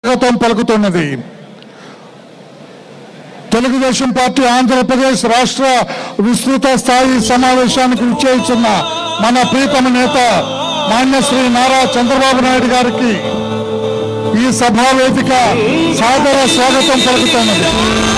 స్వాగతం పలుకుతున్నది తెలుగుదేశం పార్టీ ఆంధ్రప్రదేశ్ రాష్ట్ర విస్తృత స్థాయి సమావేశానికి విచ్చేస్తున్న మన ప్రీతమ నేత మాన్యశ్రీ నారా చంద్రబాబు నాయుడు గారికి ఈ సభా వేదిక సాదర స్వాగతం పలుకుతున్నది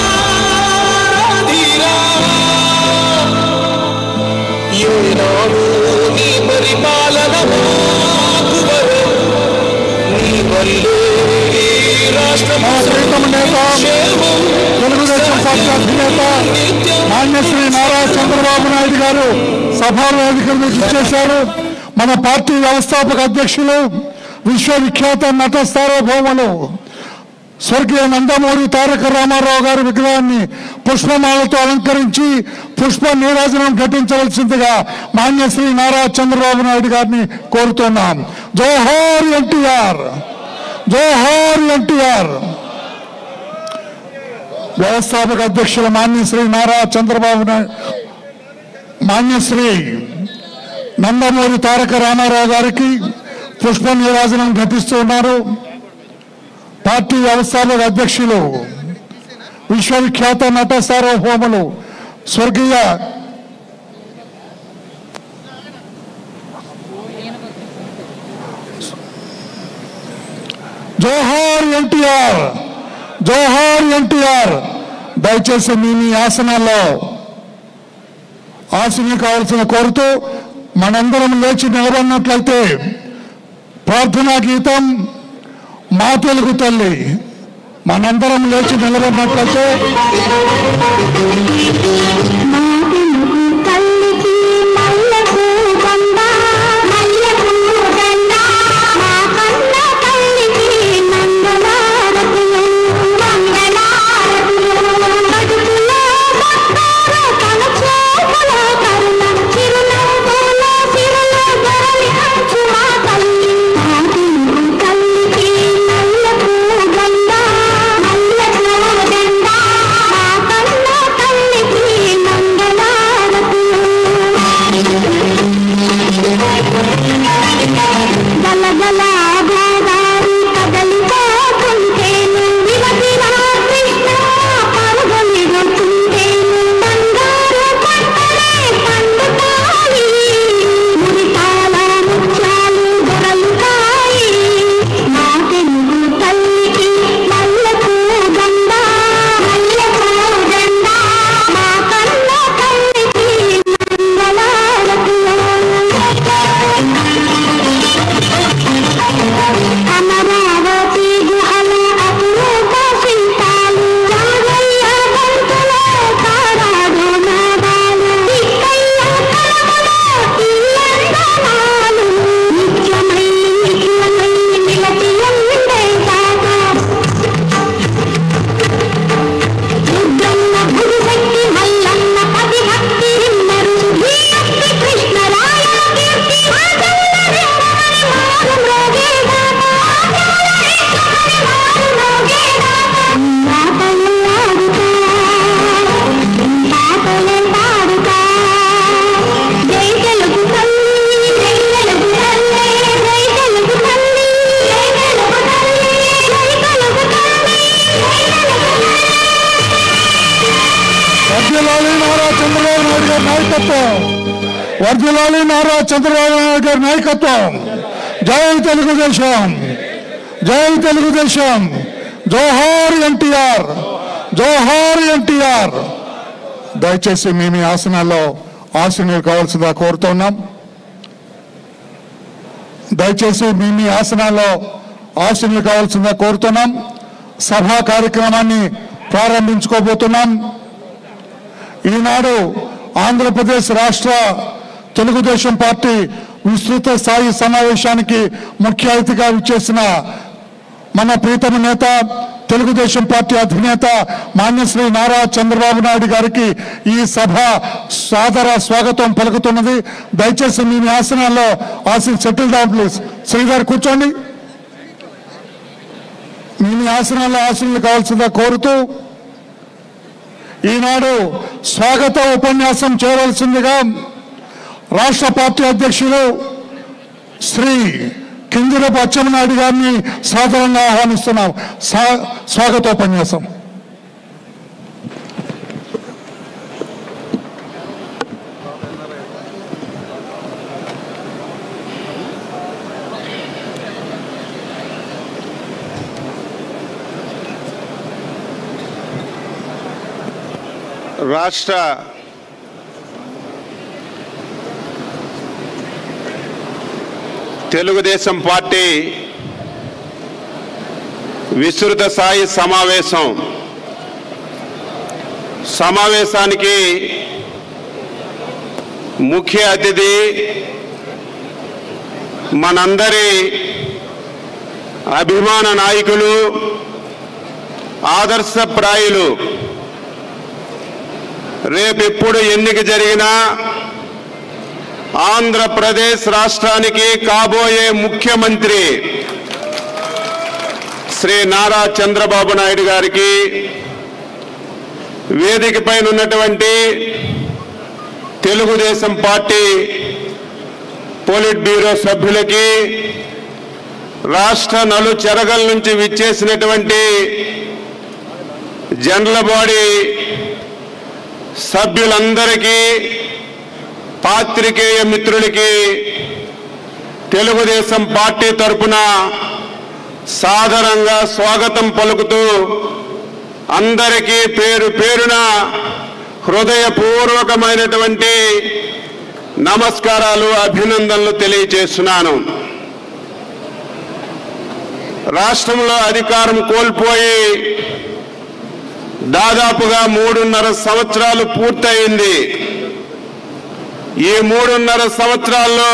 ఏనాడు నీ పరిపాలన మాకువరు నీ వల్లే ఈ రాష్ట్రం మన ప్రీతమ నేత తెలుగుదేశం పార్టీ అధినేత మాన్యశ్రీ నారా చంద్రబాబు నాయుడు గారు సభా వేదిక మీద ఇచ్చేశారు మన పార్టీ వ్యవస్థాపక అధ్యక్షులు విశ్వవిఖ్యాత నట సార్వభౌములు స్వర్గీయ నందమూరి తారక రామారావు గారి విగ్రహాన్ని పుష్పమాలతో అలంకరించి పుష్ప నీరాజనం ఘటించవలసిందిగా మాన్యశ్రీ నారా చంద్రబాబు నాయుడు గారిని కోరుతున్నాం జోహార్ ఎన్టీఆర్ జోహార్ ఎన్టీఆర్ వ్యవస్థాపక అధ్యక్షుల మాన్యశ్రీ నారా చంద్రబాబు నాయుడు మాన్యశ్రీ నందమూరి తారక రామారావు గారికి పుష్ప నీరాజనం ఘటిస్తున్నారు పార్టీ వ్యవస్థాపక అధ్యక్షులు విశ్వవిఖ్యాత నట సార్వభౌములు స్వర్గీయ జోహార్ ఎన్టీఆర్ జోహార్ ఎన్టీఆర్ దయచేసి మీ మీ ఆసనాల్లో ఆశని కావాల్సిన కోరుతూ మనందరం లేచి నిలబడినట్లయితే ప్రార్థనా గీతం మా తెలుగు తల్లి మనందరం లేచి నిలబడినట్లయితే మా తెలుగు తల్లికి మల్లెపూ దండ మల్లెపూ దండ మా కన్న తల్లికి మంగళారతులు మంగళారతులు బతుకులో మొత్తాలు తన చూపులో కరుణ చిరునవ్వులో సిరులు దొరలించు మా తల్లి మా తెలుగు తల్లికి మల్లెపూ దండ మల్లెపూ దండ మా కన్న తల్లికి మంగళారతులు గలగల గోదారి కదలిపోతుంటేను విలపిలా కృష్ణ పరుగులిడుతుంటేను బంగారు పంటలే పండుతాయి మురితాల ముత్యాలు దొరలుతాయి మా తెలుగు తల్లికి మల్లెపూ దండ మల్లెపూ దండ మా కన్న తల్లికి అమరావతి గుహల అపురూప శిల్పాలు రాజయ్య గంతులో తారాడు నాదాలు ఇక్కయ్య కలములో ఇల్లందనాలు నిత్యమై నిత్యమై నిలచి ఉండేదాకా రుద్రన్న గురుశక్తి మల్లన్న పతి భక్తి ఇన్నరు వీరక్తి కృష్ణరాయ కీర్తి ఆచరణ రింగమని మారు మ్రోగేదాకా ఆచరణ రింగమని మారు మ్రోగేదాకా పాటలు ఆడుతా పాటలు పాడుతా జై తెలుగు తల్లి జై తెలుగు తల్లి జై తెలుగు తల్లి జై తెలుగు తల్లి జై తెలుగు తల్లి జై తెలుగు తల్లి వర్ధిల్లాలి నారా చంద్రబాబు నాయుడు గారి నాయకత్వం వర్ధిల్లాలి నారా చంద్రబాబు నాయుడు గారి నాయకత్వం జై తెలుగుదేశం జై తెలుగుదేశం జోహార్ ఎన్టీఆర్ జోహార్ ఎన్టీఆర్ దయచేసి మీ మీ ఆసనాల్లో ఆసనీయులు కావాల్సిందిగా కోరుతున్నాం దయచేసి మీ మీ ఆసనాల్లో ఆసనీయులు కావాల్సిందిగా కోరుతున్నాం సభా కార్యక్రమాన్ని ప్రారంభించుకోబోతున్నాం ఈనాడు ఆంధ్రప్రదేశ్ రాష్ట్ర తెలుగుదేశం పార్టీ విస్తృత స్థాయి సమావేశానికి ముఖ్య అతిథిగా విచ్చేసిన మన ప్రీతమ నేత తెలుగుదేశం పార్టీ అధినేత మాన్యశ్రీ నారా చంద్రబాబు నాయుడు గారికి ఈ సభ సాదర స్వాగతం పలుకుతున్నది దయచేసి మీ మీ ఆసనాల్లో ఆసన సెటిల్ డౌన్ ప్లీజ్ శ్రీ గారు కూర్చోండి మీ మీ ఆసనాల్లో ఆసనాలు కావాల్సిందిగా కోరుతూ ఈనాడు స్వాగత ఉపన్యాసం చేయవలసిందిగా రాష్ట్ర పార్టీ అధ్యక్షులు శ్రీ కింజరపు అచ్చెన్నాయుడు గారిని సాదరంగా ఆహ్వానిస్తున్నాం స్వా- స్వాగతోపన్యాసం రాష్ట్ర తెలుగుదేశం పార్టీ విస్తృత స్థాయి సమావేశం సమావేశానికి ముఖ్య అతిథి మనందరి అభిమాన నాయకులు ఆదర్శప్రాయులు రేపెప్పుడు ఎన్నిక జరిగినా ఆంధ్రప్రదేశ్ రాష్ట్రానికి కాబోయే ముఖ్యమంత్రి శ్రీ నారా చంద్రబాబు నాయుడు గారికి వేదిక పైన ఉన్నటువంటి తెలుగుదేశం పార్టీ పోలిట్ బ్యూరో సభ్యులకి రాష్ట్ర నలు చెరగల నుంచి విచ్చేసినటువంటి జనరల్ బాడీ సభ్యులందరికీ పాత్రికేయ మిత్రులకి తెలుగుదేశం పార్టీ తరపున సాదరంగా స్వాగతం పలుకుతూ అందరికీ పేరు పేరున హృదయపూర్వకమైనటువంటి నమస్కారాలు అభినందనలు తెలియజేస్తున్నాను రాష్ట్రంలో అధికారం కోల్పోయి దాదాపుగా మూడున్నర సంవత్సరాలు పూర్తయింది ఈ మూడున్నర సంవత్సరాల్లో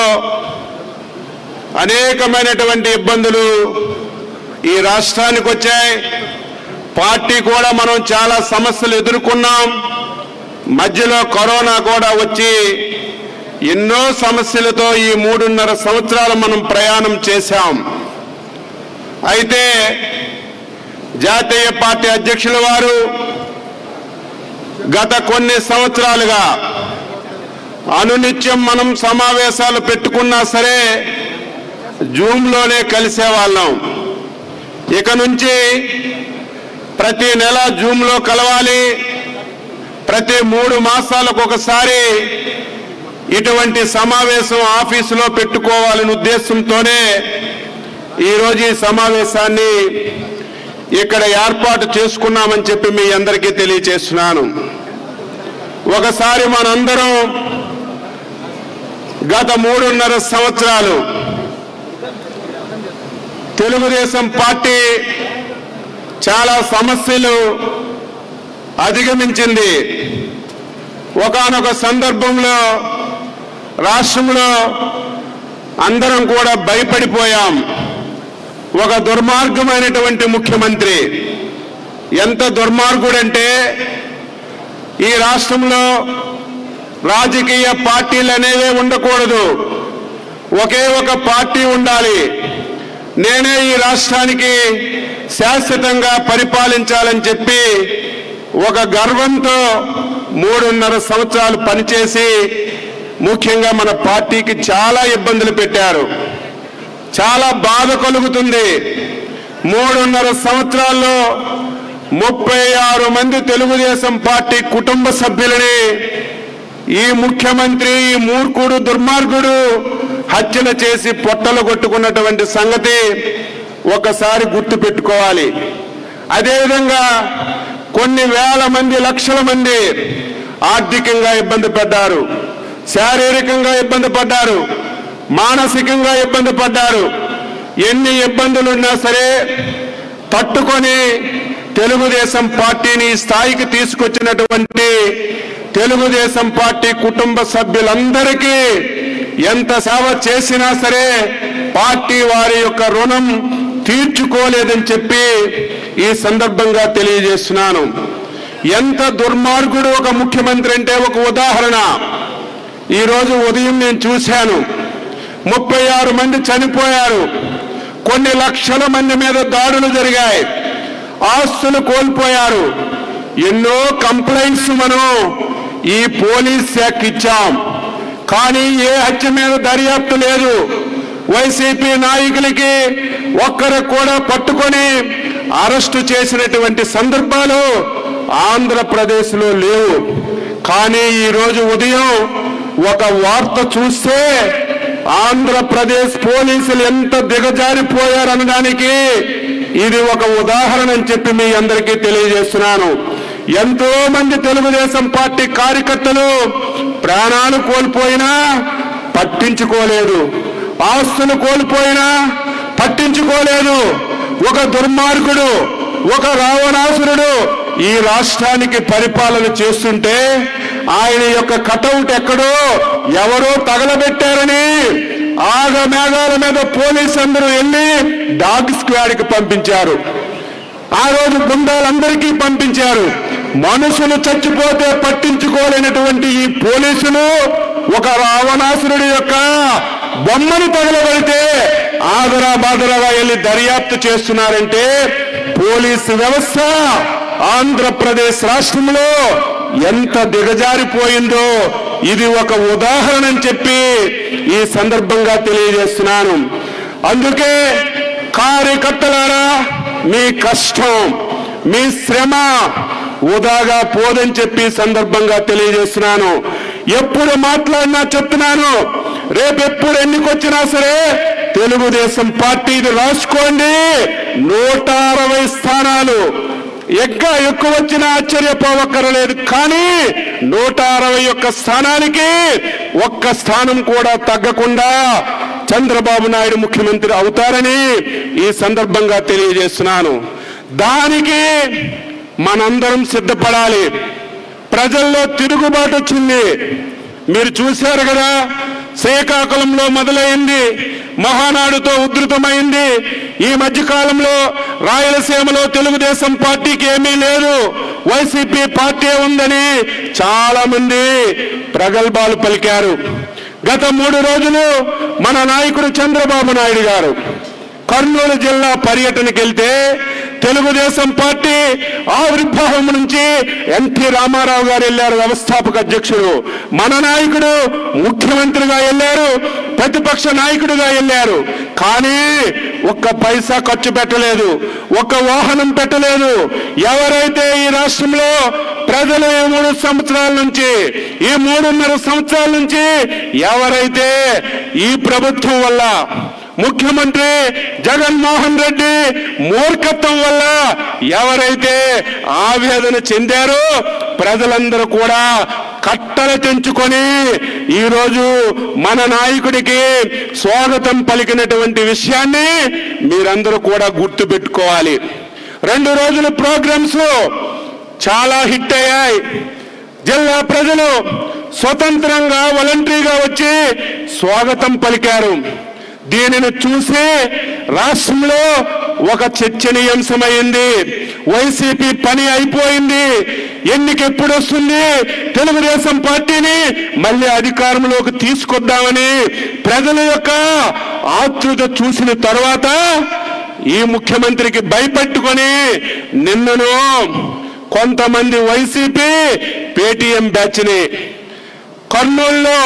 అనేకమైనటువంటి ఇబ్బందులు ఈ రాష్ట్రానికి వచ్చాయి పార్టీ కూడా మనం చాలా సమస్యలు ఎదుర్కొన్నాం మధ్యలో కరోనా కూడా వచ్చి ఎన్నో సమస్యలతో ఈ మూడున్నర సంవత్సరాలు మనం ప్రయాణం చేశాం అయితే జాతీయ పార్టీ అధ్యక్షుల వారు గత కొన్ని సంవత్సరాలుగా అనునిత్యం మనం సమావేశాలు పెట్టుకున్నా సరే జూమ్లోనే కలిసేవాళ్ళం ఇక నుంచి ప్రతి నెల జూమ్లో కలవాలి ప్రతి మూడు మాసాలకు ఒకసారి ఇటువంటి సమావేశం ఆఫీసులో పెట్టుకోవాలనే ఉద్దేశంతోనే ఈరోజు ఈ సమావేశాన్ని ఇక్కడ ఏర్పాటు చేసుకున్నామని చెప్పి మీ అందరికీ తెలియచేస్తున్నాను ఒకసారి మనందరం గత మూడున్నర సంవత్సరాలు తెలుగుదేశం పార్టీ చాలా సమస్యలు అధిగమించింది ఒకానొక సందర్భంలో రాష్ట్రంలో అందరం కూడా భయపడిపోయాం ఒక దుర్మార్గమైనటువంటి ముఖ్యమంత్రి ఎంత దుర్మార్గుడంటే ఈ రాష్ట్రంలో రాజకీయ పార్టీలు అనేవే ఉండకూడదు ఒకే ఒక పార్టీ ఉండాలి నేనే ఈ రాష్ట్రానికి శాశ్వతంగా పరిపాలించాలని చెప్పి ఒక గర్వంతో మూడున్నర సంవత్సరాలు పనిచేసి ముఖ్యంగా మన పార్టీకి చాలా ఇబ్బందులు పెట్టారు చాలా బాధ కలుగుతుంది మూడున్నర సంవత్సరాల్లో ముప్పై ఆరు మంది తెలుగుదేశం పార్టీ కుటుంబ సభ్యులని ఈ ముఖ్యమంత్రి ఈ మూర్ఖుడు దుర్మార్గుడు హత్యలు చేసి పొట్టలు కొట్టుకున్నటువంటి సంగతి ఒకసారి గుర్తు పెట్టుకోవాలి అదేవిధంగా కొన్ని వేల మంది లక్షల మంది ఆర్థికంగా ఇబ్బంది పడ్డారు శారీరకంగా ఇబ్బంది పడ్డారు మానసికంగా ఇబ్బంది పడ్డారు ఎన్ని ఇబ్బందులున్నా సరే తట్టుకొని తెలుగుదేశం పార్టీని ఈ స్థాయికి తీసుకొచ్చినటువంటి తెలుగుదేశం పార్టీ కుటుంబ సభ్యులందరికీ ఎంత సేవ చేసినా సరే పార్టీ వారి యొక్క రుణం తీర్చుకోలేదని చెప్పి ఈ సందర్భంగా తెలియజేస్తున్నాను ఎంత దుర్మార్గుడు ఒక ముఖ్యమంత్రి అంటే ఒక ఉదాహరణ ఈరోజు ఉదయం నేను చూశాను ముప్పై ఆరు మంది చనిపోయారు కొన్ని లక్షల మంది మీద దాడులు జరిగాయి ఆస్తులు కోల్పోయారు ఎన్నో కంప్లైంట్స్ మనం ఈ పోలీస్ శాఖ ఇచ్చాం కానీ ఏ హత్య మీద దర్యాప్తు లేదు వైసీపీ నాయకులకి ఒక్కరికి కూడా పట్టుకొని అరెస్టు చేసినటువంటి సందర్భాలు ఆంధ్రప్రదేశ్లో లేవు కానీ ఈరోజు ఉదయం ఒక వార్త చూస్తే ఆంధ్రప్రదేశ్ పోలీసులు ఎంత దిగజారిపోయారనడానికి ఇది ఒక ఉదాహరణ అని చెప్పి మీ అందరికీ తెలియజేస్తున్నాను ఎంతో మంది తెలుగుదేశం పార్టీ కార్యకర్తలు ప్రాణాలు కోల్పోయినా పట్టించుకోలేదు ఆస్తులు కోల్పోయినా పట్టించుకోలేదు ఒక దుర్మార్గుడు ఒక రావణాసురుడు ఈ రాష్ట్రానికి పరిపాలన చేస్తుంటే ఆయన యొక్క కటౌట్ ఎక్కడో ఎవరో తగలబెట్టారని ఆగ మేఘాల మీద పోలీసు అందరూ వెళ్ళి డాగ్ స్క్వాడ్ కి పంపించారు ఆ రోజు బృందాలందరికీ పంపించారు మనుషులు చచ్చిపోతే పట్టించుకోలేనటువంటి ఈ పోలీసులు ఒక రావణాసురుడి యొక్క బొమ్మను తగలబడితే ఆదరా బాదరాగా వెళ్ళి దర్యాప్తు చేస్తున్నారంటే పోలీసు వ్యవస్థ ఆంధ్రప్రదేశ్ రాష్ట్రంలో ఎంత దిగజారిపోయిందో ఇది ఒక ఉదాహరణ అని చెప్పి ఈ సందర్భంగా తెలియజేస్తున్నాను అందుకే కార్యకర్తలారా మీ కష్టం మీ శ్రమ వృధాగా పోదని చెప్పి ఈ సందర్భంగా తెలియజేస్తున్నాను ఎప్పుడు మాట్లాడినా చెప్తున్నాను రేపు ఎప్పుడు ఎన్నికొచ్చినా సరే తెలుగుదేశం పార్టీని రాసుకోండి నూట అరవై స్థానాలు ఇంకా ఎక్కువ వచ్చినా ఆశ్చర్యపోవక్కరలేదు కానీ నూట అరవై ఒక్క స్థానానికి ఒక్క స్థానం కూడా తగ్గకుండా చంద్రబాబు నాయుడు ముఖ్యమంత్రి అవుతారని ఈ సందర్భంగా తెలియజేస్తున్నాను దానికి మనందరం సిద్ధపడాలి ప్రజల్లో తిరుగుబాటు వచ్చింది మీరు చూశారు కదా శ్రీకాకుళంలో మొదలైంది మహానాడుతో ఉధృతమైంది ఈ మధ్య కాలంలో రాయలసీమలో తెలుగుదేశం పార్టీకి ఏమీ లేదు వైసీపీ పార్టీ ఉందని చాలా మంది ప్రగల్భాలు పలికారు గత మూడు రోజులు మన నాయకుడు చంద్రబాబు నాయుడు గారు కర్నూలు జిల్లా పర్యటనకి వెళ్తే తెలుగుదేశం పార్టీ ఆవిర్భావం నుంచి ఎన్టీ రామారావు గారు వెళ్ళారు వ్యవస్థాపక అధ్యక్షుడు మన నాయకుడు ముఖ్యమంత్రిగా వెళ్ళారు ప్రతిపక్ష నాయకుడిగా వెళ్ళారు కానీ ఒక్క పైసా ఖర్చు పెట్టలేదు ఒక్క వాహనం పెట్టలేదు ఎవరైతే ఈ రాష్ట్రంలో ప్రజలు ఈ మూడు సంవత్సరాల నుంచి ఈ మూడున్నర సంవత్సరాల నుంచి ఎవరైతే ఈ ప్రభుత్వం వల్ల ముఖ్యమంత్రి జగన్మోహన్ రెడ్డి మూర్ఖత్వం వల్ల ఎవరైతే ఆవేదన చెందారో ప్రజలందరూ కూడా కట్టలు తెంచుకొని ఈరోజు మన నాయకుడికి స్వాగతం పలికినటువంటి విషయాన్ని మీరందరూ కూడా గుర్తు పెట్టుకోవాలి రెండు రోజుల ప్రోగ్రామ్స్ చాలా హిట్ అయ్యాయి జిల్లా ప్రజలు స్వతంత్రంగా వాలంటరీగా వచ్చి స్వాగతం పలికారు దీనిని చూసి రాష్ట్రంలో ఒక చర్చనీయాంశమైంది వైసీపీ పని అయిపోయింది ఎన్నిక ఎప్పుడు వస్తుంది తెలుగుదేశం పార్టీని మళ్ళీ అధికారంలోకి తీసుకొద్దామని ప్రజల యొక్క ఆతృత చూసిన తర్వాత ఈ ముఖ్యమంత్రికి భయపెట్టుకొని నిన్నను కొంతమంది వైసీపీ పేటీఎం బ్యాచ్ని కర్నూలులో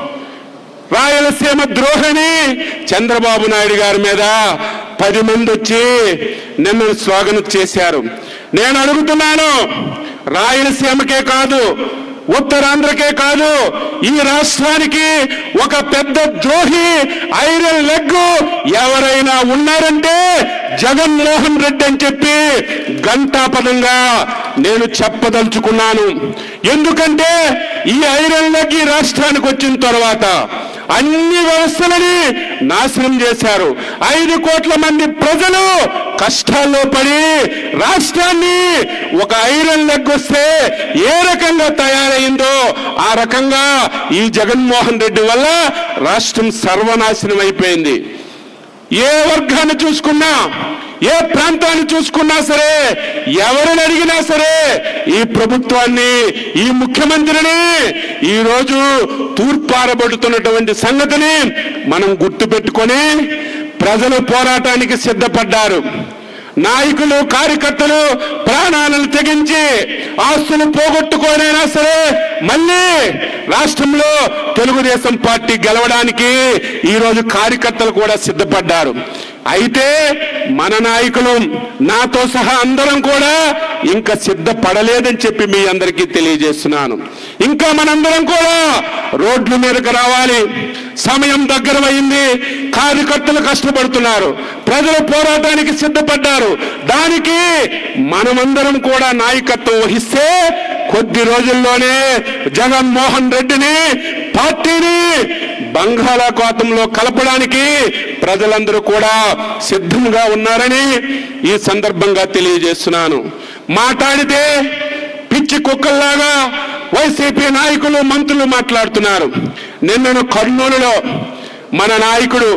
రాయలసీమ ద్రోహిణి చంద్రబాబు నాయుడు గారి మీద పది మంది వచ్చి నిన్న స్వాగతం చేశారు నేను అడుగుతున్నాను రాయలసీమకే కాదు ఉత్తరాంధ్రకే కాదు ఈ రాష్ట్రానికి ఒక పెద్ద ద్రోహి ఐరన్ లెగ్ ఎవరైనా ఉన్నారంటే జగన్మోహన్ రెడ్డి అని చెప్పి గంటాపదంగా నేను చెప్పదలుచుకున్నాను ఎందుకంటే ఈ ఐరన్ లెగ్ ఈ రాష్ట్రానికి వచ్చిన తర్వాత అన్ని వ్యవస్థలని నాశనం చేశారు ఐదు కోట్ల మంది ప్రజలు కష్టాల్లో పడి రాష్ట్రాన్ని ఒక ఐరన్ లెగ్ వస్తే ఏ రకంగా తయారైందో ఆ రకంగా ఈ జగన్మోహన్ రెడ్డి వల్ల రాష్ట్రం సర్వనాశనం అయిపోయింది ఏ వర్గాన్ని చూసుకున్నా ఏ ప్రాంతాన్ని చూసుకున్నా సరే ఎవరిని అడిగినా సరే ఈ ప్రభుత్వాన్ని ఈ ముఖ్యమంత్రిని ఈ రోజు తూర్పారబడుతున్నటువంటి సంగతిని మనం గుర్తుపెట్టుకొని ప్రజలు పోరాటానికి సిద్ధపడ్డారు నాయకులు కార్యకర్తలు ప్రాణాలను తెగించి ఆస్తులు పోగొట్టుకోనైనా సరే మళ్ళీ రాష్ట్రంలో తెలుగుదేశం పార్టీ గెలవడానికి ఈరోజు కార్యకర్తలు కూడా సిద్ధపడ్డారు అయితే మన నాయకులు నాతో సహా అందరం కూడా ఇంకా సిద్ధపడలేదని చెప్పి మీ అందరికీ తెలియజేస్తున్నాను ఇంకా మనందరం కూడా రోడ్ల మీదకి రావాలి సమయం దగ్గరమైంది కార్యకర్తలు కష్టపడుతున్నారు ప్రజలు పోరాటానికి సిద్ధపడ్డారు దానికి మనమందరం కూడా నాయకత్వం వహిస్తే కొద్ది రోజుల్లోనే జగన్మోహన్ రెడ్డిని పార్టీని బంగాళాఖాతంలో కలపడానికి ప్రజలందరూ కూడా సిద్ధంగా ఉన్నారని ఈ సందర్భంగా తెలియజేస్తున్నాను మాట్లాడితే పిచ్చి కుక్కల్లాగా వైసీపీ నాయకులు మంత్రులు మాట్లాడుతున్నారు నిన్నను కర్నూలులో మన నాయకుడు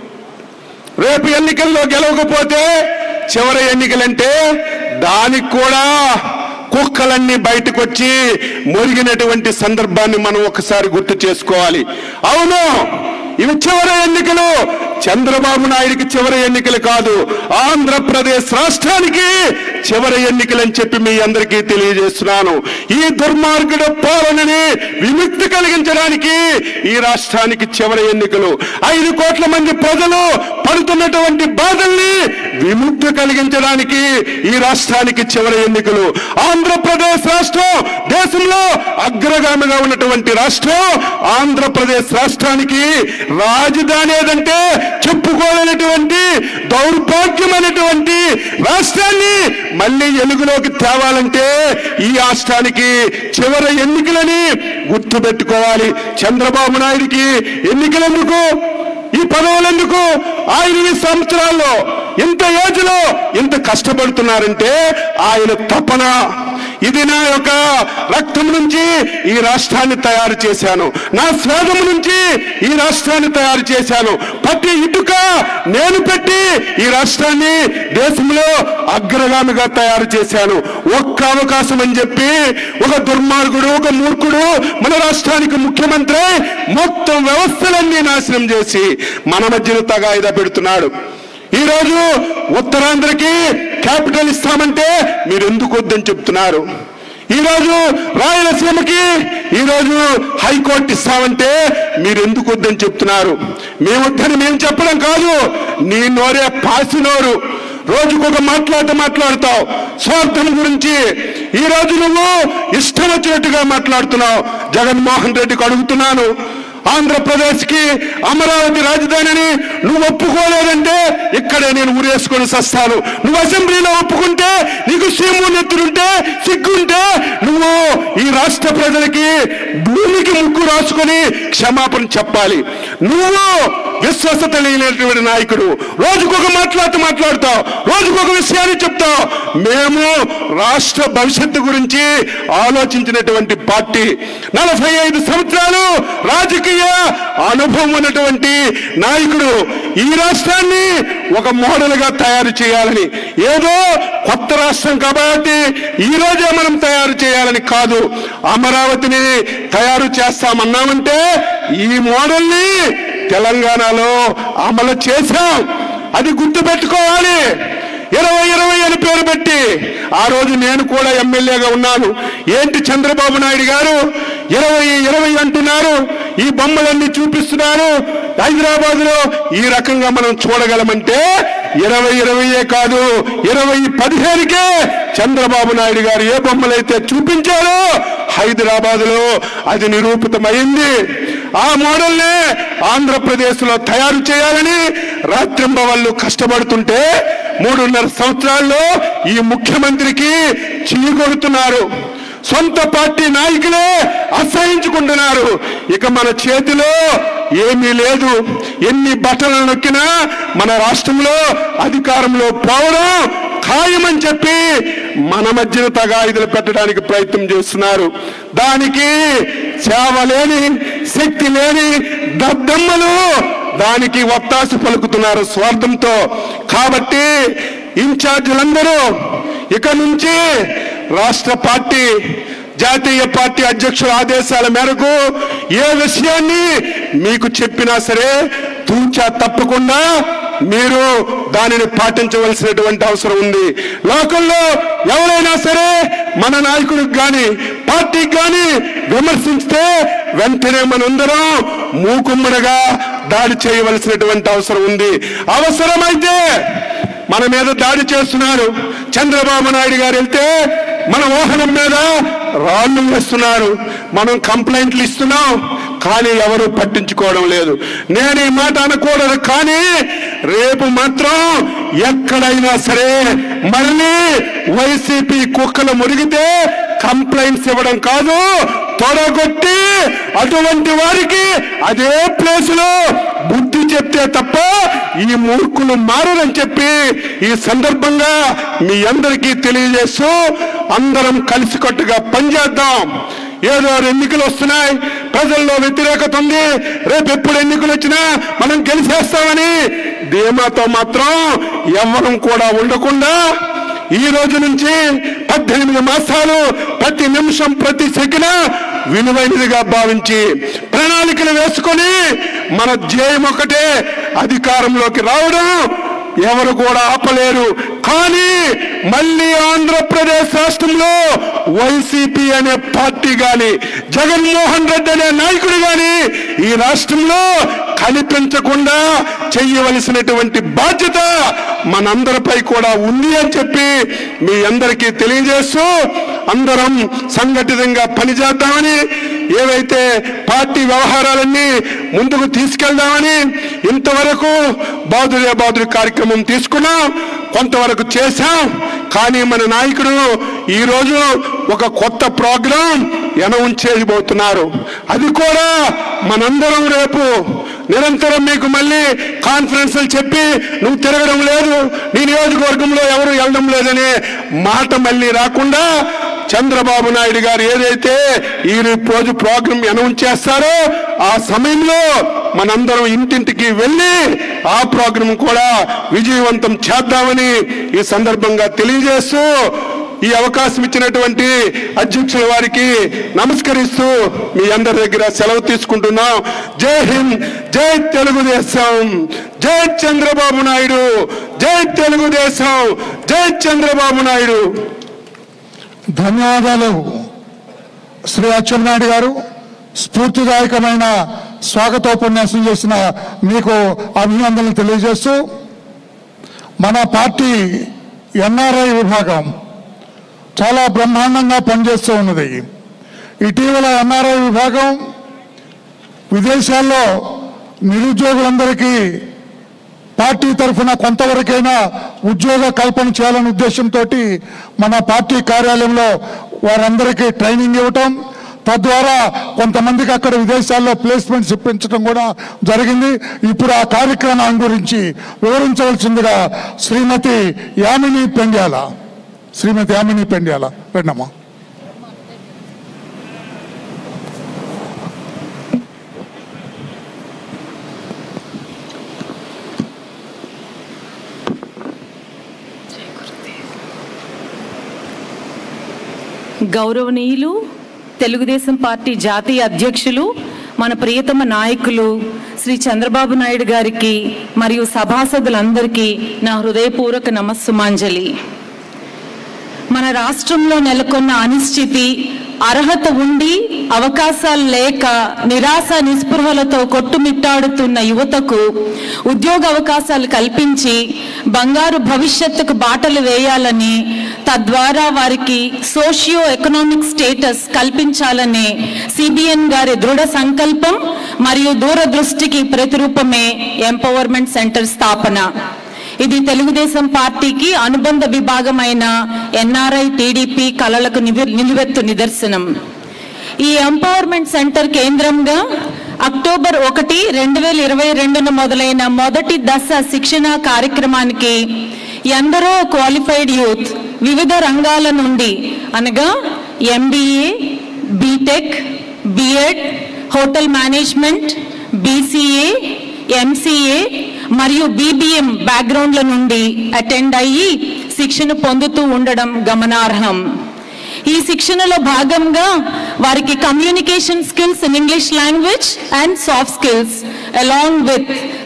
రేపు ఎన్నికల్లో గెలవకపోతే చివరి ఎన్నికలంటే దానికి కూడా కుక్కలన్నీ బయటకు వచ్చి మురిగినటువంటి సందర్భాన్ని మనం ఒకసారి గుర్తు చేసుకోవాలి అవును ఇవి చివరి ఎన్నికలు చంద్రబాబు నాయుడికి చివరి ఎన్నికలు కాదు ఆంధ్రప్రదేశ్ రాష్ట్రానికి చివరి ఎన్నికలు అని చెప్పి మీ అందరికీ తెలియజేస్తున్నాను ఈ దుర్మార్గుడు పాలనని విముక్తి కలిగించడానికి ఈ రాష్ట్రానికి చివరి ఎన్నికలు ఐదు కోట్ల మంది ప్రజలు పడుతున్నటువంటి బాధల్ని విముక్తి కలిగించడానికి ఈ రాష్ట్రానికి చివరి ఎన్నికలు ఆంధ్రప్రదేశ్ రాష్ట్రం దేశంలో అగ్రగామిగా ఉన్నటువంటి రాష్ట్రం ఆంధ్రప్రదేశ్ రాష్ట్రానికి రాజధాని ఏదంటే చెప్పుకోలేనటువంటి దౌర్భాగ్యమైనటువంటి రాష్ట్రాన్ని మళ్ళీ ఎలుగులోకి తేవాలంటే ఈ రాష్ట్రానికి చివరి ఎన్నికలని గుర్తుపెట్టుకోవాలి చంద్రబాబు నాయుడికి ఎన్నికలెందుకు ఈ పదవులెందుకు ఆయన ఈ సంవత్సరాల్లో ఇంత ఏజ్ లో ఇంత కష్టపడుతున్నారంటే ఆయన తపన ఇది నా యొక్క రక్తం నుంచి ఈ రాష్ట్రాన్ని తయారు చేశాను నా స్వేదం నుంచి ఈ రాష్ట్రాన్ని తయారు చేశాను ప్రతి ఇటుక నేను పెట్టి ఈ రాష్ట్రాన్ని దేశంలో అగ్రగామిగా తయారు చేశాను ఒక్క అవకాశం అని చెప్పి ఒక దుర్మార్గుడు ఒక మూర్ఖుడు మన రాష్ట్రానికి ముఖ్యమంత్రి మొత్తం వ్యవస్థలన్నీ నాశనం చేసి మన మధ్యన తగాయిదా పెడుతున్నాడు ఈ రోజు ఉత్తరాంధ్రకి క్యాపిటల్ ఇస్తామంటే మీరు ఎందుకు వద్దని చెప్తున్నారు ఈ రోజు రాయలసీమకి ఈ రోజు హైకోర్టు ఇస్తామంటే మీరు ఎందుకు వద్దని చెప్తున్నారు మేము వద్దని మేము చెప్పడం కాదు నీ నోరే పాసినోరు రోజుకొక మాట్లాడటం మాట్లాడతావు స్వార్థం గురించి ఈ రోజు నువ్వు ఇష్టం వచ్చినట్టుగా మాట్లాడుతున్నావు జగన్మోహన్ రెడ్డికి అడుగుతున్నాను ఆంధ్రప్రదేశ్ కి అమరావతి రాజధానిని నువ్వు ఒప్పుకోలేదంటే ఇక్కడే నేను ఉరేసుకొని సస్తాను నువ్వు అసెంబ్లీలో ఒప్పుకుంటే నీకు సీము నెత్తురుంటే సిగ్గుంటే నువ్వు ఈ రాష్ట్ర ప్రజలకి భూమికి ముగ్గు రాసుకొని క్షమాపణ చెప్పాలి నువ్వు విశ్వసత లేనటువంటి నాయకుడు రోజుకొక మాట్లాడుతూ మాట్లాడతావు రోజుకొక విషయాన్ని చెప్తావు మేము రాష్ట్ర భవిష్యత్తు గురించి ఆలోచించినటువంటి పార్టీ నలభై ఐదు సంవత్సరాలు రాజకీయ అనుభవం ఉన్నటువంటి నాయకుడు ఈ రాష్ట్రాన్ని ఒక మోడల్ గా తయారు చేయాలని ఏదో కొత్త రాష్ట్రం కాబట్టి ఈ రోజే మనం తయారు చేయాలని కాదు అమరావతిని తయారు చేస్తామన్నామంటే ఈ మోడల్ని తెలంగాణలో అమలు చేశాం అది గుర్తుపెట్టుకోవాలి ఇరవై ఇరవై అని పేరు పెట్టి ఆ రోజు నేను కూడా ఎమ్మెల్యేగా ఉన్నాను ఏంటి చంద్రబాబు నాయుడు గారు ఇరవై ఇరవై అంటున్నారు ఈ బొమ్మలన్నీ చూపిస్తున్నారు హైదరాబాద్ లో ఈ రకంగా మనం చూడగలమంటే ఇరవై ఇరవైయే కాదు ఇరవై పదిహేనుకే చంద్రబాబు నాయుడు గారు ఏ బొమ్మలైతే చూపించారో హైదరాబాద్ లో అది నిరూపితమైంది ఆ మోడల్నే ఆంధ్రప్రదేశ్ లో తయారు చేయాలని రాత్రింబవళ్ళు కష్టపడుతుంటే మూడున్నర సంవత్సరాల్లో ఈ ముఖ్యమంత్రికి చీకొడుతున్నారు సొంత పార్టీ నాయకులే అసహించుకుంటున్నారు ఇక మన చేతిలో ఏమీ లేదు ఎన్ని బట్టలు నొక్కినా మన రాష్ట్రంలో అధికారంలో పోవడం ఖాయమని చెప్పి మన మధ్యన తగాయిదులు పెట్టడానికి ప్రయత్నం చేస్తున్నారు దానికి సేవ లేని శక్తి లేని దద్దమ్మలు దానికి ఒత్తాసు పలుకుతున్నారు స్వార్థంతో కాబట్టి ఇన్ఛార్జీలందరూ ఇక నుంచి రాష్ట్ర పార్టీ జాతీయ పార్టీ అధ్యక్షుల ఆదేశాల మేరకు ఏ విషయాన్ని మీకు చెప్పినా సరే తూచా తప్పకుండా మీరు దానిని పాటించవలసినటువంటి అవసరం ఉంది లోకల్లో ఎవరైనా సరే మన నాయకుడికి కానీ పార్టీకి కానీ విమర్శిస్తే వెంటనే మనందరం మూకుమ్మడిగా దాడి చేయవలసినటువంటి అవసరం ఉంది అవసరమైతే మన మీద దాడి చేస్తున్నారు చంద్రబాబు నాయుడు గారు వెళ్తే మన వాహనం మీద రాళ్ళు వేస్తున్నారు మనం కంప్లైంట్లు ఇస్తున్నాం కానీ ఎవరు పట్టించుకోవడం లేదు నేను ఈ మాట అనకూడదు కానీ రేపు మాత్రం ఎక్కడైనా సరే మళ్ళీ వైసీపీ కుక్కలు మురిగితే కంప్లైంట్స్ ఇవ్వడం కాదు తొడగొట్టి అటువంటి వారికి అదే ప్లేస్ లో బుద్ధి చెప్తే తప్ప ఈ మూర్ఖులు మారని చెప్పి ఈ సందర్భంగా మీ అందరికీ తెలియజేస్తూ అందరం కలిసికట్టుగా పనిచేద్దాం ఏదో ఎన్నికలు వస్తున్నాయి ప్రజల్లో వ్యతిరేకత ఉంది రేపు ఎప్పుడు ఎన్నికలు వచ్చినా మనం గెలిచేస్తామని ధీమాతో మాత్రం ఎవరం కూడా ఉండకుండా ఈ రోజు నుంచి పద్దెనిమిది మాసాలు ప్రతి నిమిషం ప్రతి సెకండ్ విలువైనదిగా భావించి ప్రణాళికలు వేసుకొని మన ధ్యేయం ఒకటే అధికారంలోకి రావడం ఎవరు కూడా ఆపలేరు కానీ మళ్ళీ ఆంధ్రప్రదేశ్ రాష్ట్రంలో వైసీపీ అనే పార్టీ గాని జగన్మోహన్ రెడ్డి అనే నాయకుడు గాని ఈ రాష్ట్రంలో కనిపించకుండా చెయ్యవలసినటువంటి బాధ్యత మనందరిపై కూడా ఉంది అని చెప్పి మీ అందరికీ తెలియజేస్తూ అందరం సంఘటితంగా పనిచేద్దామని ఏవైతే పార్టీ వ్యవహారాలన్నీ ముందుకు తీసుకెళ్దామని ఇంతవరకు బాదురే బాదురు కార్యక్రమం తీసుకున్నాం కొంతవరకు చేశాం కానీ మన నాయకుడు ఈరోజు ఒక కొత్త ప్రోగ్రాం అనౌన్స్ చేయబోతున్నారు అది కూడా మనందరం రేపు నిరంతరం మీకు మళ్ళీ కాన్ఫరెన్స్లు చెప్పి నువ్వు తిరగడం లేదు నీ నియోజకవర్గంలో ఎవరు వెళ్ళడం లేదనే మాట మళ్ళీ రాకుండా చంద్రబాబు నాయుడు గారు ఏదైతే ఈ రోజు ప్రోగ్రాం అనౌన్స్ చేస్తారో ఆ సమయంలో మనందరం ఇంటింటికి వెళ్ళి ఆ ప్రోగ్రాం కూడా విజయవంతం చేద్దామని ఈ సందర్భంగా తెలియజేస్తూ ఈ అవకాశం ఇచ్చినటువంటి అధ్యక్షుల వారికి నమస్కరిస్తూ మీ అందరి దగ్గర సెలవు తీసుకుంటున్నాం జై హింద్ జై తెలుగుదేశం జై చంద్రబాబు నాయుడు జై తెలుగుదేశం జై చంద్రబాబు నాయుడు ధన్యవాదాలు శ్రీ అచ్చెన్నాయుడు గారు స్ఫూర్తిదాయకమైన స్వాగతోపన్యాసం చేసిన మీకు అభినందనలు తెలియజేస్తూ మన పార్టీ ఎన్ఆర్ఐ విభాగం చాలా బ్రహ్మాండంగా పనిచేస్తూ ఉన్నది ఇటీవల ఎన్ఆర్ఐ విభాగం విదేశాల్లో నిరుద్యోగులందరికీ పార్టీ తరఫున కొంతవరకైనా ఉద్యోగ కల్పన చేయాలనే ఉద్దేశంతో మన పార్టీ కార్యాలయంలో వారందరికీ ట్రైనింగ్ ఇవ్వటం తద్వారా కొంతమందికి అక్కడ విదేశాల్లో ప్లేస్మెంట్స్ ఇప్పించడం కూడా జరిగింది ఇప్పుడు ఆ కార్యక్రమం గురించి వివరించవలసిందిగా శ్రీమతి యామిని పెండ్యాల శ్రీమతి యామిని పెండ్యాల రండమ్మా గౌరవనీయులు తెలుగుదేశం పార్టీ జాతీయ అధ్యక్షులు మన ప్రియతమ నాయకులు శ్రీ చంద్రబాబు నాయుడు గారికి మరియు సభాసదులందరికీ నా హృదయపూర్వక నమస్సుమాంజలి మన రాష్ట్రంలో నెలకొన్న అనిశ్చితి అర్హత ఉండి అవకాశాలు లేక నిరాశ నిస్పృహలతో కొట్టుమిట్టాడుతున్న యువతకు ఉద్యోగ అవకాశాలు కల్పించి బంగారు భవిష్యత్తుకు బాటలు వేయాలని తద్వారా వారికి సోషియో ఎకనామిక్ స్టేటస్ కల్పించాలనే సిబిఎన్ గారి దృఢ సంకల్పం మరియు దూరదృష్టికి ప్రతిరూపమే ఎంపవర్మెంట్ సెంటర్ స్థాపన ఇది తెలుగుదేశం పార్టీకి అనుబంధ విభాగమైన ఎన్ఆర్ఐ టీడీపీ కళలకు నివి- నిలువెత్తు నిదర్శనం ఈ ఎంపవర్మెంట్ సెంటర్ కేంద్రంగా అక్టోబర్ ఒకటి రెండు వేల ఇరవై రెండున మొదలైన మొదటి దశ శిక్షణ కార్యక్రమానికి ఎందరో క్వాలిఫైడ్ యూత్ వివిధ రంగాల నుండి అనగా MBA BTech BEd hotel management BCA MCA మరియు బీబీఎం బ్యాక్గ్రౌండ్ల నుండి అటెండ్ అయ్యి శిక్షణ పొందుతూ ఉండడం గమనార్హం ఈ శిక్షణలో భాగంగా వారికి communication skills in English language and soft skills along with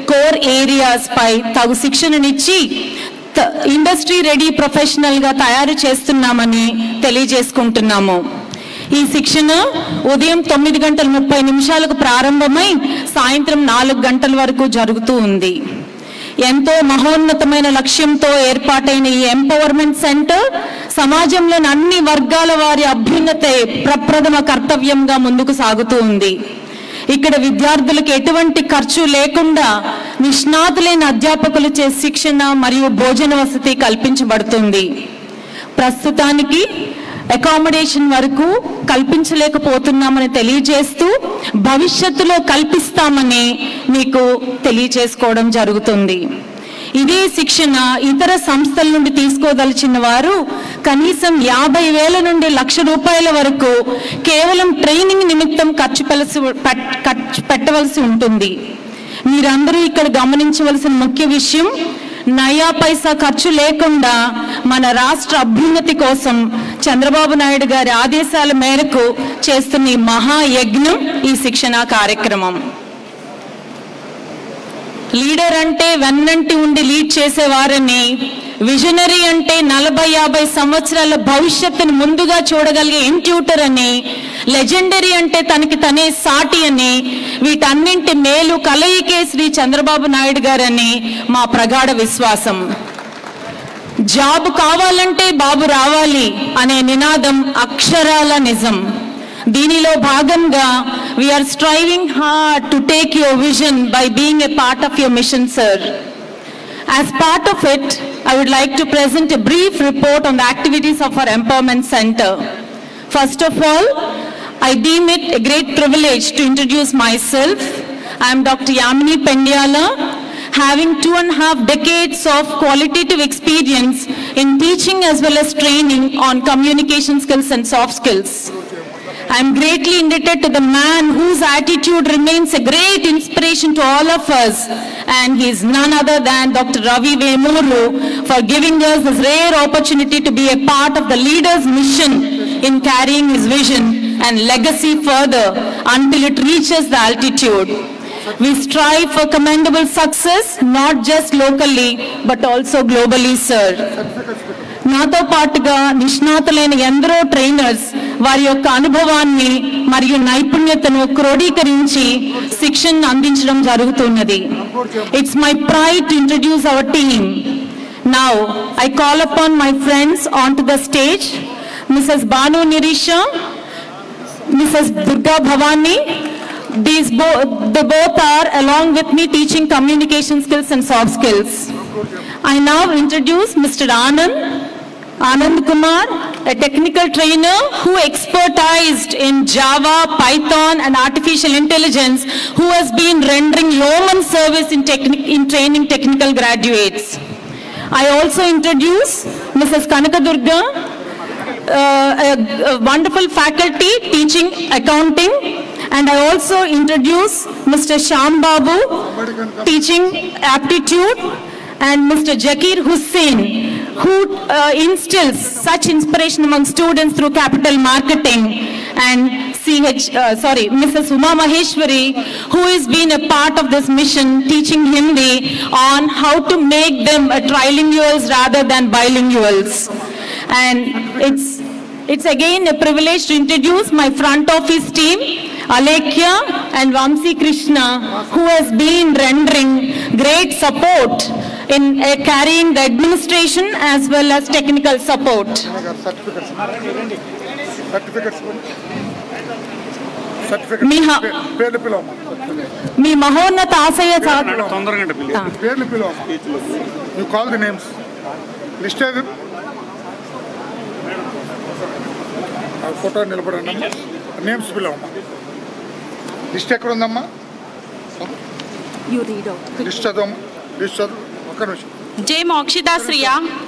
core areas పై తగు శిక్షణనిచ్చి త- ఇండస్ట్రీ రెడీ ప్రొఫెషనల్ గా తయారు చేస్తున్నామని తెలియజేసుకుంటున్నాము ఈ శిక్షణ ఉదయం తొమ్మిది గంటల ముప్పై నిమిషాలకు ప్రారంభమై సాయంత్రం నాలుగు గంటల వరకు జరుగుతూ ఉంది ఎంతో మహోన్నతమైన లక్ష్యంతో ఏర్పాటైన ఈ ఎంపవర్మెంట్ సెంటర్ సమాజంలోని అన్ని వర్గాల వారి అభ్యున్నతే ప్రప్రథమ కర్తవ్యంగా ముందుకు సాగుతూ ఉంది ఇక్కడ విద్యార్థులకు ఎటువంటి ఖర్చు లేకుండా నిష్ణాతులైన అధ్యాపకులు చే శిక్షణ మరియు భోజన వసతి కల్పించబడుతుంది ప్రస్తుతానికి అకామిడేషన్ వరకు కల్పించలేకపోతున్నామని తెలియజేస్తూ భవిష్యత్తులో కల్పిస్తామని మీకు తెలియజేసుకోవడం జరుగుతుంది ఇదే శిక్షణ ఇతర సంస్థల నుండి తీసుకోదలిచిన వారు కనీసం యాభై వేల నుండి లక్ష రూపాయల వరకు కేవలం ట్రైనింగ్ నిమిత్తం ఖర్చు పెలసి పెట్- ఖర్చు పెట్టవలసి ఉంటుంది మీరందరూ ఇక్కడ గమనించవలసిన ముఖ్య విషయం నయా పైసా ఖర్చు లేకుండా మన రాష్ట్ర అభ్యున్నతి కోసం చంద్రబాబు నాయుడు గారి ఆదేశాల మేరకు చేస్తున్న ఈ మహాయజ్ఞం ఈ శిక్షణా కార్యక్రమం లీడర్ అంటే వెన్నంటి ఉండి లీడ్ చేసేవారని విజనరీ అంటే నలభై యాభై సంవత్సరాల భవిష్యత్తును ముందుగా చూడగలిగే ఇంట్యూటర్ అని లెజెండరీ అంటే తనకి తనే సాటి అని వీటన్నింటి మేలు కలయికే శ్రీ చంద్రబాబు నాయుడు గారని మా ప్రగాఢ విశ్వాసం జాబ్ కావాలంటే బాబు రావాలి అనే నినాదం అక్షరాల నిజం దీనిలో భాగంగా we're striving hard to take your vision by being a part of your mission sir As part of it, I would like to present a brief report on the activities of our Empowerment Center. First of all, I deem it a great privilege to introduce myself. I am Dr. Yamini Pendyala, having two and a half decades of qualitative experience in teaching as well as training on communication skills and soft skills. I am greatly indebted to the man whose attitude remains a great inspiration to all of us, and he is none other than Dr. Ravi Vemuru for giving us this rare opportunity to be a part of the leader's mission in carrying his vision and legacy further until it reaches the altitude. We strive for commendable success, not just locally, but also globally, sir. నాతో పాటుగా నిష్ణాతులైన ఎందరో trainers వారి యొక్క అనుభవాన్ని మరియు నైపుణ్యతను క్రోడీకరించి శిక్షణ అందించడం జరుగుతున్నది it's my pride to introduce our team now I call upon my friends on to the stage Mrs Banu Nireesha Mrs. Durga Bhavani. These bo- they both are along with me teaching communication skills and soft skills. I now introduce Mr. Anand, Anand Kumar, a technical trainer who expertised in Java, Python and artificial intelligence, who has been rendering yeoman service in, techni- in training technical graduates. I also introduce Mrs. Kanakadurga, uh, a, a wonderful faculty teaching accounting and I also introduce Mr. Sham Babu teaching aptitude and Mr. Jakir Hussain who uh, instills such inspiration among students through capital marketing and CH, uh, sorry, Mrs. Uma Maheshwari, who has been a part of this mission, teaching Hindi on how to make them a trilinguals rather than bilinguals. And it's, it's again a privilege to introduce my front office team, Alekhya and Vamsi Krishna, who has been rendering great support in uh, carrying the administration as well as technical support. Certificates certificates certificate మీ హ- పేర్లు పిలవమ్మా మీ మహోన్నత ఆశయ సా- తొందరగా ఆ. పేర్లు పిలవమ్మా you call the names list ఏది ఆ ఫోటో నిలబడండి అమ్మా నేమ్స్ పిలవమ్మా లిస్ట్ ఎక్కడ ఉందమ్మా లిస్ట్ చదవమ్మా లిస్ట్ చదువు ఒక్క నిమిషం జే మోక్షిత శ్రియ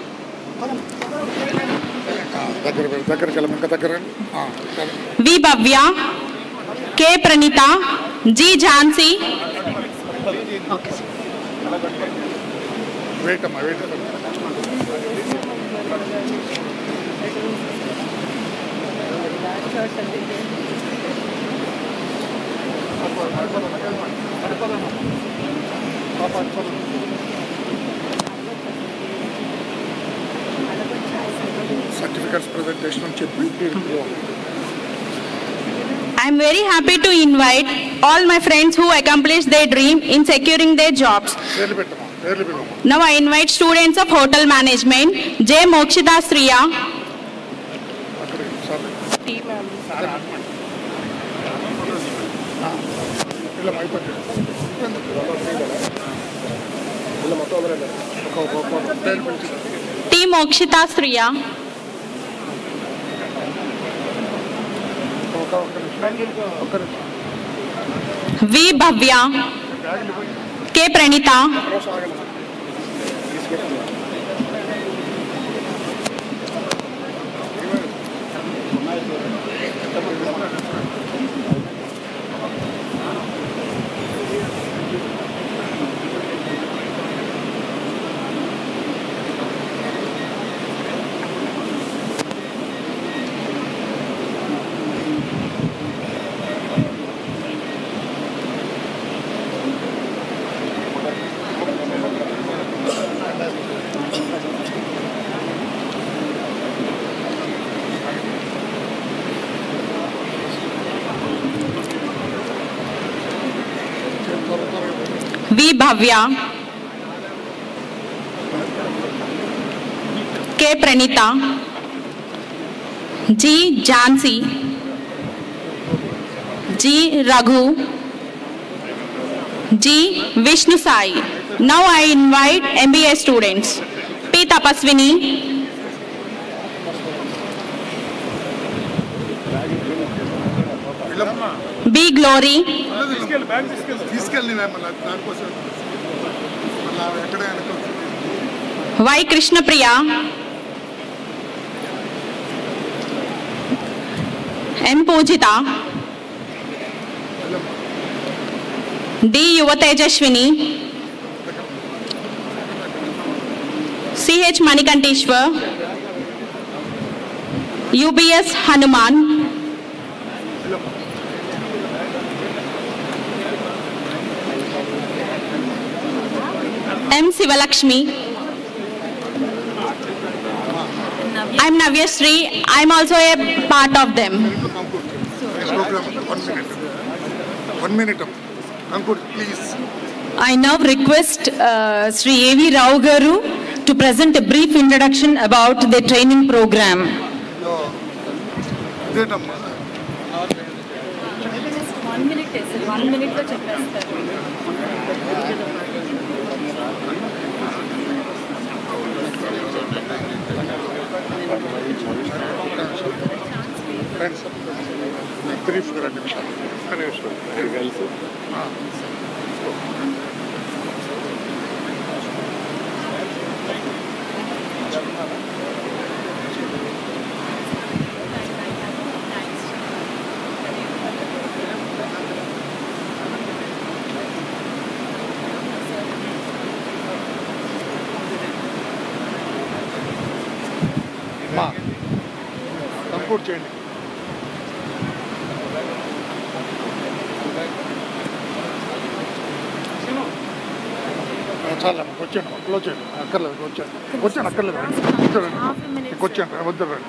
ఆ, దగ్గర వెళ్ళి, దగ్గరికి వెళ్ళమ్మా ఇంకా దగ్గర రండి. ఆ, సరే. V Bhavya K Praneetha G Jhansi wait అమ్మా వెయిట్ పాప సర్టిఫికెట్స్ ప్రజెంటేషన్ అని చెప్పి I am very happy to invite all my friends who accomplished their dream in securing their jobs. పేర్లు పెట్టమా పేర్లు పెట్టమా Now I invite students of hotel management, J. Mokshita Sriya, అక్కడ sir ఇలా అయిపోతుంది ఇలా మొత్తం వదలండి. ఒక ఒక- ఒక పేరు పిలిచి T. Mokshita Sriya, ఒక ఒక్క నిమిషం ఒక్క నిమిషం V. Bhavya, K. Pranita, రోజు ఆగండి తీసుకెళ్ళండి V. Bhavya, K. Pranita, G. Jansi, G. Raghu, G. Vishnu Sai. Now I invite MBA students. P. Tapaswini, B. Glory, తీసుకెళ్ళి బ్యాగ్ తీసుకెళ్ళి తీసుకెళ్ళి మళ్ళీ దానికోసం మళ్ళీ ఎక్కడ వెనక Y. Krishnapriya, M. Pujita, D. Yuvatejashwini, C. H. Manikanteshwar, UBS Hanuman, M. Sivalakshmi, I'm Navyasri. I'm also a part of them. Program one minute one minute uncle please I now request uh, Sri A.V. Rao Garu to present a brief introduction about the training program. ఇదేంటమ్మా friends brief రెండు నిమిషాలు ఒక్క నిమిషం కలిసి మా compute చేయండి చాలా వచ్చాను అక్కడ వచ్చాను అక్కర్లేదు వచ్చాను వచ్చాను అక్కర్లేదు వచ్చాను వచ్చాను వద్దు రండి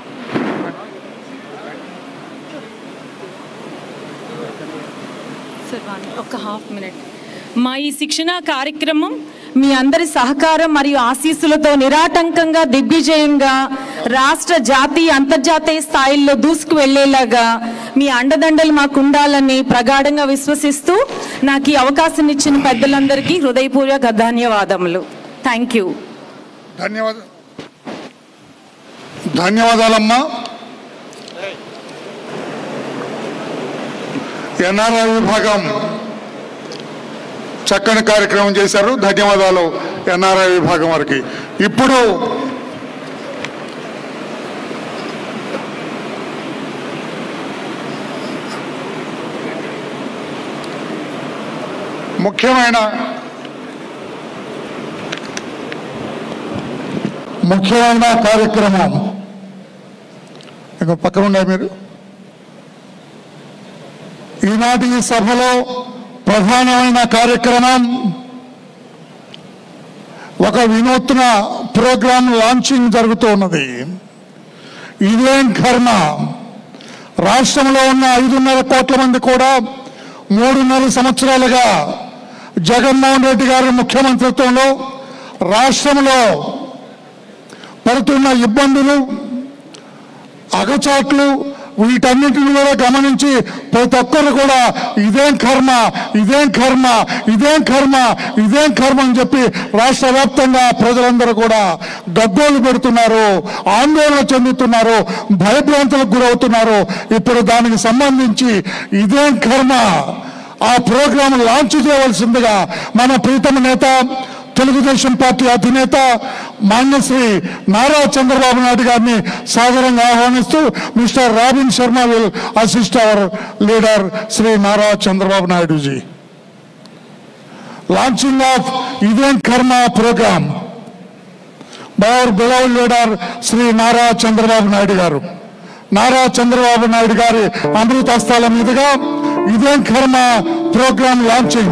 ఒక హాఫ్ మినిట్ మా ఈ శిక్షణ కార్యక్రమం మీ అందరి సహకారం మరియు ఆశీస్సులతో నిరాటంకంగా దిగ్విజయంగా రాష్ట్ర జాతీయ అంతర్జాతీయ స్థాయిల్లో దూసుకు వెళ్లేలాగా మీ అండదండలు మాకు ఉండాలని ప్రగాఢంగా విశ్వసిస్తూ నాకు ఈ అవకాశం ఇచ్చిన పెద్దలందరికీ హృదయపూర్వక ధన్యవాదములు థ్యాంక్ యూ ధన్యవాద ధన్యవాదాలమ్మా ఎన్ఆర్ఐ విభాగం చక్కని కార్యక్రమం చేశారు ధన్యవాదాలు ఎన్ఆర్ఐ విభాగం వారికి ఇప్పుడు ముఖ్యమైన ముఖ్యమైన కార్యక్రమం ఇక పక్కన ఉన్నాయి మీరు ఈనాటి ఈ సభలో ప్రధానమైన కార్యక్రమం ఒక వినూత్న ప్రోగ్రాం లాంచింగ్ జరుగుతూ ఉన్నది ఇదేం కర్మ రాష్ట్రంలో ఉన్న ఐదున్నర కోట్ల మంది కూడా మూడున్నర సంవత్సరాలుగా జగన్మోహన్ రెడ్డి గారి ముఖ్యమంత్రిత్వంలో రాష్ట్రంలో పడుతున్న ఇబ్బందులు అగచాట్లు వీటన్నిటిని కూడా గమనించి ప్రతి ఒక్కరు కూడా ఇదేం కర్మ ఇదేం కర్మ ఇదేం కర్మ ఇదేం కర్మ అని చెప్పి రాష్ట్ర వ్యాప్తంగా ప్రజలందరూ కూడా గగ్గోలు పెడుతున్నారు ఆందోళన చెందుతున్నారు భయభ్రాంతులకు గురవుతున్నారు ఇప్పుడు దానికి సంబంధించి ఇదేం కర్మ ఆ ప్రోగ్రాం లాంచ్ చేయవలసిందిగా మన ప్రీతమ నేత తెలుగుదేశం పార్టీ అధినేత మాన్యశ్రీ నారా చంద్రబాబు నాయుడు గారిని సాదరంగా ఆహ్వానిస్తూ mister Robin Sharma will assist our leader Shri Nara Chandrababu Naidu ji launching of ఇదేం కర్మ program by our beloved leader Shri Nara Chandrababu Naidu గారు నారా చంద్రబాబు నాయుడు గారి అమృత హస్తాల మీదుగా ఇదేం కర్మ ప్రోగ్రామ్ లాంచింగ్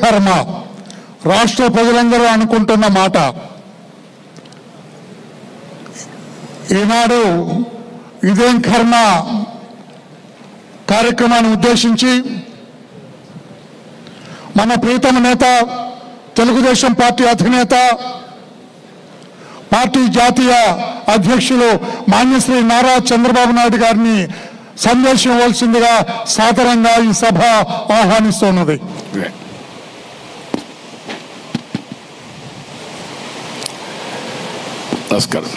కర్మ రాష్ట్ర ప్రజలందరూ అనుకుంటున్న మాట ఈనాడు ఇదేం కర్మ కార్యక్రమాన్ని ఉద్దేశించి మన ప్రీతమ నేత తెలుగుదేశం పార్టీ అధినేత పార్టీ జాతీయ అధ్యక్షులు మాన్యశ్రీ నారా చంద్రబాబు నాయుడు గారిని సందేశం ఇవ్వాల్సిందిగా సాదరంగా ఈ సభ ఆహ్వానిస్తున్నది నమస్కారం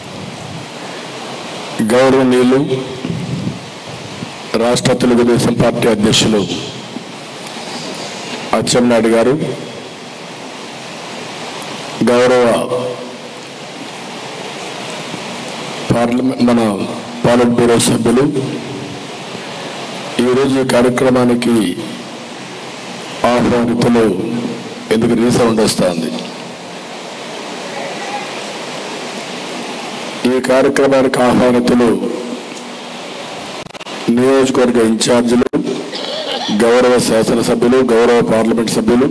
గౌరవనీయులు రాష్ట్ర తెలుగుదేశం పార్టీ అధ్యక్షులు అచ్చెన్నాయుడు గారు గౌరవ పార్లమెంట్ మన పాలిట్ బ్యూరో సభ్యులు ఈరోజు ఈ కార్యక్రమానికి ఆహ్వానితులు ఎందుకు రీసౌండ్ వస్తుంది ఈ కార్యక్రమానికి ఆహ్వానితులు నియోజకవర్గ ఇన్ఛార్జీలు గౌరవ శాసనసభ్యులు గౌరవ పార్లమెంట్ సభ్యులు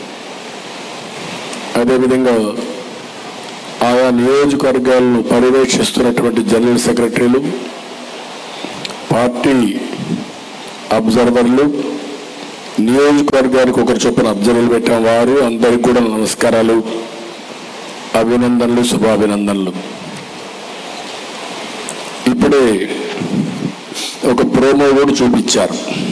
అదేవిధంగా ఆయా నియోజకవర్గాలను పర్యవేక్షిస్తున్నటువంటి జనరల్ సెక్రటరీలు పార్టీ అబ్జర్వర్లు నియోజకవర్గానికి ఒకరు చొప్పున అబ్జర్వర్లు పెట్టిన వారు అందరికీ కూడా నమస్కారాలు అభినందనలు శుభాభినందనలు ఇప్పుడే ఒక ప్రోమో కూడా చూపించారు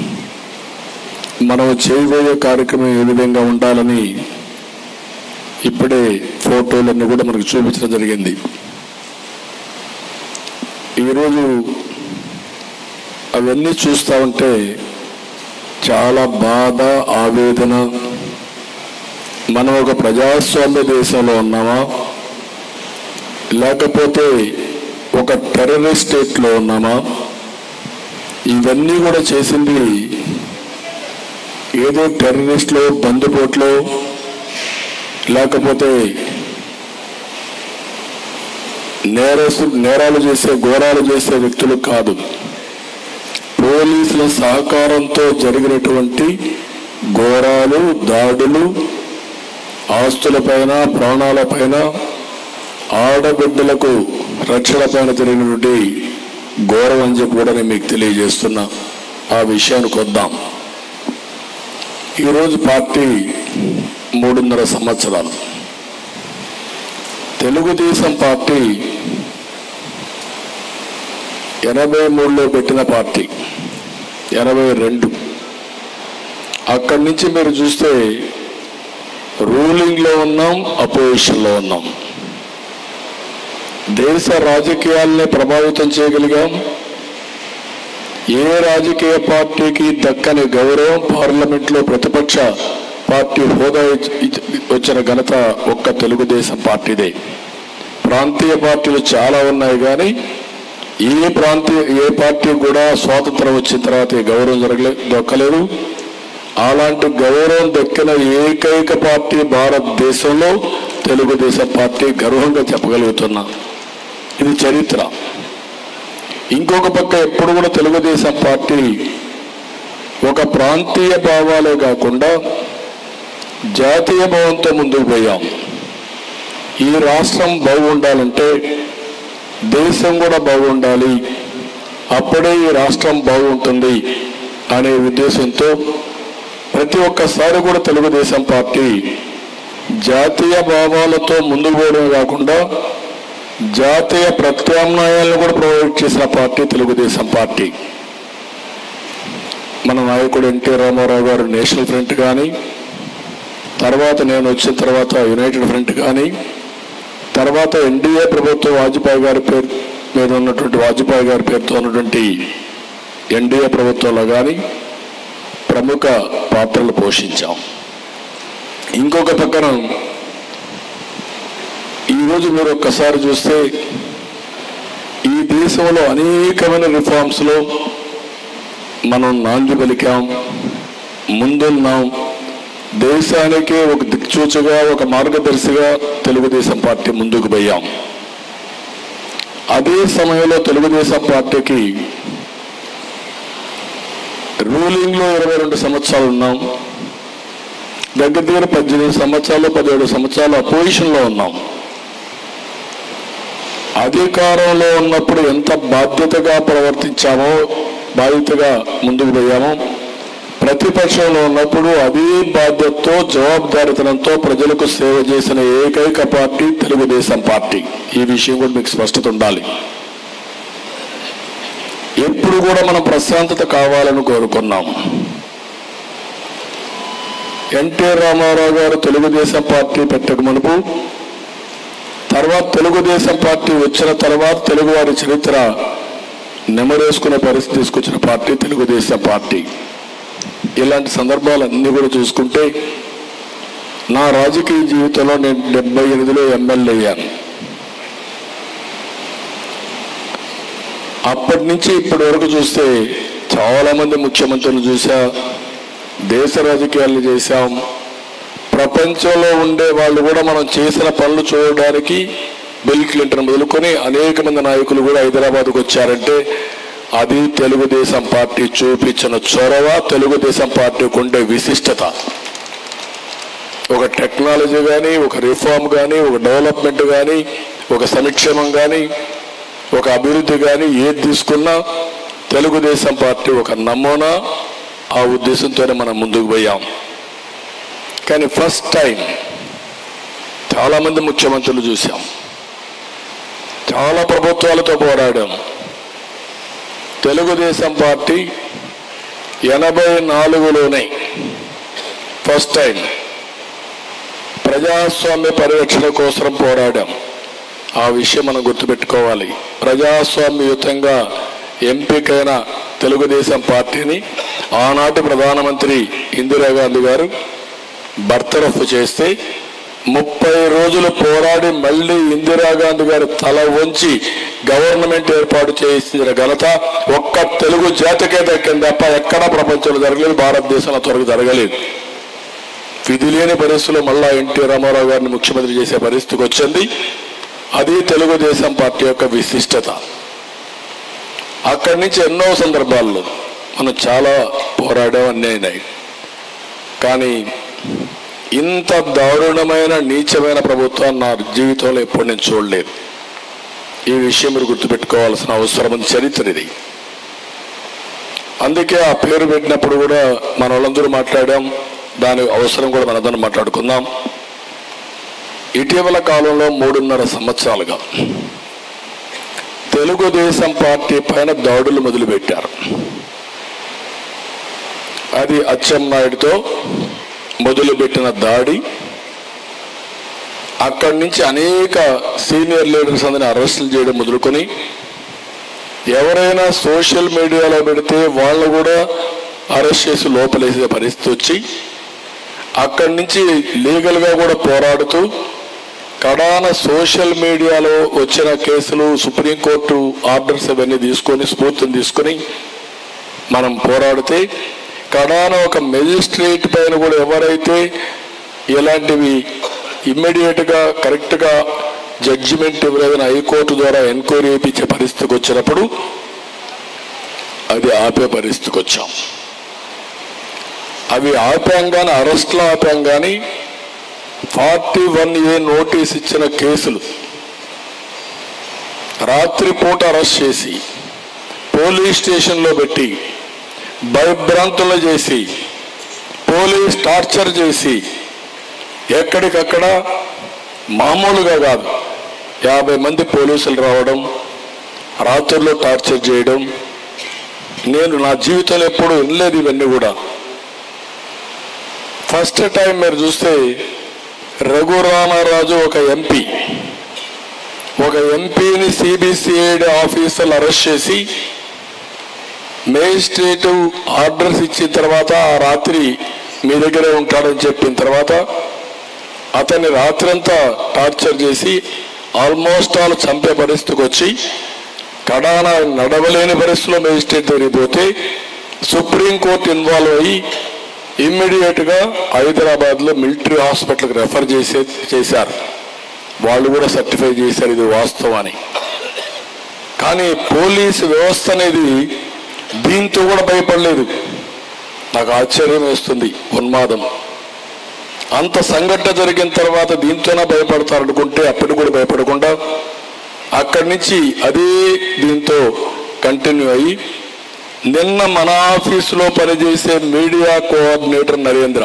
మనం చేయబోయే కార్యక్రమం ఏ విధంగా ఉండాలని ఇప్పుడే ఫోటోలన్నీ కూడా మనకు చూపించడం జరిగింది ఈరోజు అవన్నీ చూస్తూ ఉంటే చాలా బాధ ఆవేదన మనం ఒక ప్రజాస్వామ్య దేశంలో ఉన్నామా లేకపోతే ఒక టెర్రరిస్ట్ స్టేట్లో ఉన్నామా ఇవన్నీ కూడా చేసింది ఏదో టెర్రరిస్ట్లో బందుపోట్లో లేకపోతే నేరస్తు నేరాలు చేసే ఘోరాలు చేసే వ్యక్తులు కాదు పోలీసుల సహకారంతో జరిగినటువంటి ఘోరాలు దాడులు ఆస్తులపైన ప్రాణాలపైన ఆడబిడ్డలకు రక్షణ పైన జరిగినటువంటి ఘోరం అని చెప్పి కూడా నేను మీకు తెలియజేస్తున్నా ఆ విషయానికి వద్దాం ఈరోజు పార్టీ మూడున్నర సంవత్సరాలు తెలుగుదేశం పార్టీ ఎనభై మూడులో పెట్టిన పార్టీ ఎనభై రెండు అక్కడి నుంచి మీరు చూస్తే రూలింగ్లో ఉన్నాం అపోజిషన్లో ఉన్నాం దేశ రాజకీయాల్ని ప్రభావితం చేయగలిగాం ఏ రాజకీయ పార్టీకి దక్కని గౌరవం పార్లమెంట్లో ప్రతిపక్ష పార్టీ హోదా ఇచ్- ఇచ్- వచ్చిన ఘనత ఒక్క తెలుగుదేశం పార్టీదే ప్రాంతీయ పార్టీలు చాలా ఉన్నాయి కానీ ఏ ప్రాంతీయ ఏ పార్టీ కూడా స్వాతంత్రం వచ్చిన తర్వాత ఈ గౌరవం జరగలే దొక్కలేదు అలాంటి గౌరవం దక్కిన ఏకైక పార్టీ భారతదేశంలో తెలుగుదేశం పార్టీ గర్వంగా చెప్పగలుగుతున్నా ఇది చరిత్ర ఇంకొక పక్క ఎప్పుడు కూడా తెలుగుదేశం పార్టీ ఒక ప్రాంతీయ భావాలే కాకుండా జాతీయ భావంతో ముందుకు పోయాం ఈ రాష్ట్రం బాగుండాలంటే దేశం కూడా బాగుండాలి అప్పుడే ఈ రాష్ట్రం బాగుంటుంది అనే ఉద్దేశంతో ప్రతి ఒక్కసారి కూడా తెలుగుదేశం పార్టీ జాతీయ భావాలతో ముందుకు పోవడమే కాకుండా జాతీయ ప్రత్యామ్నాయాలను కూడా ప్రొవైడ్ చేసిన పార్టీ తెలుగుదేశం పార్టీ మన నాయకుడు ఎన్టీ రామారావు గారు నేషనల్ ఫ్రంట్ కానీ తర్వాత నేను వచ్చిన తర్వాత యునైటెడ్ ఫ్రంట్ కానీ తర్వాత ఎన్డీఏ ప్రభుత్వం వాజ్పేయి గారి పేరు మీద ఉన్నటువంటి వాజ్పేయి గారి పేరుతో ఉన్నటువంటి ఎన్డీఏ ప్రభుత్వంలో కానీ ప్రముఖ పాత్రలు పోషించాం ఇంకొక పక్కన ఈరోజు మీరు ఒక్కసారి చూస్తే ఈ దేశంలో అనేకమైన రిఫార్మ్స్లో మనం నాంది పలికాం ముందున్నాం దేశానికే ఒక దిక్చూచగా ఒక మార్గదర్శిగా తెలుగుదేశం పార్టీ ముందుకు పోయాం అదే సమయంలో తెలుగుదేశం పార్టీకి రూలింగ్లో ఇరవై రెండు సంవత్సరాలు ఉన్నాం దగ్గర దగ్గర పద్దెనిమిది సంవత్సరాలు పదిహేడు సంవత్సరాలు అపోజిషన్లో ఉన్నాం అధికారంలో ఉన్నప్పుడు ఎంత బాధ్యతగా ప్రవర్తించామో బాధ్యతగా ముందుకు పోయామో ప్రతిపక్షంలో ఉన్నప్పుడు అదే బాధ్యతతో జవాబుదారితనంతో ప్రజలకు సేవ చేసిన ఏకైక పార్టీ తెలుగుదేశం పార్టీ ఈ విషయం కూడా మీకు స్పష్టత ఉండాలి ఎప్పుడు కూడా మనం ప్రశాంతత కావాలని కోరుకున్నాం ఎన్టీ రామారావు గారు తెలుగుదేశం పార్టీ పెట్టక మునుపు తర్వాత తెలుగుదేశం పార్టీ వచ్చిన తర్వాత తెలుగువారి చరిత్ర నెమరేసుకునే పరిస్థితి తీసుకొచ్చిన పార్టీ తెలుగుదేశం పార్టీ ఇలాంటి సందర్భాలన్నీ కూడా చూసుకుంటే నా రాజకీయ జీవితంలో నేను డెబ్బై ఎనిమిదిలో ఎమ్మెల్యే అయ్యాను అప్పటి నుంచి ఇప్పటి వరకు చూస్తే చాలా మంది ముఖ్యమంత్రులు చూసా దేశ రాజకీయాలు చేశాం ప్రపంచంలో ఉండే వాళ్ళు కూడా మనం చేసిన పనులు చూడడానికి బిల్ క్లింటన్ మొదలుకొని అనేక మంది నాయకులు కూడా హైదరాబాద్కు వచ్చారంటే అది తెలుగుదేశం పార్టీ చూపించిన చొరవ తెలుగుదేశం పార్టీకి ఉండే విశిష్టత ఒక టెక్నాలజీ కానీ ఒక రిఫార్మ్ కానీ ఒక డెవలప్మెంట్ కానీ ఒక సంక్షేమం కానీ ఒక అభివృద్ధి కానీ ఏది తీసుకున్నా తెలుగుదేశం పార్టీ ఒక నమూనా ఆ ఉద్దేశంతోనే మనం ముందుకు పోయాం కానీ ఫస్ట్ టైం చాలామంది ముఖ్యమంత్రులు చూసాం చాలా ప్రభుత్వాలతో పోరాడాం తెలుగుదేశం పార్టీ ఎనభై నాలుగులోనే ఫస్ట్ టైం ప్రజాస్వామ్య పరిరక్షణ కోసం పోరాడాం ఆ విషయం మనం గుర్తుపెట్టుకోవాలి ప్రజాస్వామ్యయుతంగా ఎంపికైన తెలుగుదేశం పార్టీని ఆనాటి ప్రధానమంత్రి ఇందిరాగాంధీ గారు బర్తరఫ్ చేస్తే ముప్పై రోజులు పోరాడి మళ్ళీ ఇందిరాగాంధీ గారు తల వంచి గవర్నమెంట్ ఏర్పాటు చేసిన ఘనత ఒక్క తెలుగు జాతికే దక్కింది తప్ప ఎక్కడా ప్రపంచంలో జరగలేదు భారతదేశంలో త్వరగా జరగలేదు విధి లేని పరిస్థితుల్లో మళ్ళా ఎన్టీ రామారావు గారిని ముఖ్యమంత్రి చేసే పరిస్థితికి వచ్చింది అది తెలుగుదేశం పార్టీ యొక్క విశిష్టత అక్కడి నుంచి ఎన్నో సందర్భాల్లో మనం చాలా పోరాడాం అన్నీ అయినాయి కానీ ఇంత దారుణమైన నీచమైన ప్రభుత్వాన్ని నా జీవితంలో ఎప్పుడు నేను చూడలేదు ఈ విషయం మీరు గుర్తుపెట్టుకోవాల్సిన అవసరం ఉంది చరిత్ర ఇది అందుకే ఆ పేరు పెట్టినప్పుడు కూడా మన వాళ్ళందరూ మాట్లాడాం దాని అవసరం కూడా మనందరం మాట్లాడుకుందాం ఇటీవల కాలంలో మూడున్నర సంవత్సరాలుగా తెలుగుదేశం పార్టీ పైన దాడులు మొదలుపెట్టారు అది అచ్చెన్నాయుడుతో మొదలుపెట్టిన దాడి అక్కడి నుంచి అనేక సీనియర్ లీడర్స్ అందరిని అరెస్టులు చేయడం మొదలుకొని ఎవరైనా సోషల్ మీడియాలో పెడితే వాళ్ళు కూడా అరెస్ట్ చేసి లోపలేసే పరిస్థితి వచ్చి అక్కడి నుంచి లీగల్గా కూడా పోరాడుతూ కడాన సోషల్ మీడియాలో వచ్చిన కేసులు సుప్రీంకోర్టు ఆర్డర్స్ అవన్నీ తీసుకొని స్ఫూర్తిని తీసుకొని మనం పోరాడితే కడాన ఒక మెజిస్ట్రేట్ పైన కూడా ఎవరైతే ఇలాంటివి ఇమ్మీడియట్గా కరెక్ట్గా జడ్జిమెంట్ ఇవ్వలేదని హైకోర్టు ద్వారా ఎంక్వైరీ చేయించే పరిస్థితికి వచ్చినప్పుడు అది ఆపే పరిస్థితికి వచ్చాం అవి ఆపాం కానీ అరెస్ట్లో ఆపాం కానీ ఫార్టీ వన్ ఏ నోటీస్ ఇచ్చిన కేసులు రాత్రిపూట అరెస్ట్ చేసి పోలీస్ స్టేషన్లో పెట్టి భయభ్రాంతులు చేసి పోలీస్ టార్చర్ చేసి ఎక్కడికక్కడ మామూలుగా కాదు యాభై మంది పోలీసులు రావడం రాత్రుల్లో టార్చర్ చేయడం నేను నా జీవితంలో ఎప్పుడు వినలేదు ఇవన్నీ కూడా ఫస్ట్ టైం మీరు చూస్తే రఘురామరాజు ఒక ఎంపీ ఒక ఎంపీని సిబిసిఐడి ఆఫీసర్లు అరెస్ట్ చేసి మేజిస్ట్రేట్ ఆర్డర్స్ ఇచ్చిన తర్వాత ఆ రాత్రి మీ దగ్గరే ఉంటాడని చెప్పిన తర్వాత అతన్ని రాత్రంతా టార్చర్ చేసి ఆల్మోస్ట్ ఆల్ చంపే పరిస్థితికి వచ్చి కడాన నడవలేని పరిస్థితిలో మేజిస్ట్రేట్ దగ్గరికి పోతే సుప్రీంకోర్టు ఇన్వాల్వ్ అయ్యి ఇమ్మీడియట్ గా హైదరాబాద్ లో మిలిటరీ హాస్పిటల్కి రెఫర్ చేసే చేశారు వాళ్ళు కూడా సర్టిఫై చేశారు ఇది వాస్తవం అని కానీ పోలీసు వ్యవస్థ అనేది దీంతో కూడా భయపడలేదు నాకు ఆశ్చర్యం వేస్తుంది ఉన్మాదం అంత సంఘటన జరిగిన తర్వాత దీంతోనే భయపడతారు అనుకుంటే అప్పటికి కూడా భయపడకుండా అక్కడి నుంచి అదే దీంతో కంటిన్యూ అయ్యి నిన్న మన ఆఫీసులో పనిచేసే మీడియా కోఆర్డినేటర్ నరేంద్ర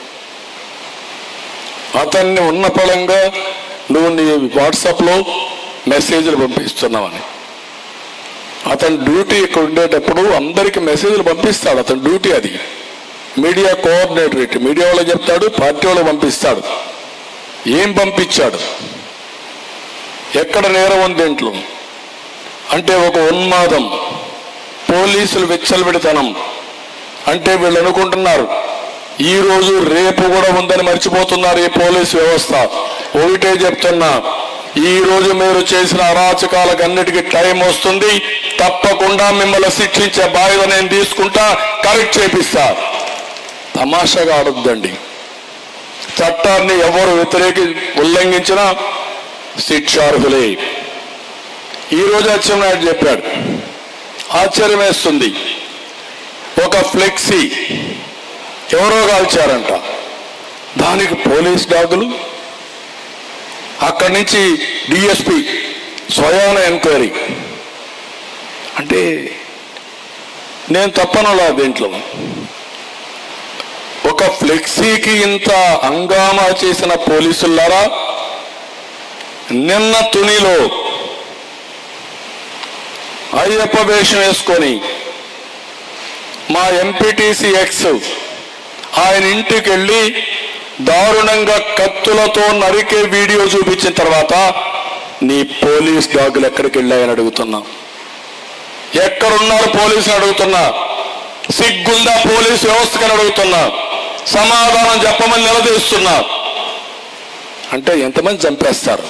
అతన్ని ఉన్న పళంగా నువ్వు నీ వాట్సాప్లో మెసేజ్లు పంపిస్తున్నావని అతని డ్యూటీ ఇక్కడ ఉండేటప్పుడు అందరికి మెసేజ్లు పంపిస్తాడు అతని డ్యూటీ అది మీడియా కోఆర్డినేటర్ ఇటు మీడియా వాళ్ళు చెప్తాడు పార్టీ వాళ్ళు పంపిస్తాడు ఏం పంపించాడు ఎక్కడ నేరం ఉంది దీంట్లో అంటే ఒక ఉన్మాదం పోలీసులు విచ్చలవిడితనం అంటే వీళ్ళు అనుకుంటున్నారు ఈ రోజు రేపు కూడా ఉందని మర్చిపోతున్నారు ఈ పోలీసు వ్యవస్థ ఒకటే చెప్తున్నా ఈ రోజు మీరు చేసిన అరాచకాలకు అన్నిటికీ టైం వస్తుంది తప్పకుండా మిమ్మల్ని శిక్షించే బాధ్యత నేను తీసుకుంటా కరెక్ట్ చేపిస్తా తమాషాగా ఆడొద్దండి చట్టాన్ని ఎవరు వ్యతిరేకి ఉల్లంఘించినా శిక్షార్హులే ఈ రోజు అచ్చెన్నాయుడు చెప్పాడు ఆశ్చర్యం వేస్తుంది ఒక ఫ్లెక్సీ ఎవరో కాల్చారంట దానికి పోలీస్ డాగులు అక్కడి నుంచి డిఎస్పి స్వయాన ఎంక్వైరీ అంటే నేను తప్పనలా దీంట్లో ఒక ఫ్లెక్సీకి ఇంత హంగామా చేసిన పోలీసులారా నిన్న తునిలో అయ్యప్ప వేషం వేసుకొని మా ఎంపీటీసీ ఎక్స్ ఆయన ఇంటికి వెళ్ళి దారుణంగా కత్తులతో నరికే వీడియో చూపించిన తర్వాత నీ పోలీస్ డాగులు ఎక్కడికి వెళ్ళాయని అడుగుతున్నా ఎక్కడున్నారు పోలీసులు అడుగుతున్నా సిగ్గుందా పోలీస్ వ్యవస్థకని అడుగుతున్నా సమాధానం చెప్పమని నిలదీస్తున్నా అంటే ఎంతమంది చంపేస్తారు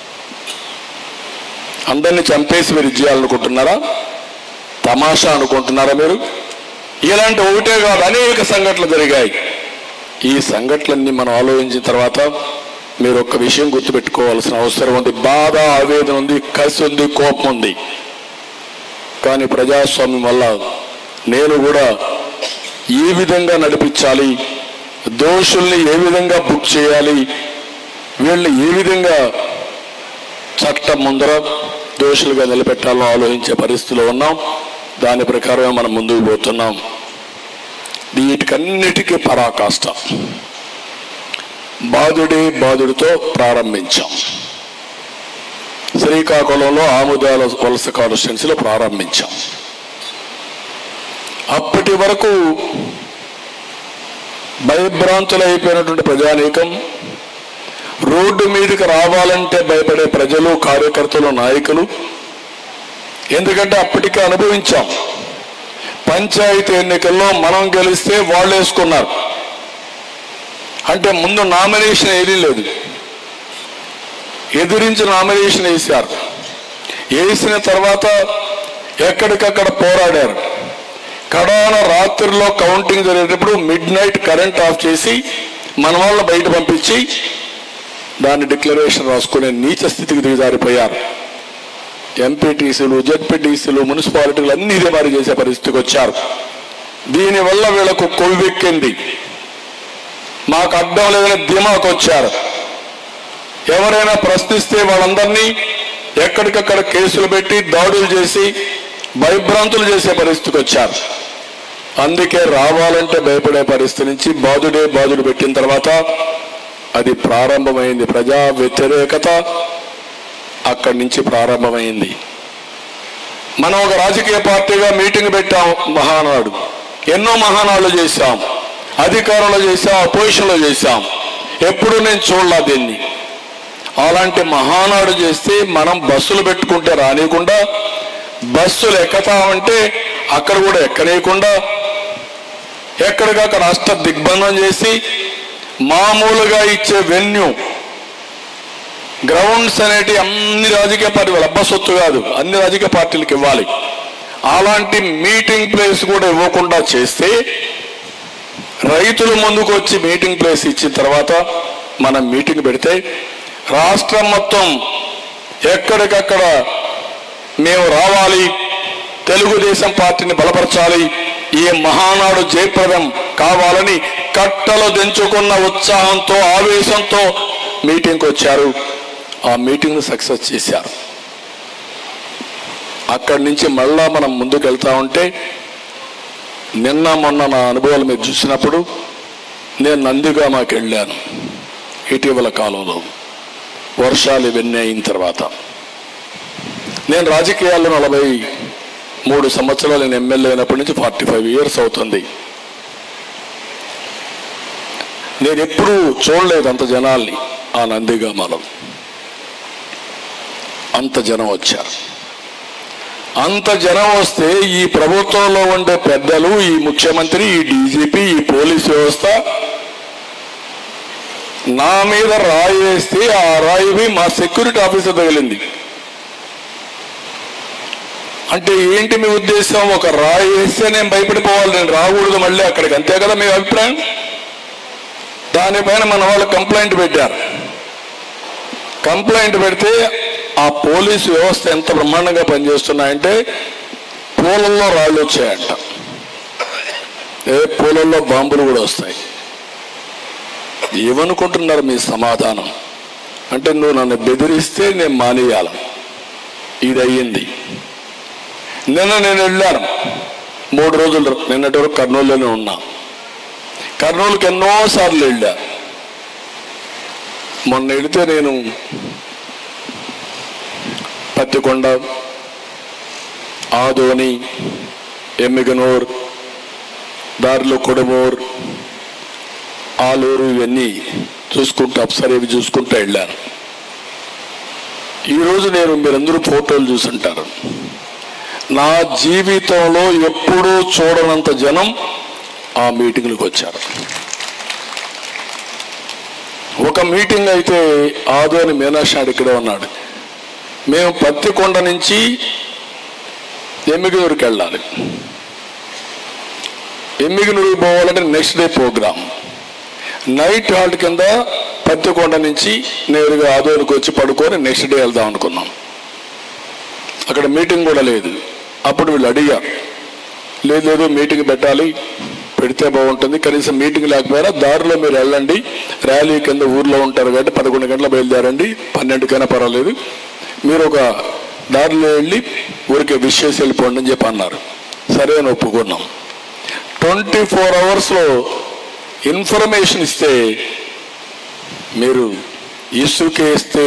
అందరిని చంపేసి మీరు చేయాలనుకుంటున్నారా తమాషా అనుకుంటున్నారా మీరు ఇలాంటి ఒకటే కాదు అనేక సంఘటనలు జరిగాయి ఈ సంఘటనలన్నీ మనం ఆలోచించిన తర్వాత మీరు ఒక్క విషయం గుర్తుపెట్టుకోవాల్సిన అవసరం ఉంది బాధ ఆవేదన ఉంది కసి ఉంది కోపం ఉంది కానీ ప్రజాస్వామ్యం వల్ల నేను కూడా ఏ విధంగా నడిపించాలి దోషుల్ని ఏ విధంగా బుక్ చేయాలి వీళ్ళని ఏ విధంగా చట్టం ముందర దోషులుగా నిలబెట్టాలో ఆలోచించే పరిస్థితిలో ఉన్నాం దాని ప్రకారమే మనం ముందుకు పోతున్నాం వీటికన్నిటికీ పరాకాష్ట బాధుడే బాధుడితో ప్రారంభించాం శ్రీకాకుళంలో ఆముదాల వలస కాన్స్టిట్యున్సీలో ప్రారంభించాం అప్పటి వరకు భయభ్రాంతులైపోయినటువంటి ప్రజానీకం రోడ్డు మీదకి రావాలంటే భయపడే ప్రజలు కార్యకర్తలు నాయకులు ఎందుకంటే అప్పటికే అనుభవించాం పంచాయతీ ఎన్నికల్లో మనం గెలిస్తే వాళ్ళు వేసుకున్నారు అంటే ముందు నామినేషన్ ఏదీ లేదు ఎదురించి నామినేషన్ వేశారు వేసిన తర్వాత ఎక్కడికక్కడ పోరాడారు కడాన రాత్రిలో కౌంటింగ్ జరిగేటప్పుడు మిడ్ నైట్ కరెంట్ ఆఫ్ చేసి మన వాళ్ళని బయట పంపించి దాన్ని డిక్లరేషన్ రాసుకునే నీచ స్థితికి దిగజారిపోయారు ఎంపీటీసీలు జెడ్పీటీసీలు మున్సిపాలిటీలు అన్ని ఇదే వారి చేసే పరిస్థితికి వచ్చారు దీనివల్ల వీళ్ళకు కొవ్వెక్కింది మాకు అడ్డం లేదని ధీమాకు వచ్చారు ఎవరైనా ప్రశ్నిస్తే వాళ్ళందరినీ ఎక్కడికక్కడ కేసులు పెట్టి దాడులు చేసి భయభ్రాంతులు చేసే పరిస్థితికి వచ్చారు అందుకే రావాలంటే భయపడే పరిస్థితి నుంచి బాధుడే బాధుడు పెట్టిన తర్వాత అది ప్రారంభమైంది ప్రజా వ్యతిరేకత అక్కడి నుంచి ప్రారంభమైంది మనం ఒక రాజకీయ పార్టీగా మీటింగ్ పెట్టాం మహానాడు ఎన్నో మహానాడు చేశాం అధికారంలో చేశాం అపోజిషన్లో చేశాం ఎప్పుడు నేను చూడలా దీన్ని అలాంటి మహానాడు చేస్తే మనం బస్సులు పెట్టుకుంటే రానియకుండా బస్సులు ఎక్కుతామంటే అక్కడ కూడా ఎక్కనీయకుండా ఎక్కడికక్కడ అష్ట దిగ్బంధం చేసి మామూలుగా ఇచ్చే వెన్యూ గ్రౌండ్స్ అనేటి అన్ని రాజకీయ పార్టీలు అబ్బ సొత్తు కాదు అన్ని రాజకీయ పార్టీలకు ఇవ్వాలి అలాంటి మీటింగ్ ప్లేస్ కూడా ఇవ్వకుండా చేస్తే రైతులు ముందుకు వచ్చి మీటింగ్ ప్లేస్ ఇచ్చిన తర్వాత మనం మీటింగ్ పెడితే రాష్ట్రం మొత్తం ఎక్కడికక్కడ మేము రావాలి తెలుగుదేశం పార్టీని బలపరచాలి ఈ మహానాడు జయప్రదం కావాలని కట్టలు దించుకున్న ఉత్సాహంతో ఆవేశంతో మీటింగ్కి వచ్చారు ఆ మీటింగ్ సక్సెస్ చేశారు అక్కడి నుంచి మళ్ళా మనం ముందుకు వెళ్తా ఉంటే నిన్న మొన్న నా అనుభవాలు మీరు చూసినప్పుడు నేను నందిగామాకి వెళ్ళాను ఇటీవల కాలంలో వర్షాలు ఇవన్నీ అయిన తర్వాత నేను రాజకీయాల్లో నలభై మూడు సంవత్సరాలు నేను ఎమ్మెల్యే అయినప్పటి నుంచి ఫార్టీ ఫైవ్ ఇయర్స్ అవుతుంది నేను ఎప్పుడూ చూడలేదు అంత జనాల్ని ఆ నందిగామలో అంత జనం వచ్చారు అంత జనం వస్తే ఈ ప్రభుత్వంలో ఉండే పెద్దలు ఈ ముఖ్యమంత్రి ఈ డీజీపీ ఈ పోలీస్ వ్యవస్థ నా మీద రాయి వేస్తే ఆ రాయివి మా సెక్యూరిటీ ఆఫీసర్ తగిలింది అంటే ఏంటి మీ ఉద్దేశం ఒక రాయి వేస్తే నేను భయపడిపోవాలి నేను రాకూడదు మళ్ళీ అక్కడికి అంతే కదా మీ అభిప్రాయం దానిపైన మన వాళ్ళు కంప్లైంట్ పెట్టారు కంప్లైంట్ పెడితే ఆ పోలీసు వ్యవస్థ ఎంత బ్రహ్మాండంగా పనిచేస్తున్నాయంటే పూలల్లో రాళ్ళు వచ్చాయంట ఏ పూలల్లో బాంబులు కూడా వస్తాయి ఏమనుకుంటున్నారు మీ సమాధానం అంటే నువ్వు నన్ను బెదిరిస్తే నేను మానేయాల ఇది అయ్యింది నిన్న నేను వెళ్ళాను మూడు రోజులు నిన్నటి వరకు కర్నూలులోనే ఉన్నా కర్నూలుకి ఎన్నోసార్లు వెళ్ళా మొన్న వెళితే నేను పత్తికొండ ఆదోని ఎమ్మిగనూర్ దారిలో కొడమూర్ ఆలూరు ఇవన్నీ చూసుకుంటూ అప్సర్ ఇవి చూసుకుంటూ వెళ్ళాను ఈరోజు నేను మీరందరూ ఫోటోలు చూసుంటారు నా జీవితంలో ఎప్పుడూ చూడనంత జనం ఆ మీటింగ్లకు వచ్చారు ఒక మీటింగ్ అయితే ఆదోని మీనాషాడు ఇక్కడే ఉన్నాడు మేము పత్తికొండ నుంచి ఎమ్మిగనూరుకి వెళ్ళాలి ఎమ్మిగనూరుకి పోవాలంటే next day program night halt కింద పత్తికొండ నుంచి నేరుగా ఆదోనికి వచ్చి పడుకొని నెక్స్ట్ డే వెళ్దాం అనుకున్నాం అక్కడ మీటింగ్ కూడా లేదు అప్పుడు వీళ్ళు అడిగారు లేదు లేదు మీటింగ్ పెట్టాలి పెడితే బాగుంటుంది కనీసం మీటింగ్ లేకపోయినా దారిలో మీరు వెళ్ళండి ర్యాలీ కింద ఊర్లో ఉంటారు కాబట్టి పదకొండు గంటల బయలుదేరండి పన్నెండుకైనా పర్వాలేదు మీరు ఒక దారిలో వెళ్ళి ఊరికే విషయస్ వెళ్ళిపోండి అని చెప్పి అన్నారు సరే అని ఒప్పుకున్నాం ట్వంటీ ఫోర్ అవర్స్లో ఇన్ఫర్మేషన్ ఇస్తే మీరు ఇసుకే ఇస్తే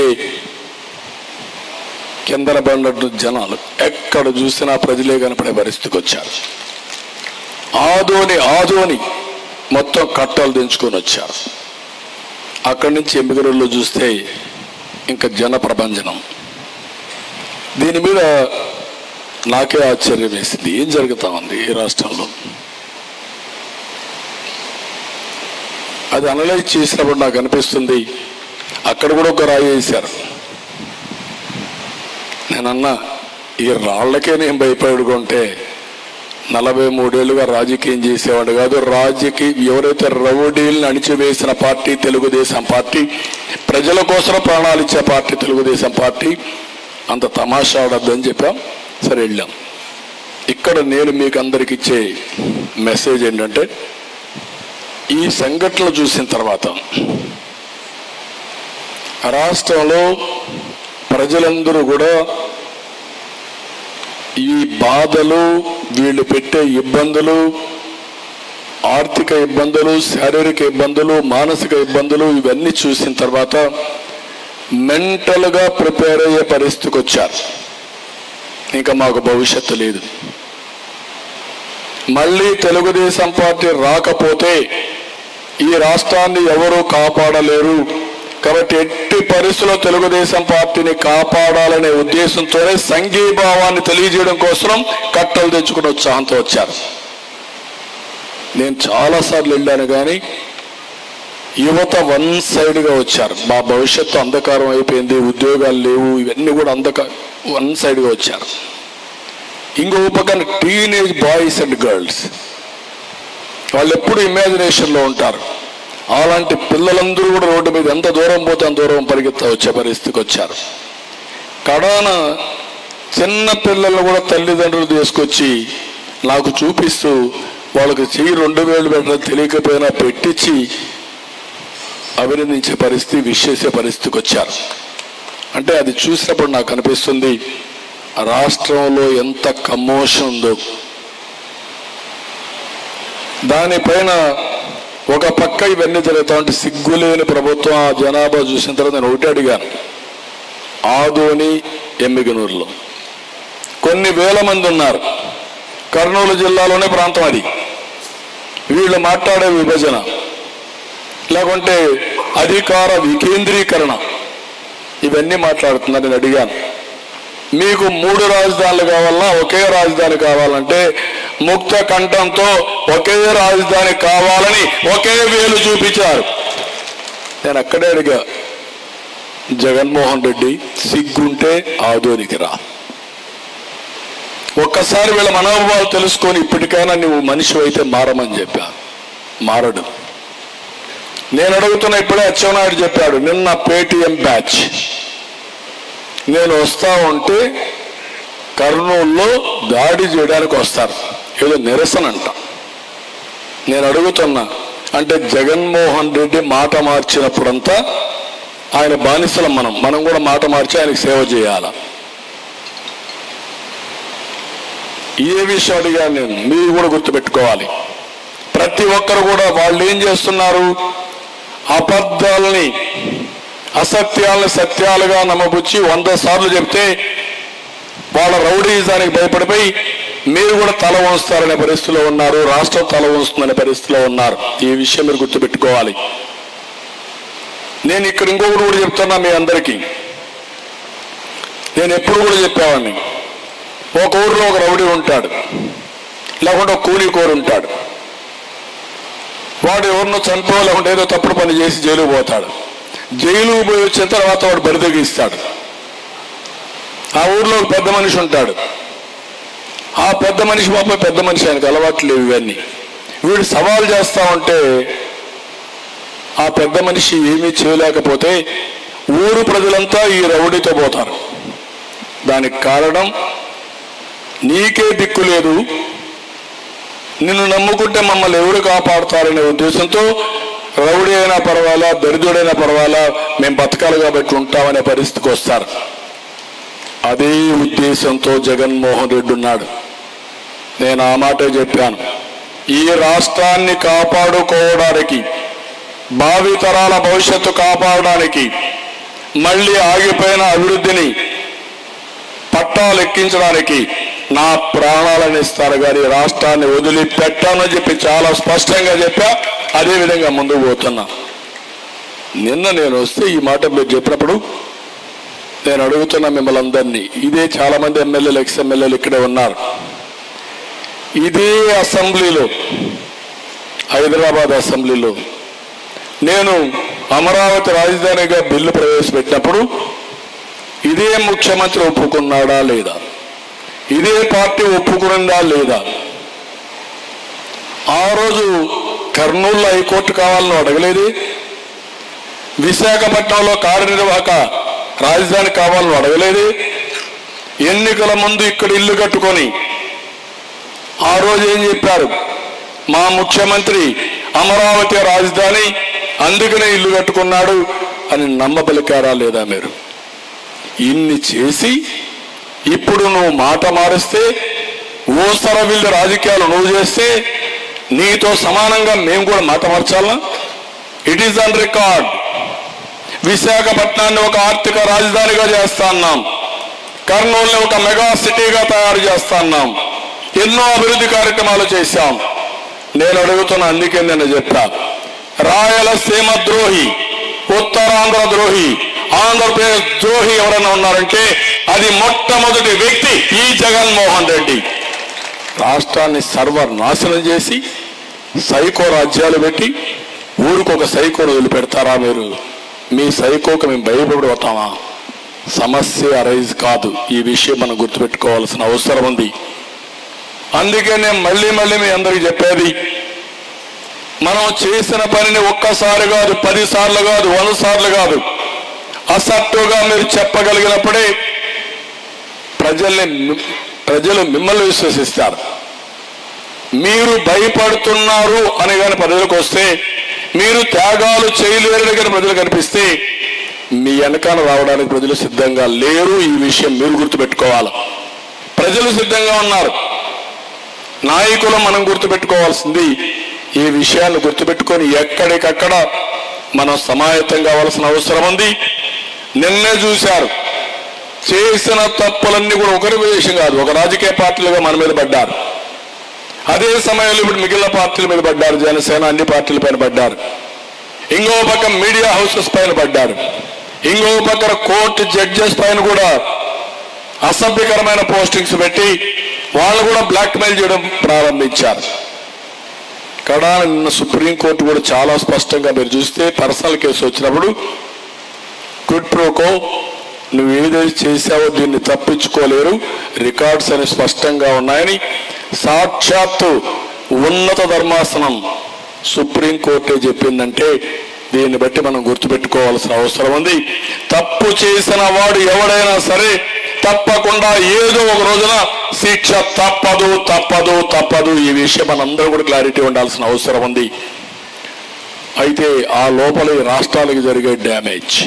కిందన పడినట్టు జనాలు ఎక్కడ చూసినా ప్రజలే కనపడే పరిస్థితికి వచ్చారు ఆదోని ఆదోని మొత్తం కట్టలు దించుకొని వచ్చారు అక్కడి నుంచి ఎమ్మిగనూరులో చూస్తే ఇంకా జన ప్రభంజనం దీని మీద నాకే ఆశ్చర్యం వేసింది ఏం జరుగుతా ఉంది ఈ రాష్ట్రంలో అది అనలైజ్ చేసినప్పుడు నాకు అనిపిస్తుంది అక్కడ కూడా ఒక రాయి వేశారు నేనన్నా ఈ రాళ్లకే నేను భయపడుకుంటే నలభై మూడేళ్లుగా రాజకీయం చేసేవాడు కాదు రాజకీయ ఎవరైతే రౌడీలను అణిచివేసిన పార్టీ తెలుగుదేశం పార్టీ ప్రజల కోసం ప్రాణాలు ఇచ్చే పార్టీ తెలుగుదేశం పార్టీ అంత తమాషా ఆడద్దని చెప్పాం సరే వెళ్ళాం ఇక్కడ నేను మీకు అందరికి ఇచ్చే మెసేజ్ ఏంటంటే ఈ సంఘటనలు చూసిన తర్వాత రాష్ట్రంలో ప్రజలందరూ కూడా ఈ బాధలు వీళ్ళు పెట్టే ఇబ్బందులు ఆర్థిక ఇబ్బందులు శారీరక ఇబ్బందులు మానసిక ఇబ్బందులు ఇవన్నీ చూసిన తర్వాత మెంటల్గా ప్రిపేర్ అయ్యే పరిస్థితికి వచ్చారు ఇంకా మాకు భవిష్యత్తు లేదు మళ్ళీ తెలుగుదేశం పార్టీ రాకపోతే ఈ రాష్ట్రాన్ని ఎవరూ కాపాడలేరు కాబట్టి ఎట్టి పరిస్థితుల్లో తెలుగుదేశం పార్టీని కాపాడాలనే ఉద్దేశంతోనే సంఘీభావాన్ని తెలియజేయడం కోసం కట్టలు తెచ్చుకుని ఉత్సాహంతో వచ్చారు నేను చాలాసార్లు వెళ్ళాను కానీ యువత వన్ సైడ్గా వచ్చారు మా భవిష్యత్తు అంధకారం అయిపోయింది ఉద్యోగాలు లేవు ఇవన్నీ కూడా అంధక వన్ సైడ్గా వచ్చారు ఇంకో పక్కన టీనేజ్ బాయ్స్ అండ్ గర్ల్స్ వాళ్ళు ఎప్పుడు ఇమాజినేషన్లో ఉంటారు అలాంటి పిల్లలందరూ కూడా రోడ్డు మీద ఎంత దూరం పోతే అంత దూరం పరిగెత్తా వచ్చే పరిస్థితికి వచ్చారు కడాన చిన్న పిల్లలు కూడా తల్లిదండ్రులు తీసుకొచ్చి నాకు చూపిస్తూ వాళ్ళకి చెయ్యి రెండు వేలు పెట్టడం తెలియకపోయినా పెట్టించి అభినందించే పరిస్థితి విశ్వేసే పరిస్థితికి వచ్చారు అంటే అది చూసినప్పుడు నాకు అనిపిస్తుంది రాష్ట్రంలో ఎంత కమోషన్ ఉందో దానిపైన ఒక పక్క ఇవన్నీ జరుగుతా ఉంటే సిగ్గులేని ప్రభుత్వం ఆ జనాభా చూసిన తర్వాత నేను ఒకటి అడిగాను ఆదోని ఎమ్మిగనూరులో కొన్ని వేల మంది ఉన్నారు కర్నూలు జిల్లాలోనే ప్రాంతం అది వీళ్ళు మాట్లాడే విభజన లేకుంటే అధికార వికేంద్రీకరణ ఇవన్నీ మాట్లాడుతున్నారు నేను అడిగాను మీకు మూడు రాజధానులు కావాలన్నా ఒకే రాజధాని కావాలంటే ముక్త కంఠంతో ఒకే రాజధాని కావాలని ఒకే వేలు చూపించారు నేను అక్కడే అడిగా జగన్మోహన్ రెడ్డి సిగ్గుంటే ఆదోనికి రా ఒక్కసారి వీళ్ళ మనోభావాలు తెలుసుకొని ఇప్పటికైనా నువ్వు మనిషి అయితే మారమని చెప్పా మారడు నేను అడుగుతున్న ఇప్పుడే అచ్చెన్నాయుడు చెప్పాడు నిన్న పేటిఎం బ్యాచ్ నేను వస్తా ఉంటే కర్నూలులో దాడి చేయడానికి వస్తారు ఏదో నిరసన అంట నేను అడుగుతున్నా అంటే జగన్మోహన్ రెడ్డి మాట మార్చినప్పుడంతా ఆయన బానిసలం మనం మనం కూడా మాట మార్చి ఆయనకు సేవ చేయాల ఏ విషయం అడిగాను నేను మీరు కూడా గుర్తుపెట్టుకోవాలి ప్రతి ఒక్కరు కూడా వాళ్ళు ఏం చేస్తున్నారు అబద్ధాలని అసత్యాలను సత్యాలుగా నమ్మబుచ్చి వంద సార్లు చెప్తే వాళ్ళ రౌడీజానికి భయపడిపోయి మీరు కూడా తల వంచుతారనే పరిస్థితిలో ఉన్నారు రాష్ట్రం తల వంచుతుందనే పరిస్థితిలో ఉన్నారు ఈ విషయం మీరు గుర్తుపెట్టుకోవాలి నేను ఇక్కడ ఇంకొకటి కూడా చెప్తున్నా మీ అందరికీ నేను ఎప్పుడు కూడా చెప్పేవాడిని ఒక ఊరిలో ఒక రౌడీ ఉంటాడు లేకుంటే ఒక కూలీ కోరు ఉంటాడు వాడు ఎవరినో చంపో లేకుంటే ఏదో తప్పుడు పని చేసి జైలుకు పోతాడు జైలుకు పోయి వచ్చిన తర్వాత వాడు బరిదగిస్తాడు ఆ ఊర్లో ఒక పెద్ద మనిషి ఉంటాడు ఆ పెద్ద మనిషి పాప పెద్ద మనిషి ఆయనకు అలవాట్లు లేవు ఇవన్నీ వీడు సవాల్ చేస్తా ఉంటే ఆ పెద్ద మనిషి ఏమీ చేయలేకపోతే ఊరు ప్రజలంతా ఈ రౌడీతో పోతారు దానికి కారణం నీకే దిక్కు లేదు నిన్ను నమ్ముకుంటే మమ్మల్ని ఎవరు కాపాడుతారనే ఉద్దేశంతో రౌడీ అయినా పర్వాలా దరిద్రుడైనా పర్వాలా మేము బతకాలి కాబట్టి ఉంటామనే పరిస్థితికి వస్తారు అదే ఉద్దేశంతో జగన్మోహన్ రెడ్డి ఉన్నాడు నేను ఆ మాటే చెప్పాను ఈ రాష్ట్రాన్ని కాపాడుకోవడానికి భావితరాల భవిష్యత్తు కాపాడడానికి మళ్ళీ ఆగిపోయిన అభివృద్ధిని పట్టాలు ఎక్కించడానికి నా ప్రాణాలను ఇస్తారు కానీ రాష్ట్రాన్ని వదిలిపెట్టానని చెప్పి చాలా స్పష్టంగా చెప్పా అదే విధంగా ముందుకు పోతున్నా నిన్న నేను వస్తే ఈ మాట మీరు చెప్పినప్పుడు నేను అడుగుతున్నా మిమ్మల్ని అందరినీ ఇదే చాలా మంది ఎమ్మెల్యేలు ఎక్స్ ఎమ్మెల్యేలు ఇక్కడే ఉన్నారు ఇదే అసెంబ్లీలో హైదరాబాద్ అసెంబ్లీలో నేను అమరావతి రాజధానిగా బిల్లు ప్రవేశపెట్టినప్పుడు ఇదే ముఖ్యమంత్రి ఒప్పుకున్నాడా లేదా ఇదే పార్టీ ఒప్పుకునిందా లేదా ఆ రోజు కర్నూలులో హైకోర్టు కావాలని అడగలేదు విశాఖపట్నంలో కార్యనిర్వాహక రాజధాని కావాలని అడగలేదు ఎన్నికల ముందు ఇక్కడ ఇల్లు కట్టుకొని ఆ రోజు ఏం చెప్పారు మా ముఖ్యమంత్రి అమరావతి రాజధాని అందుకనే ఇల్లు కట్టుకున్నాడు అని నమ్మబలికారా లేదా మీరు ఇన్ని చేసి ఇప్పుడు నువ్వు మాట మారిస్తే ఊసర వీళ్ళ రాజకీయాలు నువ్వు చేస్తే నీతో సమానంగా మేము కూడా మాట మార్చాలా ఇట్ ఈస్ ఆన్ రికార్డ్ విశాఖపట్నాన్ని ఒక ఆర్థిక రాజధానిగా చేస్తాన్నాం కర్నూలుని ఒక మెగా సిటీగా తయారు చేస్తాన్నాం ఎన్నో అభివృద్ధి కార్యక్రమాలు చేశాం నేను అడుగుతున్న అందుకే నేను చెప్పా రాయలసీమ ద్రోహి ఉత్తరాంధ్ర ద్రోహి ఆంధ్రప్రదేశ్ ద్రోహి ఎవరైనా ఉన్నారంటే అది మొట్టమొదటి వ్యక్తి ఈ జగన్మోహన్ రెడ్డి రాష్ట్రాన్ని సర్వనాశనం చేసి సైకో రాజ్యాలు పెట్టి ఊరికి ఒక సైకోను వదిలిపెడతారా మీరు మీ సైకోకు మేము భయపడిపోతామా సమస్య అరైజ్ కాదు ఈ విషయం మనం గుర్తుపెట్టుకోవాల్సిన అవసరం ఉంది అందుకే నేను మళ్ళీ మళ్ళీ మీ అందరికి చెప్పేది మనం చేసిన పనిని ఒక్కసారి కాదు పది సార్లు కాదు వంద సార్లు కాదు అసత్తుగా మీరు చెప్పగలిగినప్పుడే ప్రజల్ని ప్రజలు మిమ్మల్ని విశ్వసిస్తారు మీరు భయపడుతున్నారు అని కానీ ప్రజలకు వస్తే మీరు త్యాగాలు చేయలేరని కానీ ప్రజలు కనిపిస్తే మీ వెనకాల రావడానికి ప్రజలు సిద్ధంగా లేరు ఈ విషయం మీరు గుర్తుపెట్టుకోవాలి ప్రజలు సిద్ధంగా ఉన్నారు నాయకులు మనం గుర్తుపెట్టుకోవాల్సింది ఈ విషయాన్ని గుర్తుపెట్టుకొని ఎక్కడికక్కడ మనం సమాయత్తం కావాల్సిన అవసరం ఉంది నిన్నే చూశారు చేసిన తప్పులన్నీ కూడా ఒకరి విషయం కాదు ఒక రాజకీయ పార్టీలుగా మన మీద పడ్డారు అదే సమయంలో ఇప్పుడు మిగిలిన పార్టీల మీద పడ్డారు జనసేన అన్ని పార్టీల పైన పడ్డారు ఇంకో పక్క మీడియా హౌసెస్ పైన పడ్డారు ఇంకో పక్కన కోర్టు జడ్జెస్ పైన కూడా అసభ్యకరమైన పోస్టింగ్స్ పెట్టి వాళ్ళు కూడా బ్లాక్ మెయిల్ చేయడం ప్రారంభించారు కదా నిన్న సుప్రీంకోర్టు కూడా చాలా స్పష్టంగా మీరు చూస్తే పర్సనల్ కేసు వచ్చినప్పుడు క్విడ్ ప్రోకో నువ్వు ఏదైతే చేశావో దీన్ని తప్పించుకోలేరు రికార్డ్స్ అని స్పష్టంగా ఉన్నాయని సాక్షాత్తు ఉన్నత ధర్మాసనం సుప్రీంకోర్టే చెప్పిందంటే దీన్ని బట్టి మనం గుర్తుపెట్టుకోవాల్సిన అవసరం ఉంది తప్పు చేసిన వాడు ఎవడైనా సరే తప్పకుండా ఏదో ఒక రోజున శిక్ష తప్పదు తప్పదు తప్పదు ఈ విషయం మనందరూ కూడా క్లారిటీ ఉండాల్సిన అవసరం ఉంది అయితే ఆ లోపల ఈ రాష్ట్రాలకు జరిగే డ్యామేజ్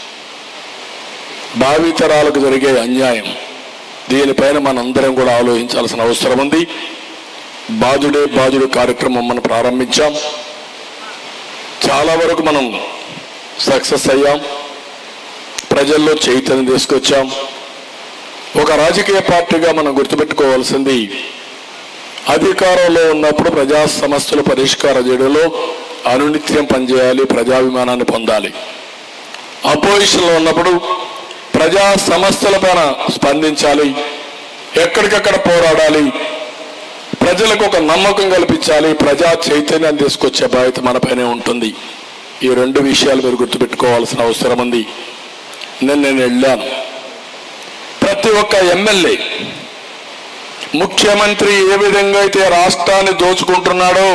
భావితరాలకు జరిగే అన్యాయం దీనిపైన మనందరం కూడా ఆలోచించాల్సిన అవసరం ఉంది బాధుడే బాధుడు కార్యక్రమం మనం ప్రారంభించాం చాలా వరకు మనం సక్సెస్ అయ్యాం ప్రజల్లో చైతన్యం తీసుకొచ్చాం ఒక రాజకీయ పార్టీగా మనం గుర్తుపెట్టుకోవాల్సింది అధికారంలో ఉన్నప్పుడు ప్రజా సమస్యలు పరిష్కారం చేయడంలో అనునిత్యం పనిచేయాలి ప్రజాభిమానాన్ని పొందాలి అపోజిషన్లో ఉన్నప్పుడు ప్రజా సమస్యల పైన స్పందించాలి ఎక్కడికక్కడ పోరాడాలి ప్రజలకు ఒక నమ్మకం కల్పించాలి ప్రజా చైతన్యం తీసుకొచ్చే బాధ్యత మనపైనే ఉంటుంది ఈ రెండు విషయాలు మీరు గుర్తుపెట్టుకోవాల్సిన అవసరం ఉంది నిన్న నేను వెళ్ళాను ప్రతి ఒక్క ఎమ్మెల్యే ముఖ్యమంత్రి ఏ విధంగా అయితే రాష్ట్రాన్ని దోచుకుంటున్నాడో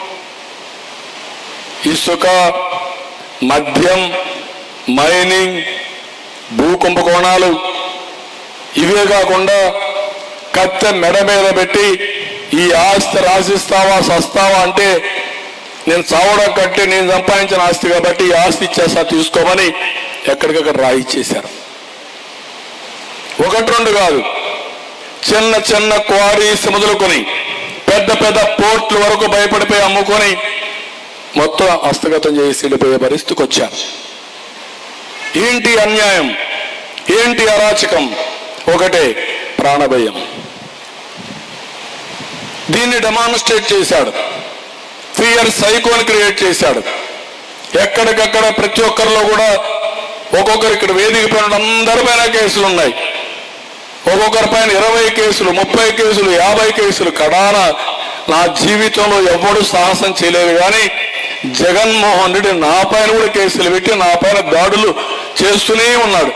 ఇసుక మద్యం మైనింగ్ భూ కుంభకోణాలు ఇవే కాకుండా కత్తె మెడ మీద పెట్టి ఈ ఆస్తి రాసిస్తావా సస్తావా అంటే నేను చావడం కంటే నేను సంపాదించిన ఆస్తి కాబట్టి ఈ ఆస్తి ఇచ్చేస్తా తీసుకోమని ఎక్కడికక్కడ రాయిచ్చేశారు ఒకటి రెండు కాదు చిన్న చిన్న క్వారీస్ మొదలుకొని పెద్ద పెద్ద పోర్ట్ల వరకు భయపడిపోయి అమ్ముకొని మొత్తం హస్తగతం చేసి వెళ్ళిపోయే పరిస్థితికి వచ్చారు ఏంటి అన్యాయం ఏంటి అరాచకం ఒకటే ప్రాణభయం దీన్ని డెమాన్స్ట్రేట్ చేశాడు ఫియర్ సైకోని క్రియేట్ చేశాడు ఎక్కడికక్కడ ప్రతి ఒక్కరిలో కూడా ఒక్కొక్కరు ఇక్కడ వేదిక పైన అందరి పైన కేసులు ఉన్నాయి ఒక్కొక్కరి పైన ఇరవై కేసులు ముప్పై కేసులు యాభై కేసులు కడాన నా జీవితంలో ఎవడు సాహసం చేయలేదు కానీ జగన్మోహన్ రెడ్డి నా పైన కూడా కేసులు పెట్టి నా పైన దాడులు చేస్తూనే ఉన్నాడు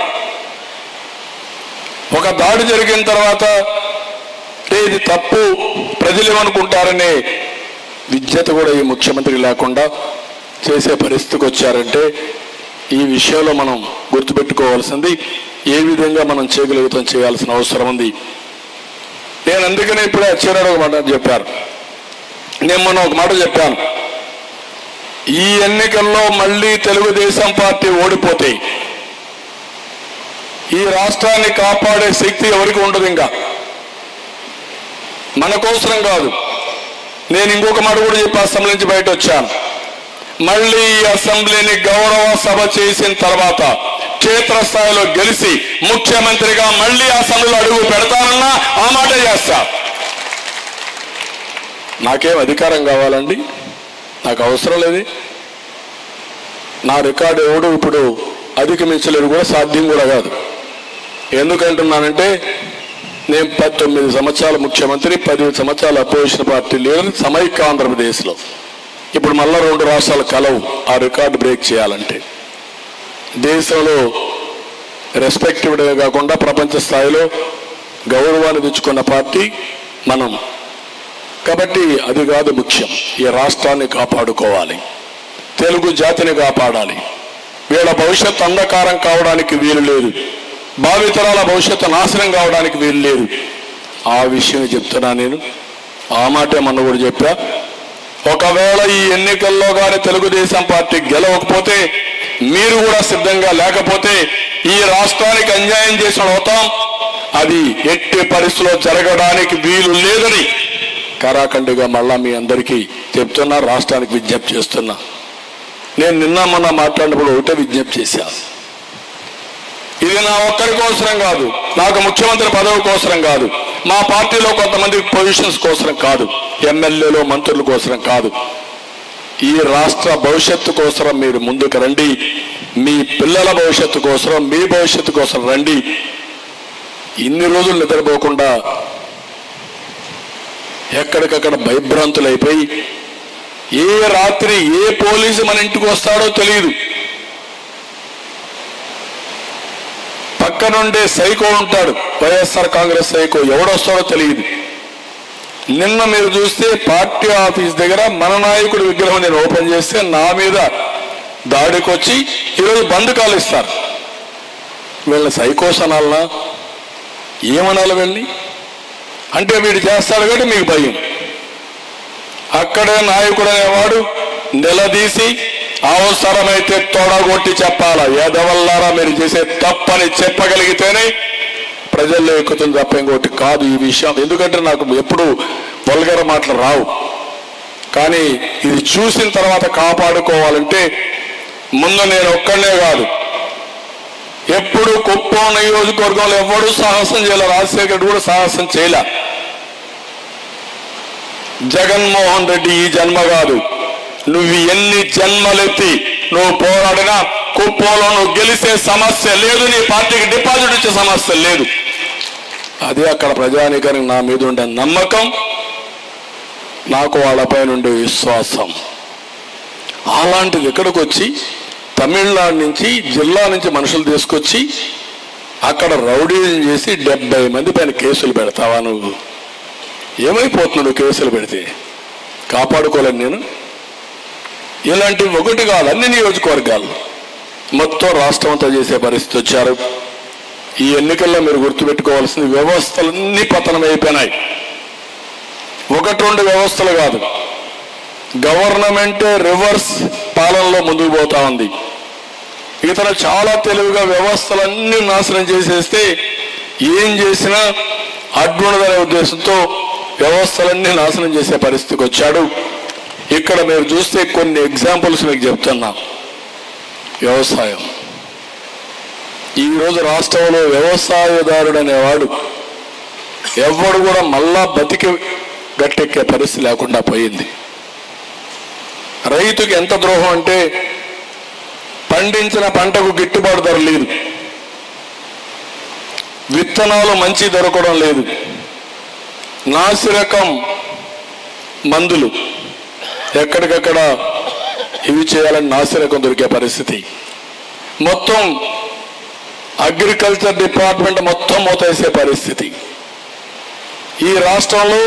ఒక దాడి జరిగిన తర్వాత "ఏ, ఇది తప్పు ప్రజలు ఏమనుకుంటారనే విద్యత కూడా ఈ ముఖ్యమంత్రి లేకుండా చేసే పరిస్థితికి వచ్చారంటే ఈ విషయంలో మనం గుర్తుపెట్టుకోవాల్సింది ఏ విధంగా మనం చేయగలుగుతాం చేయాల్సిన అవసరం ఉంది నేను అందుకనే ఇప్పుడే అచ్చారాడు ఒక మాట చెప్పారు నేను మొన్న ఒక మాట చెప్పాను ఈ ఎన్నికల్లో మళ్ళీ తెలుగుదేశం పార్టీ ఓడిపోతే ఈ రాష్ట్రాన్ని కాపాడే శక్తి ఎవరికి ఉండదు ఇంకా మన కోసరం కాదు నేను ఇంకొక మాట కూడా చెప్పి అసెంబ్లీ నుంచి బయట వచ్చాను మళ్ళీ ఈ అసెంబ్లీని గౌరవ సభ చేసిన తర్వాత క్షేత్రస్థాయిలో గెలిచి ముఖ్యమంత్రిగా మళ్ళీ అసెంబ్లీలో అడుగు పెడతానన్నా ఆ మాట చేస్తా నాకేం అధికారం కావాలండి నాకు అవసరం లేదు నా రికార్డు ఎవడు ఇప్పుడు అధిగమించలేడు కూడా సాధ్యం కూడా కాదు ఎందుకంటున్నానంటే నేను పంతొమ్మిది సంవత్సరాల ముఖ్యమంత్రి పది సంవత్సరాల అపోజిషన్ పార్టీ లీడర్ సమైక్య ఆంధ్రప్రదేశ్లో ఇప్పుడు మళ్ళా రెండు రాష్ట్రాలు కలవు ఆ రికార్డు బ్రేక్ చేయాలంటే దేశంలో రెస్పెక్టివ్గా కాకుండా ప్రపంచ స్థాయిలో గౌరవాన్ని తెచ్చుకున్న పార్టీ మనం కాబట్టి అది కాదు ముఖ్యం ఈ రాష్ట్రాన్ని కాపాడుకోవాలి తెలుగు జాతిని కాపాడాలి వీళ్ళ భవిష్యత్తు అంధకారం కావడానికి వీలు లేదు భావితరాల భవిష్యత్తు నాశనం కావడానికి వీలు లేదు ఆ విషయం చెప్తున్నా నేను ఆ మాటే మొన్న కూడా చెప్పా ఒకవేళ ఈ ఎన్నికల్లో కానీ తెలుగుదేశం పార్టీ గెలవకపోతే మీరు కూడా సిద్ధంగా లేకపోతే ఈ రాష్ట్రానికి అన్యాయం చేసిన అవుతాం అది ఎట్టి పరిస్థితిలో జరగడానికి వీలు లేదని కరాఖండిగా మళ్ళా మీ అందరికీ చెప్తున్నా రాష్ట్రానికి విజ్ఞప్తి చేస్తున్నా నేను నిన్న మొన్న మాట్లాడినప్పుడు ఒకటే విజ్ఞప్తి చేశాను ఇది నా ఒక్కరి కోసరం కాదు నాకు ముఖ్యమంత్రి పదవి కోసరం కాదు మా పార్టీలో కొంతమంది పొజిషన్స్ కోసరం కాదు ఎమ్మెల్యేలు మంత్రుల కోసరం కాదు ఈ రాష్ట్ర భవిష్యత్తు కోసరం మీరు ముందుకు రండి మీ పిల్లల భవిష్యత్తు కోసరం మీ భవిష్యత్తు కోసం రండి ఇన్ని రోజులు నిద్రపోకుండా ఎక్కడికక్కడ భయభ్రాంతులైపోయి ఏ రాత్రి ఏ పోలీసు మన ఇంటికి వస్తాడో తెలియదు పక్కనుండే సైకో ఉంటాడు వైఎస్ఆర్ కాంగ్రెస్ సైకో ఎవడొస్తాడో తెలియదు నిన్న మీరు చూస్తే పార్టీ ఆఫీస్ దగ్గర మన నాయకుడి విగ్రహం నేను ఓపెన్ చేస్తే నా మీద దాడికి వచ్చి ఈరోజు బంద్ కాలు ఇస్తారు వీళ్ళని సైకోస్ అనాలనా ఏమనాలి వెళ్ళి అంటే వీడు చేస్తాడు కాబట్టి మీకు భయం అక్కడే నాయకుడు అనేవాడు నిలదీసి అవసరమైతే తొడగొట్టి చెప్పాల ఎదవల్లారా మీరు చేసే తప్పని చెప్పగలిగితేనే ప్రజల్లో ఎక్కుతుంది తప్ప ఇంకోటి కాదు ఈ విషయం ఎందుకంటే నాకు ఎప్పుడు వల్గర మాటలు రావు కానీ ఇది చూసిన తర్వాత కాపాడుకోవాలంటే ముందు నేను ఒక్కడనే కాదు ఎప్పుడు కుప్పం నియోజకవర్గంలో ఎవడు సాహసం చేయలే రాజశేఖర్ కూడా సాహసం చేయలే జగన్మోహన్ రెడ్డి ఈ జన్మ కాదు నువ్వు ఎన్ని జన్మలెత్తి నువ్వు పోరాడినా కుప్పంలో నువ్వు గెలిసే సమస్య లేదు నీ పార్టీకి డిపాజిట్ వచ్చే సమస్య లేదు అదే అక్కడ ప్రజానికానికి నా మీద ఉండే నమ్మకం నాకు వాళ్ళపై నుండి విశ్వాసం అలాంటిది ఇక్కడికి వచ్చి తమిళనాడు నుంచి జిల్లా నుంచి మనుషులు తీసుకొచ్చి అక్కడ రౌడీజం చేసి డెబ్బై మంది పైన కేసులు పెడతావా నువ్వు ఏమైపోతున్నాడు కేసులు పెడితే కాపాడుకోలేను నేను ఇలాంటివి ఒకటి కాదు అన్ని నియోజకవర్గాలు మొత్తం రాష్ట్రం అంతా చేసే పరిస్థితి వచ్చారు ఈ ఎన్నికల్లో మీరు గుర్తుపెట్టుకోవాల్సిన వ్యవస్థలన్నీ పతనం అయిపోయినాయి ఒకటి రెండు వ్యవస్థలు కాదు గవర్నమెంట్ రివర్స్ పాలనలో ముందుకు పోతా ఉంది ఇతను చాలా తెలివిగా వ్యవస్థలన్నీ నాశనం చేసేస్తే ఏం చేసినా అడ్డుండదనే ఉద్దేశంతో వ్యవస్థలన్నీ నాశనం చేసే పరిస్థితికి వచ్చాడు ఇక్కడ మీరు చూస్తే కొన్ని ఎగ్జాంపుల్స్ మీకు చెప్తున్నా వ్యవసాయం ఈరోజు రాష్ట్రంలో వ్యవసాయదారుడు అనేవాడు ఎవడు కూడా మళ్ళా బతికి గట్టెక్కే పరిస్థితి లేకుండా పోయింది రైతుకి ఎంత ద్రోహం అంటే పండించిన పంటకు గిట్టుబాటు ధర లేదు విత్తనాలు మంచి దొరకడం లేదు నాసిరకం మందులు ఎక్కడికక్కడ ఇవి చేయాలని నాసిరకం దొరికే పరిస్థితి మొత్తం అగ్రికల్చర్ డిపార్ట్మెంట్ మొత్తం మూతేసే పరిస్థితి ఈ రాష్ట్రంలో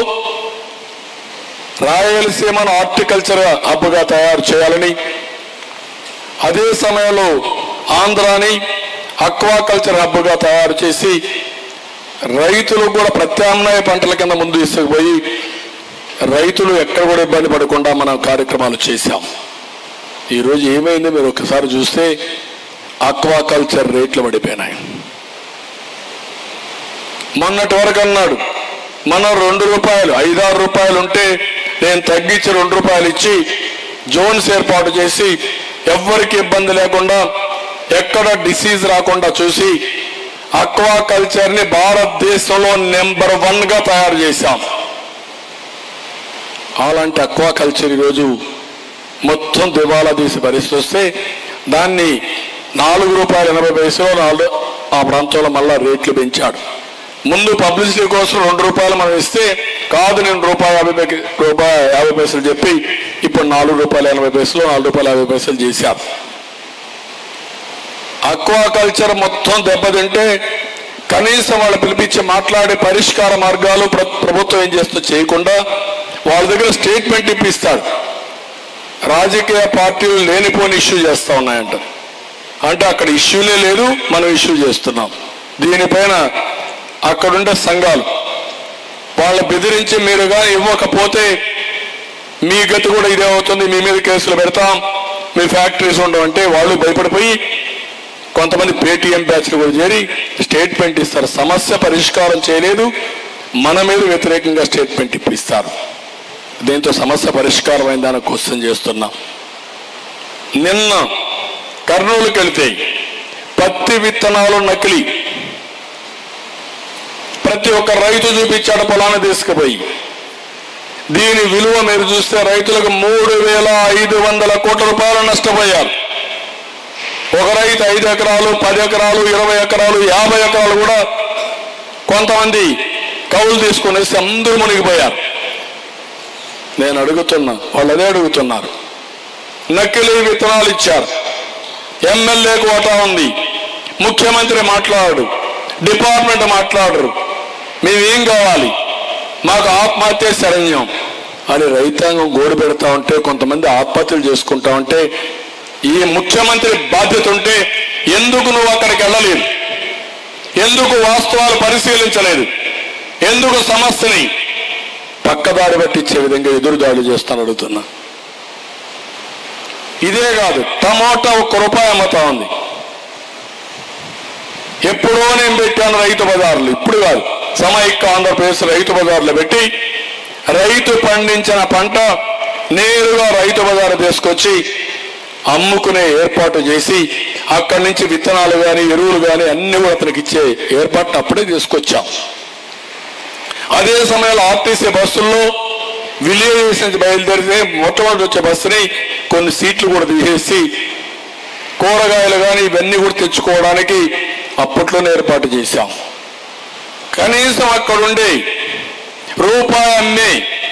రాయలసీమను హార్టికల్చర్ హబ్గా తయారు చేయాలని అదే సమయంలో ఆంధ్రాని అక్వాకల్చర్ హబ్గా తయారు చేసి రైతులు కూడా ప్రత్యామ్నాయ పంటల కింద ముందు తీసుకుపోయి రైతులు ఎక్కడ కూడా ఇబ్బంది పడకుండా మనం కార్యక్రమాలు చేశాం ఈరోజు ఏమైంది మీరు ఒకసారి చూస్తే అక్వాకల్చర్ రేట్లు పడిపోయినాయి మొన్నటి వరకు అన్నాడు మనం రెండు రూపాయలు ఐదారు రూపాయలు ఉంటే నేను తగ్గించి రెండు రూపాయలు ఇచ్చి జోన్స్ ఏర్పాటు చేసి ఎవ్వరికి ఇబ్బంది లేకుండా ఎక్కడ డిసీజ్ రాకుండా చూసి అక్వాకల్చర్ ని భారతదేశంలో నెంబర్ వన్ గా తయారు చేశాం అలాంటి అక్వాకల్చర్ ఈరోజు మొత్తం దివాలా తీసి పరిస్థితి వస్తే దాన్ని నాలుగు రూపాయల ఎనభై పైసలు నాలుగు ఆ ప్రాంతంలో మళ్ళా రేట్లు పెంచాడు ముందు పబ్లిసిటీ కోసం రెండు రూపాయలు మనం ఇస్తే కాదు నేను రూపాయి యాభై పై- రూపాయి యాభై పైసలు చెప్పి ఇప్పుడు నాలుగు రూపాయల ఎనభై పైసలు నాలుగు రూపాయల యాభై పైసలు చేశారు అక్వాకల్చర్ మొత్తం దెబ్బతింటే కనీసం వాళ్ళు పిలిపించి మాట్లాడే పరిష్కార మార్గాలు ప్ర- ప్రభుత్వం ఏం చేస్తూ చేయకుండా వాళ్ళ దగ్గర స్టేట్మెంట్ ఇప్పిస్తాడు రాజకీయ పార్టీలు లేనిపోని ఇష్యూ చేస్తా ఉన్నాయంట అంటే అక్కడ ఇష్యూనే లేదు మనం ఇష్యూ చేస్తున్నాం దీనిపైన అక్కడుండే సంఘాలు వాళ్ళ బెదిరించి మీరు కానీ ఇవ్వకపోతే మీ గతి కూడా ఇదే అవుతుంది మీ మీద కేసులు పెడతాం మీ ఫ్యాక్టరీస్ ఉండవంటే వాళ్ళు భయపడిపోయి కొంతమంది పేటీఎం బ్యాచ్లు కూడా చేరి స్టేట్మెంట్ ఇస్తారు సమస్య పరిష్కారం చేయలేదు మన మీద వ్యతిరేకంగా స్టేట్మెంట్ ఇప్పిస్తారు దీంతో సమస్య పరిష్కారం అయిందని క్వశ్చన్ చేస్తున్నాం నిన్న కర్నూలుకి వెళితే పత్తి విత్తనాలు నకిలీ ప్రతి ఒక్క రైతు చూపించాడు పొలాన్ని తీసుకుపోయి దీని విలువ మీరు చూస్తే రైతులకు మూడు వేల ఐదు వందల కోట్ల రూపాయలు నష్టపోయారు ఒక రైతు ఐదు ఎకరాలు పది ఎకరాలు ఇరవై ఎకరాలు యాభై ఎకరాలు కూడా కొంతమంది కౌలు తీసుకునేసి అందరూ మునిగిపోయారు నేను అడుగుతున్నా వాళ్ళు అదే అడుగుతున్నారు నకిలీ విత్తనాలు ఇచ్చారు ఎమ్మెల్యేకు ఓటా ఉంది ముఖ్యమంత్రి మాట్లాడు డిపార్ట్మెంట్ మాట్లాడరు మేమేం కావాలి మాకు ఆత్మహత్య శరణ్యం అని రైతాంగం గోడు పెడతా ఉంటే కొంతమంది ఆత్మహత్యలు చేసుకుంటా ఉంటే ఈ ముఖ్యమంత్రి బాధ్యత ఉంటే ఎందుకు నువ్వు అక్కడికి వెళ్ళలేదు ఎందుకు వాస్తవాలు పరిశీలించలేదు ఎందుకు సమస్యని పక్కదారి పట్టించే విధంగా ఎదురుదాడి చేస్తాను అడుగుతున్నా ఇదే కాదు టమోటా ఒక్క రూపాయి అమ్ముతా ఉంది ఎప్పుడో నేను పెట్టాను రైతు బజార్లు ఇప్పుడు కాదు సమైక్య ఆంధ్రప్రదేశ్ రైతు బజార్లు పెట్టి రైతు పండించిన పంట నేరుగా రైతు బజారు తీసుకొచ్చి అమ్ముకునే ఏర్పాటు చేసి అక్కడి నుంచి విత్తనాలు కానీ ఎరువులు కానీ అన్ని కూడా అతనికి ఇచ్చే ఏర్పాటు అప్పుడే తీసుకొచ్చాం అదే సమయంలో ఆర్టీసీ బస్సుల్లో విలేజెస్ నుంచి బయలుదేరితే మొట్టమొదటి వచ్చే బస్సుని కొన్ని సీట్లు కూడా తీసేసి కూరగాయలు కానీ ఇవన్నీ కూడా తెచ్చుకోవడానికి అప్పట్లోనే ఏర్పాటు చేశాం కనీసం అక్కడుండే రూపాయి అమ్మి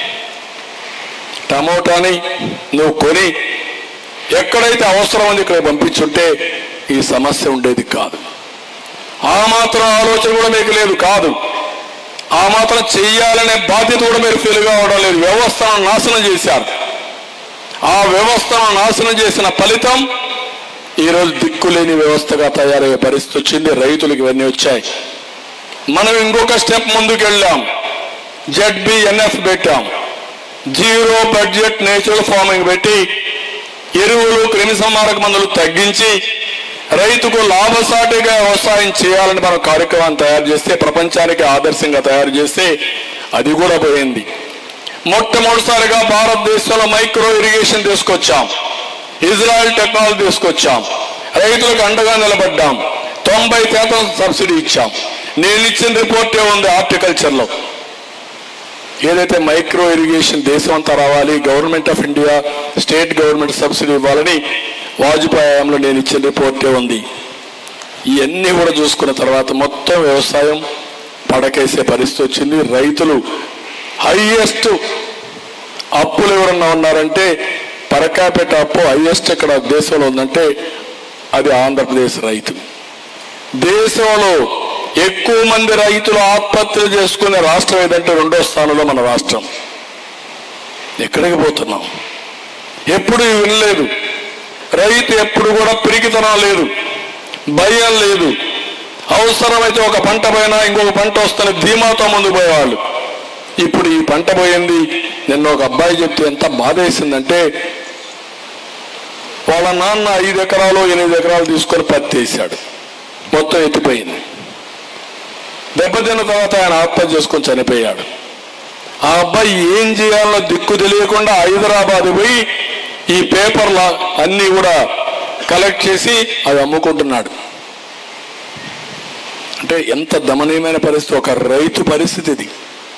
టమోటాని నువ్వు కొని ఎక్కడైతే అవసరం ఉంది ఇక్కడ పంపించుంటే ఈ సమస్య ఉండేది కాదు ఆ మాత్రం ఆలోచన కూడా మీకు లేదు కాదు ఆ మాత్రం చెయ్యాలనే బాధ్యత కూడా మీరు ఫీల్ కావడం లేదు వ్యవస్థను నాశనం చేశారు ఆ వ్యవస్థను నాశనం చేసిన ఫలితం ఈరోజు దిక్కులేని వ్యవస్థగా తయారయ్యే పరిస్థితి వచ్చింది రైతులకు ఇవన్నీ వచ్చాయి మనం ఇంకొక స్టెప్ ముందుకు వెళ్ళాం జడ్బిఎన్ఎఫ్ పెట్టాం జీరో బడ్జెట్ నేచురల్ ఫార్మింగ్ పెట్టి ఎరువులు క్రిమి సంహారక మందులు తగ్గించి రైతుకు లాభసాటిగా వ్యవసాయం చేయాలని మనం కార్యక్రమాన్ని తయారు చేస్తే ప్రపంచానికి ఆదర్శంగా తయారు చేస్తే అది కూడా పోయింది మొట్టమొదటిసారిగా భారతదేశంలో మైక్రో ఇరిగేషన్ తీసుకొచ్చాం ఇజ్రాయెల్ టెక్నాలజీ తీసుకొచ్చాం రైతులకు అండగా నిలబడ్డాం తొంభై శాతం సబ్సిడీ ఇచ్చాం నేను ఇచ్చిన రిపోర్టే ఉంది హార్టికల్చర్లో ఏదైతే మైక్రో ఇరిగేషన్ దేశం అంతా రావాలి government of India state government subsidy ఇవ్వాలని వాజ్పేయి హయాంలో నేను ఇచ్చిన రిపోర్టే ఉంది ఇవన్నీ కూడా చూసుకున్న తర్వాత మొత్తం వ్యవసాయం పడకేసే పరిస్థితి వచ్చింది రైతులు హైయెస్ట్ అప్పులు ఎవరన్నా ఉన్నారంటే పరకాపేట అప్పు హైయెస్ట్ ఇక్కడ దేశంలో ఉందంటే అది ఆంధ్రప్రదేశ్ రైతు దేశంలో ఎక్కువ మంది రైతులు ఆత్మహత్యలు చేసుకునే రాష్ట్రం ఏదంటే రెండో స్థానంలో మన రాష్ట్రం ఎక్కడికి పోతున్నాం ఎప్పుడు ఇవి వినలేదు రైతు ఎప్పుడు కూడా పిరికితనం లేదు భయం లేదు అవసరమైతే ఒక పంట పైన ఇంకొక పంట వస్తున్న ధీమాతో ముందు పోయేవాళ్ళు ఇప్పుడు ఈ పంట పోయింది నిన్న ఒక అబ్బాయి చెప్తే ఎంత బాధ వేసిందంటే వాళ్ళ నాన్న ఐదు ఎకరాలు ఎనిమిది ఎకరాలు తీసుకొని పత్తి వేసాడు మొత్తం ఎత్తిపోయింది దెబ్బతిన్న తర్వాత ఆయన ఆత్మహత్య చేసుకొని చనిపోయాడు ఆ అబ్బాయి ఏం చేయాలో దిక్కు తెలియకుండా హైదరాబాద్ పోయి ఈ పేపర్ల అన్ని కూడా కలెక్ట్ చేసి అవి అమ్ముకుంటున్నాడు అంటే ఎంత దమనీయమైన పరిస్థితి ఒక రైతు పరిస్థితి ఇది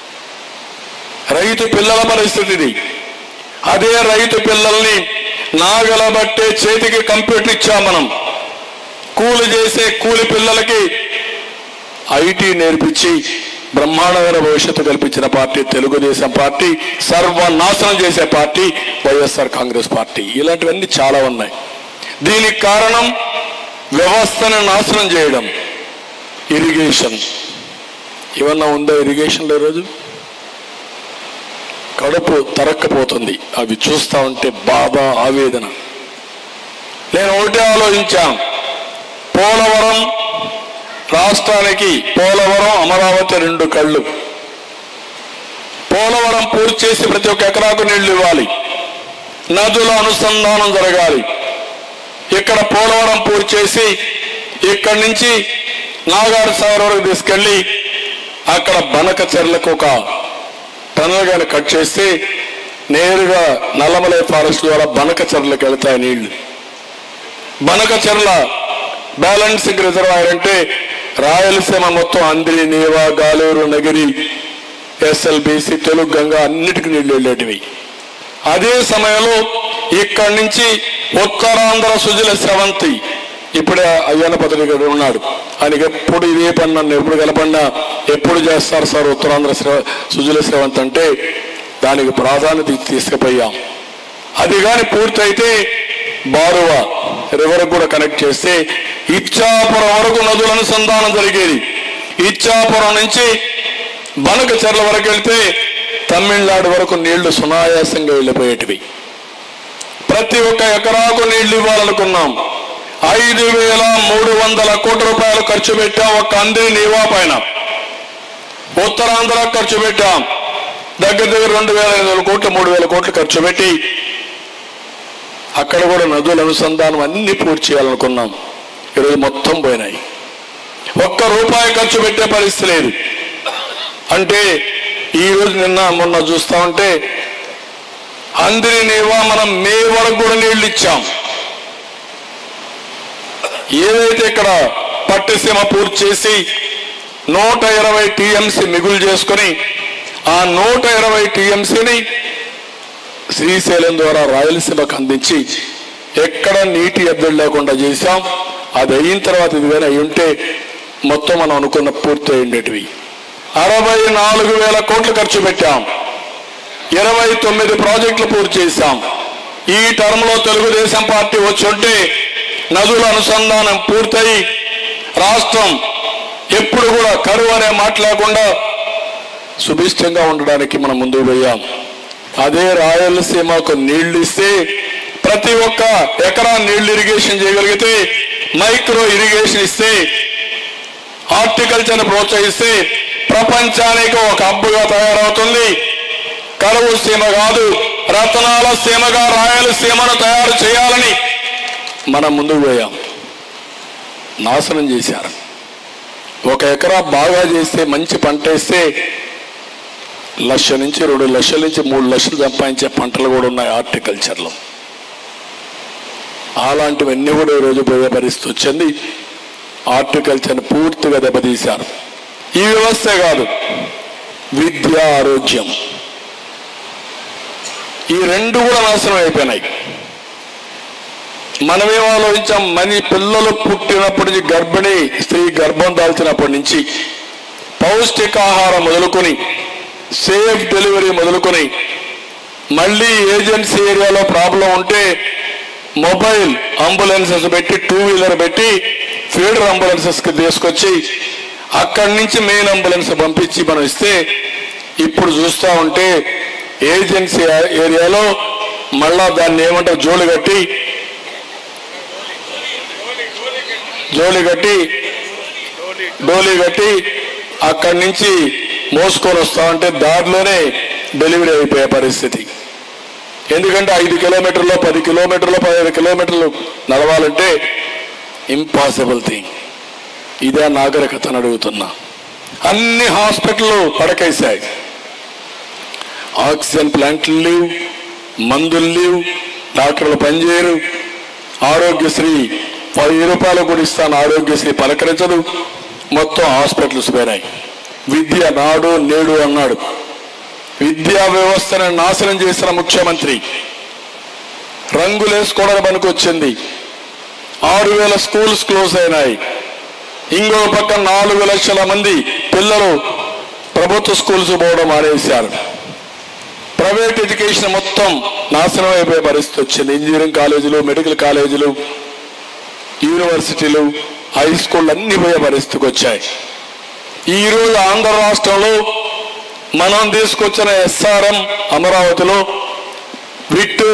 రైతు పిల్లల పరిస్థితి ఇది అదే రైతు పిల్లల్ని నాగలబట్టే చేతికి కంప్యూటర్ ఇచ్చాం మనం కూలి చేసే కూలి పిల్లలకి ఐటీ నేర్పించి బ్రహ్మాండమైన భవిష్యత్తు కల్పించిన పార్టీ తెలుగుదేశం పార్టీ సర్వనాశనం చేసే పార్టీ వైఎస్ఆర్ కాంగ్రెస్ పార్టీ ఇలాంటివన్నీ చాలా ఉన్నాయి దీనికి కారణం వ్యవస్థను నాశనం చేయడం ఇరిగేషన్ ఏమన్నా ఉందా ఇరిగేషన్లో ఈరోజు కడుపు తరక్కపోతుంది అవి చూస్తా ఉంటే బాధ ఆవేదన నేను ఒకటే ఆలోచించాను పోలవరం రాష్ట్రానికి పోలవరం అమరావతి రెండు కళ్ళు పోలవరం పూర్తి చేసి ప్రతి ఒక్క ఎకరాకు నీళ్లు ఇవ్వాలి నదుల అనుసంధానం జరగాలి ఇక్కడ పోలవరం పూర్తి చేసి ఇక్కడి నుంచి నాగార్ సాగర్ వరకు తీసుకెళ్లి అక్కడ బనక చెర్లకు ఒక టనల్ గాని కట్ చేస్తే నేరుగా నల్లమలై ఫారెస్ట్ ద్వారా బనక చెర్లకు వెళ్తాయి నీళ్లు బనక చెర్ల బ్యాలెన్సింగ్ రిజర్వాయర్ అంటే రాయలసీమ మొత్తం అంద్రి నీవా గాలూరు నగిరి ఎస్ఎల్బిసి తెలుగు గంగా అన్నిటికీ నీళ్లు వెళ్ళేటివి అదే సమయంలో ఇక్కడి నుంచి ఉత్తరాంధ్ర సుజల స్రవంతి ఇప్పుడే అయ్యన్న పదవి ఇక్కడ ఉన్నాడు ఆయనకి ఎప్పుడు ఇదే పని నన్ను ఎప్పుడు కలపడినా ఎప్పుడు చేస్తారు సార్ ఉత్తరాంధ్ర శ్రవ సుజల స్రవంతి అంటే దానికి ప్రాధాన్యత ఇచ్చి తీసుకుపోయాం అది కానీ పూర్తయితే బారువ రివర్ కూడా కనెక్ట్ చేస్తే ఇచ్చాపురం వరకు నదుల అనుసంధానం జరిగేది ఇచ్చాపురం నుంచి బనక చెర్ల వరకు వెళ్తే తమిళనాడు వరకు నీళ్లు సునాయాసంగా వెళ్ళిపోయేటివి ప్రతి ఒక్క ఎకరాకు నీళ్లు ఇవ్వాలనుకున్నాం ఐదు వేల మూడు వందల కోట్ల రూపాయలు ఖర్చు పెట్టాం ఒక్క అందిరి నీవా పైన ఉత్తరాంధ్ర ఖర్చు పెట్టాం దగ్గర దగ్గర రెండు వేల ఐదు వందల కోట్లు మూడు వేల కోట్లు ఖర్చు పెట్టి అక్కడ కూడా నదుల అనుసంధానం అన్ని పూర్తి చేయాలనుకున్నాం ఈరోజు మొత్తం పోయినాయి ఒక్క రూపాయి ఖర్చు పెట్టే పరిస్థితి లేదు అంటే ఈ రోజు నిన్న మొన్న చూస్తా ఉంటే అందరి నీవా మనం మే వరకు కూడా నీళ్లు ఇచ్చాం ఏదైతే ఇక్కడ పట్టిసీమ పూర్తి చేసి నూట ఇరవై టీఎంసీ మిగులు చేసుకొని ఆ నూట ఇరవై టీఎంసీని శ్రీశైలం ద్వారా రాయలసీమకు అందించి ఎక్కడ నీటి ఎద్దడి లేకుండా చేశాం అది అయిన తర్వాత ఇది కానీ అయి ఉంటే మొత్తం మనం అనుకున్న పూర్తి అయ్యేటివి అరవై నాలుగు వేల కోట్లు ఖర్చు పెట్టాం ఇరవై తొమ్మిది ప్రాజెక్టులు పూర్తి చేశాం ఈ టర్మ్ లో తెలుగుదేశం పార్టీ వచ్చి ఉంటే నదుల అనుసంధానం పూర్తయి రాష్ట్రం ఎప్పుడు కూడా కరువు అనే మాట లేకుండా సుభిష్టంగా ఉండడానికి మనం ముందుకు పోయాం అదే రాయలసీమకు నీళ్లు ఇస్తే ప్రతి ఒక్క ఎకరా నీళ్లు ఇరిగేషన్ చేయగలిగితే మైక్రో ఇరిగేషన్ ఇస్తే హార్టికల్చర్ ప్రోత్సహిస్తే ప్రపంచానికి ఒక హబ్బుగా తయారవుతుంది కరువు సీమ కాదు రతనాల సీమగా రాయలసీమను తయారు చేయాలని మనం ముందుకు పోయాం నాశనం చేశారు ఒక ఎకరా బాగా చేస్తే మంచి పంట వేస్తే లక్ష నుంచి రెండు లక్షల నుంచి మూడు లక్షలు సంపాదించే పంటలు కూడా ఉన్నాయి హార్టికల్చర్లో అలాంటివన్నీ కూడా ఈరోజు పోయే పరిస్థితి వచ్చింది హార్టికల్చర్ని పూర్తిగా దెబ్బతీశారు ఈ వ్యవస్థే కాదు విద్య ఆరోగ్యం ఈ రెండు కూడా నాశనం అయిపోయినాయి మనమేం ఆలోచించాం మన పిల్లలు పుట్టినప్పటి నుంచి గర్భిణి స్త్రీ గర్భం దాల్చినప్పటి నుంచి పౌష్టికాహారం మొదలుకొని సేఫ్ డెలివరీ మొదలుకొని మళ్ళీ ఏజెన్సీ ఏరియాలో ప్రాబ్లం ఉంటే మొబైల్ అంబులెన్సెస్ పెట్టి టూ వీలర్ పెట్టి ఫీడర్ అంబులెన్సెస్ కి తీసుకొచ్చి అక్కడి నుంచి మెయిన్ అంబులెన్స్ పంపించి మనం ఇస్తే ఇప్పుడు చూస్తా ఉంటే ఏజెన్సీ ఏరియాలో మళ్ళా దాన్ని ఏమంటారు జోలు కట్టి జోలి కట్టి డోలీ కట్టి అక్కడి నుంచి మోసుకొని వస్తా ఉంటే దారిలోనే డెలివరీ అయిపోయే పరిస్థితి ఎందుకంటే ఐదు కిలోమీటర్లు పది కిలోమీటర్లు పదిహేను కిలోమీటర్లు నడవాలంటే ఇంపాసిబుల్ థింగ్ ఇదే నాగరికతను అడుగుతున్నా అన్ని హాస్పిటల్ పడకేశాయి ఆక్సిజన్ ప్లాంట్లు లేవు మందులు లేవు డాక్టర్లు పనిచేయరు ఆరోగ్యశ్రీ వెయ్యి రూపాయలు కూడా ఇస్తాను ఆరోగ్యశ్రీ పలకరించదు మొత్తం హాస్పిటల్స్ పోయినాయి విద్య నాడు నేడు అన్నాడు విద్యా వ్యవస్థను నాశనం చేసిన ముఖ్యమంత్రి రంగులేసుకోవడానికి పనికొచ్చింది ఆరు వేల స్కూల్స్ క్లోజ్ అయినాయి ఇంకో పక్క నాలుగు లక్షల మంది పిల్లలు ప్రభుత్వ స్కూల్స్ పోవడం మానేశారు ప్రైవేట్ ఎడ్యుకేషన్ మొత్తం నాశనం అయిపోయే పరిస్థితి వచ్చింది ఇంజనీరింగ్ కాలేజీలు మెడికల్ కాలేజీలు యూనివర్సిటీలు హై స్కూల్ అన్ని పోయే పరిస్థితికి వచ్చాయి ఈ రోజు ఆంధ్ర రాష్ట్రంలో మనం తీసుకొచ్చిన ఎస్ఆర్ఎం అమరావతిలో విట్టు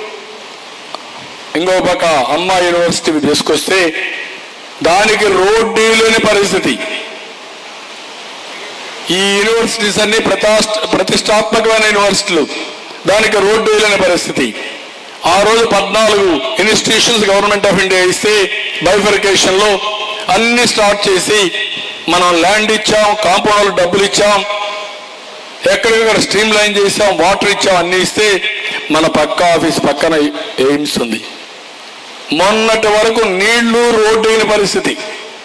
ఇంకో పక్క అమ్మ యూనివర్సిటీ తీసుకొస్తే దానికి రోడ్డు లేని పరిస్థితి ఈ యూనివర్సిటీస్ అన్ని ప్రతాష్ట ప్రతిష్టాత్మకమైన యూనివర్సిటీలు దానికి రోడ్డు వేయలేని పరిస్థితి ఆ రోజు పద్నాలుగు ఇన్స్టిట్యూషన్స్ గవర్నమెంట్ ఆఫ్ ఇండియా ఇస్తే బైఫర్కేషన్ లో అన్ని స్టార్ట్ చేసి మనం ల్యాండ్ ఇచ్చాం కాంపౌండ్ డబ్బులు ఇచ్చాం ఎక్కడికక్కడ స్ట్రీమ్ లైన్ చేసాం వాటర్ ఇచ్చాం అన్ని ఇస్తే మన పక్క ఆఫీస్ పక్కన ఎయిమ్స్ ఉంది మొన్నటి వరకు నీళ్లు రోడ్డు అయిన పరిస్థితి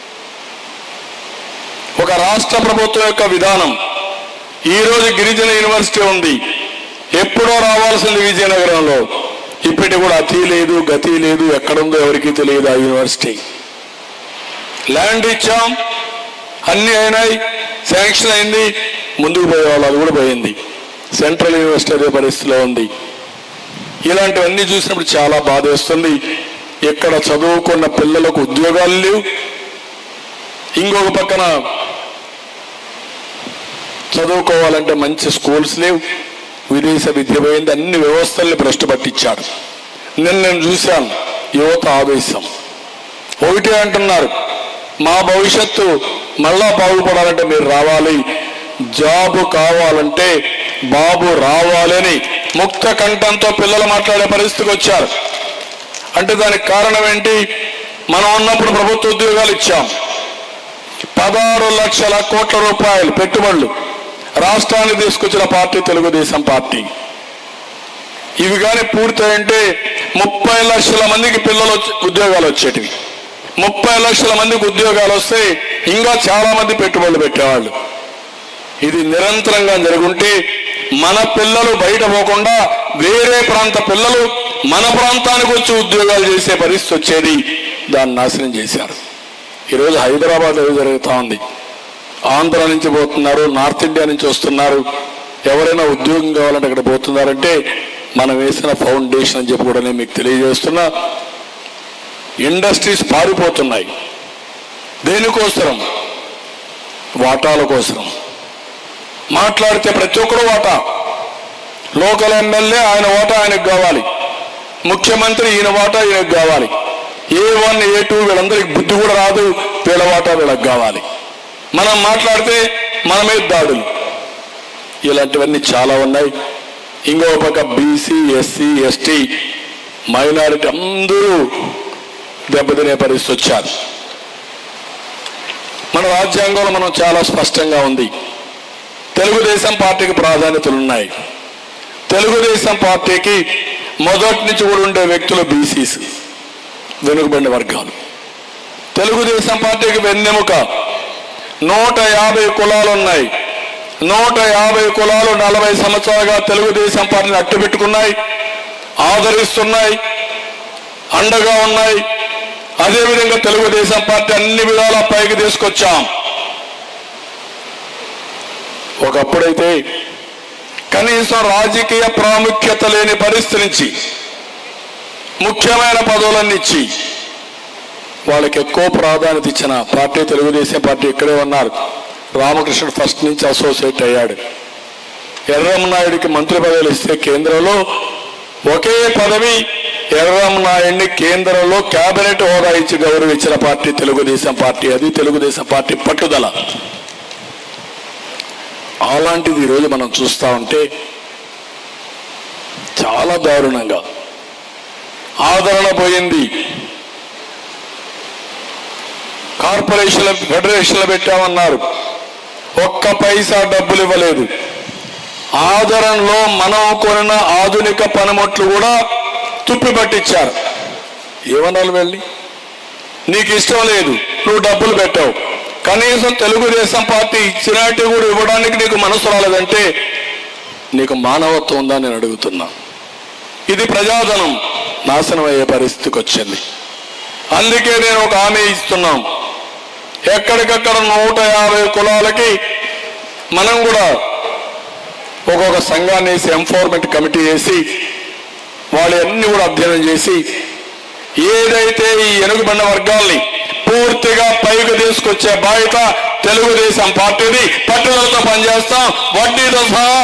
ఒక రాష్ట్ర ప్రభుత్వం యొక్క విధానం ఈ రోజు గిరిజన యూనివర్సిటీ ఉంది ఎప్పుడో రావాల్సింది విజయనగరంలో ఇప్పటి కూడా అతి లేదు గతి లేదు ఎక్కడుందో ఎవరికీ తెలియదు ఆ యూనివర్సిటీ ల్యాండ్ ఇచ్చాం అన్ని అయినాయి శాంక్షన్ అయింది ముందుకు పోయేవాళ్ళు అది కూడా పోయింది సెంట్రల్ యూనివర్సిటీ అదే పరిస్థితిలో ఉంది ఇలాంటివన్నీ చూసినప్పుడు చాలా బాధ వేస్తుంది ఇక్కడ చదువుకున్న పిల్లలకు ఉద్యోగాలు లేవు ఇంకొక పక్కన చదువుకోవాలంటే మంచి స్కూల్స్ లేవు విదేశ విద్య పోయింది అన్ని వ్యవస్థల్ని భ్రష్టు పట్టించాడు నిన్న నేను చూశాను యువత ఆవేశం ఒకటే అంటున్నారు మా భవిష్యత్తు మళ్ళా బాగుపడాలంటే మీరు రావాలి జాబు కావాలంటే బాబు రావాలని ముక్త కంఠంతో పిల్లలు మాట్లాడే పరిస్థితికి వచ్చారు అంటే దానికి కారణం ఏంటి మనం ఉన్నప్పుడు ప్రభుత్వ ఉద్యోగాలు ఇచ్చాం పదహారు లక్షల కోట్ల రూపాయలు పెట్టుబడులు రాష్ట్రాన్ని తీసుకొచ్చిన పార్టీ తెలుగుదేశం పార్టీ ఇవి కానీ పూర్తయింటే ముప్పై లక్షల మందికి పిల్లలు వచ్చి- ఉద్యోగాలు వచ్చేటివి ముప్పై లక్షల మందికి ఉద్యోగాలు వస్తే ఇంకా చాలా మంది పెట్టుబడులు పెట్టేవాళ్ళు ఇది నిరంతరంగా జరుగుంటే మన పిల్లలు బయట పోకుండా వేరే ప్రాంత పిల్లలు మన ప్రాంతానికి వచ్చి ఉద్యోగాలు చేసే పరిస్థితి వచ్చేది దాన్ని నాశనం చేశారు ఈరోజు హైదరాబాద్ ఏదో జరుగుతూ ఉంది ఆంధ్ర నుంచి పోతున్నారు నార్త్ ఇండియా నుంచి వస్తున్నారు ఎవరైనా ఉద్యోగం కావాలంటే అక్కడ పోతున్నారంటే మనం వేసిన ఫౌండేషన్ అని చెప్పి కూడా నేను మీకు తెలియజేస్తున్నా ఇండస్ట్రీస్ పారిపోతున్నాయి దేనికోసరం వాటాల కోసం మాట్లాడితే ప్రతి ఒక్కరు వాటా లోకల్ ఎమ్మెల్యే ఆయన ఓటా ఆయనకు కావాలి ముఖ్యమంత్రి ఈయన వాటా ఈయనకు కావాలి ఏ వన్ ఏ టూ వీళ్ళందరికి బుద్ధి కూడా రాదు వీళ్ళ వాటా వీళ్ళకి కావాలి మనం మాట్లాడితే మన మీద దాడులు ఇలాంటివన్నీ చాలా ఉన్నాయి ఇంకో పక్క బీసీ ఎస్సీ ఎస్టీ మైనారిటీ అందరూ దెబ్బతినే పరిస్థితి వచ్చారు మన రాజ్యాంగంలో మనం చాలా స్పష్టంగా ఉంది తెలుగుదేశం పార్టీకి ప్రాధాన్యతలు ఉన్నాయి తెలుగుదేశం పార్టీకి మొదటి నుంచి కూడా ఉండే వ్యక్తులు బీసీస్ వెనుకబడిన వర్గాలు తెలుగుదేశం పార్టీకి వెన్నెముక నూట యాభై కులాలు ఉన్నాయి నూట యాభై కులాలు నలభై సంవత్సరాలుగా తెలుగుదేశం పార్టీని అట్టుపెట్టుకున్నాయి ఆదరిస్తున్నాయి అండగా ఉన్నాయి అదేవిధంగా తెలుగుదేశం పార్టీ అన్ని విధాల పైకి తీసుకొచ్చాం ఒకప్పుడైతే కనీసం రాజకీయ ప్రాముఖ్యత లేని పరిస్థితి నుంచి ముఖ్యమైన పదవులన్నీ ఇచ్చి వాళ్ళకి ఎక్కువ ప్రాధాన్యత ఇచ్చిన పార్టీ తెలుగుదేశం పార్టీ ఇక్కడే ఉన్నారు రామకృష్ణ ఫస్ట్ నుంచి అసోసియేట్ అయ్యాడు ఎర్రమనాయుడికి మంత్రి పదవులు ఇస్తే కేంద్రంలో ఒకే పదవి ఎర్రమనాయుడిని కేంద్రంలో కేబినెట్ హోదా ఇచ్చి గౌరవించిన పార్టీ తెలుగుదేశం పార్టీ అది తెలుగుదేశం పార్టీ పట్టుదల అలాంటిది ఈరోజు మనం చూస్తా ఉంటే చాలా దారుణంగా ఆదరణ పోయింది కార్పొరేషన్ల ఫెడరేషన్లు పెట్టామన్నారు ఒక్క పైసా డబ్బులు ఇవ్వలేదు ఆదరణలో మనం కొనిన ఆధునిక పనిముట్లు కూడా తుప్పి పట్టించారు ఏమన్నారు వెళ్ళి నీకు ఇష్టం లేదు నువ్వు డబ్బులు పెట్టావు కనీసం తెలుగుదేశం పార్టీ ఇచ్చినట్టు కూడా ఇవ్వడానికి నీకు మనసు రాలేదంటే నీకు మానవత్వం ఉందా నేను అడుగుతున్నా ఇది ప్రజాధనం నాశనం అయ్యే పరిస్థితికి వచ్చింది అందుకే నేను ఒక హామీ ఇస్తున్నాం ఎక్కడికక్కడ నూట యాభై కులాలకి మనం కూడా ఒక్కొక్క సంఘాన్ని వేసి ఎంఫోర్మెంట్ కమిటీ వేసి వాళ్ళు అన్ని కూడా అధ్యయనం చేసి ఏదైతే ఈ ఎనుగుబండ వర్గాల్ని పూర్తిగా పైకి తీసుకొచ్చే బాధ్యత తెలుగుదేశం పార్టీని పట్టుదలతో పనిచేస్తాం వడ్డీతో సహా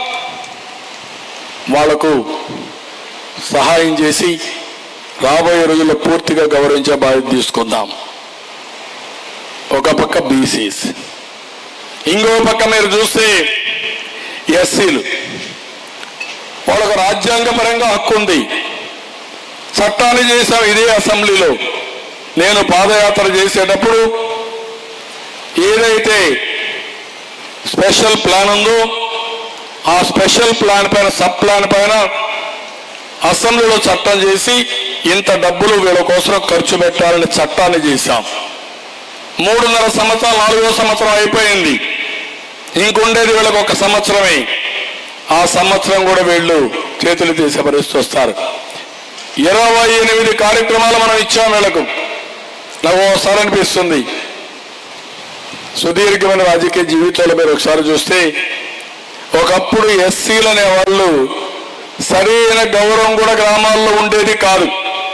వాళ్లకు సహాయం చేసి రాబోయే రోజుల్లో పూర్తిగా గౌరవించే బాధ్యత తీసుకుందాం ఒక పక్క బీసీస్ ఇంకో పక్క మీరు చూస్తే ఎస్సీలు వాళ్ళకు రాజ్యాంగపరంగా హక్కు ఉంది చట్టాన్ని చేశాం ఇదే అసెంబ్లీలో నేను పాదయాత్ర చేసేటప్పుడు ఏదైతే స్పెషల్ ప్లాన్ ఉందో ఆ స్పెషల్ ప్లాన్ పైన సబ్ ప్లాన్ పైన అసెంబ్లీలో చట్టం చేసి ఇంత డబ్బులు వీళ్ళ కోసం ఖర్చు పెట్టాలని చట్టాన్ని చేశాం మూడున్నర సంవత్సరాలు నాలుగో సంవత్సరం అయిపోయింది ఇంకుండేది వీళ్ళకి ఒక సంవత్సరమే ఆ సంవత్సరం కూడా వీళ్ళు చేతులు తీసే పరిస్థితి వస్తారు ఇరవై ఎనిమిది కార్యక్రమాలు మనం ఇచ్చాం వీళ్ళకు నాకు ఒకసారి అనిపిస్తుంది సుదీర్ఘమైన రాజకీయ జీవితంలో మీరు ఒకసారి చూస్తే ఒకప్పుడు ఎస్సీలు అనే వాళ్ళు సరైన గౌరవం కూడా గ్రామాల్లో ఉండేది కాదు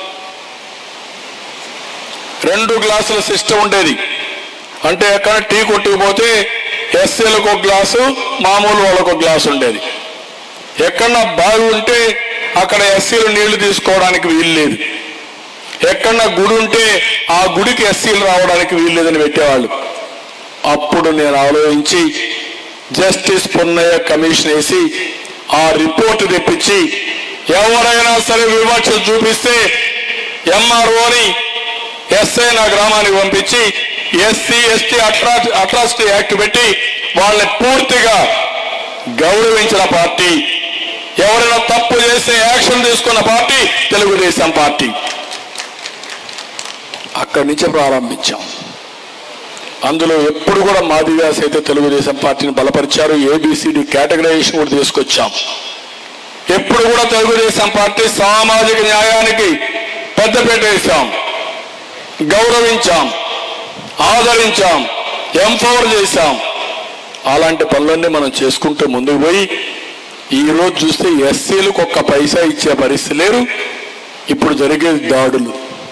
రెండు గ్లాసుల సిస్టమ్ ఉండేది అంటే ఎక్కడ టీ కొట్టుకుపోతే ఎస్సీలకు ఒక గ్లాసు మామూలు వాళ్ళకు ఒక గ్లాసు ఉండేది ఎక్కడన్నా బావి ఉంటే అక్కడ ఎస్సీలు నీళ్లు తీసుకోవడానికి వీలు లేదు ఎక్కడన్నా గుడి ఉంటే ఆ గుడికి ఎస్సీలు రావడానికి వీలు లేదని పెట్టేవాళ్ళు అప్పుడు నేను ఆలోచించి జస్టిస్ పున్నయ్య కమిషన్ వేసి ఆ రిపోర్ట్ తెప్పించి ఎవరైనా సరే వివక్ష చూపిస్తే ఎంఆర్ఓని ఎస్ఐ నా గ్రామానికి పంపించి ఎస్సీ ఎస్టీ అట్రా అట్రాసిటీ యాక్ట్ పెట్టి వాళ్ళని పూర్తిగా గౌరవించిన పార్టీ ఎవరైనా తప్పు చేస్తే యాక్షన్ తీసుకున్న పార్టీ తెలుగుదేశం పార్టీ అక్కడి నుంచి ప్రారంభించాం అందులో ఎప్పుడు కూడా మాదిగాస్ అయితే తెలుగుదేశం పార్టీని బలపరిచారు ఏబిసిడి కేటగరైజేషన్ కూడా తీసుకొచ్చాం ఎప్పుడు కూడా తెలుగుదేశం పార్టీ సామాజిక న్యాయానికి పెద్దపీట వేశాం గౌరవించాం ఆదరించాం ఎంపవర్ చేశాం అలాంటి పనులన్నీ మనం చేసుకుంటూ ముందుకు పోయి ఈ రోజు చూస్తే ఎస్సీలకు ఒక్క పైసా ఇచ్చే పరిస్థితి లేరు ఇప్పుడు జరిగేది దాడులు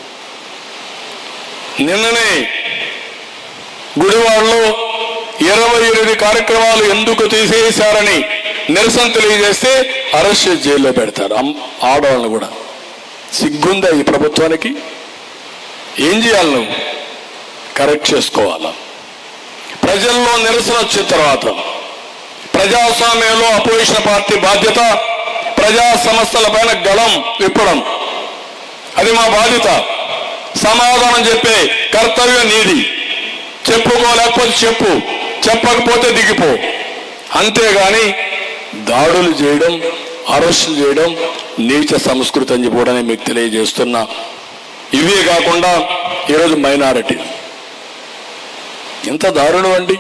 నిన్ననే గుడివాడలో ఇరవై ఎనిమిది కార్యక్రమాలు ఎందుకు తీసేశారని నిరసన తెలియజేస్తే అరెస్ట్ చేసి జైల్లో పెడతారు అమ్- ఆడవాళ్ళని కూడా సిగ్గుందా ఈ ప్రభుత్వానికి ఏం చేయాలి నువ్వు కరెక్ట్ చేసుకోవాలా ప్రజల్లో నిరసన వచ్చిన తర్వాత ప్రజాస్వామ్యంలో అపోజిషన్ పార్టీ బాధ్యత ప్రజా సమస్యల పైన గళం విప్పడం అది మా బాధ్యత సమాధానం చెప్పే కర్తవ్యం నీది చెప్పుకోలేకపోతే చెప్పు చెప్పకపోతే దిగిపో అంతేగాని దాడులు చేయడం అరెస్టులు చేయడం నీచ సంస్కృతి అని చెప్పి మీకు తెలియజేస్తున్నా ఇవే కాకుండా ఈరోజు మైనారిటీ ఎంత దారుణం అండి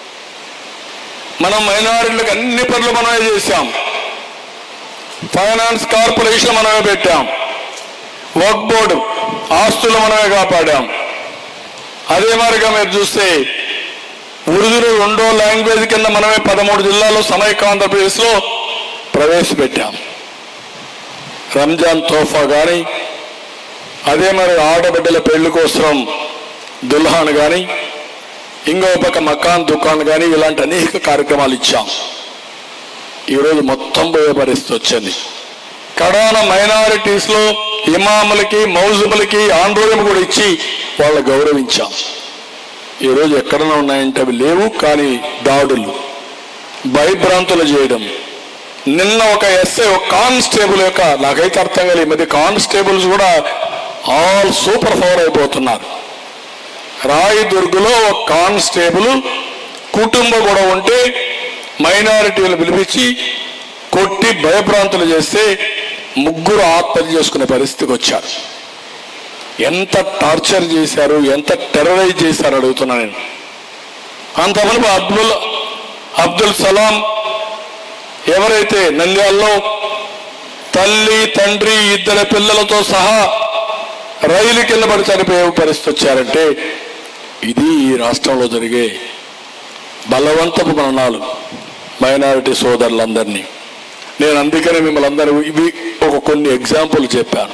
మనం మైనారిటీలకు అన్ని పనులు మనమే చేశాం ఫైనాన్స్ కార్పొరేషన్ మనమే పెట్టాం వర్క్ బోర్డు ఆస్తులు మనమే కాపాడాం అదే మాదిరిగా మీరు చూస్తే ఉర్దూను రెండో లాంగ్వేజ్ కింద మనమే పదమూడు జిల్లాల్లో సమైక్య ఆంధ్రప్రదేశ్లో ప్రవేశపెట్టాం రంజాన్ తోఫా కానీ అదే మరి ఆడబిడ్డల పెళ్లి కోసం దుల్హాన్ కానీ ఇంకో పక్క మకాన్ దుకాన్ కానీ ఇలాంటి అనేక కార్యక్రమాలు ఇచ్చాం ఈరోజు మొత్తం పోయే పరిస్థితి వచ్చింది కడాన మైనారిటీస్ లో ఇమాములకి మౌజుములకి ఆందోళన కూడా ఇచ్చి వాళ్ళ గౌరవించాం ఈరోజు ఎక్కడన్నా ఉన్నాయంటే అవి లేవు కానీ దాడులు భయభ్రాంతులు చేయడం నిన్న ఒక ఎస్ఐ ఒక కానిస్టేబుల్ యొక్క నాకైతే అర్థం కాలేదు ఈ మధ్య కానిస్టేబుల్స్ కూడా ఆల్ సూపర్ పవర్ అయిపోతున్నారు రాయదుర్గులో ఒక కానిస్టేబుల్ కుటుంబ కూడా ఉంటే మైనారిటీలు పిలిపించి కొట్టి భయభ్రాంతులు చేస్తే ముగ్గురు ఆత్మహత్య చేసుకునే పరిస్థితికి వచ్చారు ఎంత టార్చర్ చేశారు ఎంత టెర్రరైజ్ చేశారు అడుగుతున్నా నేను అంతమంది అబ్దుల్ అబ్దుల్ సలాం ఎవరైతే నంద్యాలలో తల్లి తండ్రి ఇద్దరు పిల్లలతో సహా రైలు కింద పడి చనిపోయే పరిస్థితి వచ్చారంటే ఇది ఈ రాష్ట్రంలో జరిగే బలవంతపు మరణాలు మైనారిటీ సోదరులందరినీ నేను అందుకనే మిమ్మల్ని అందరూ ఇవి ఒక కొన్ని ఎగ్జాంపుల్ చెప్పాను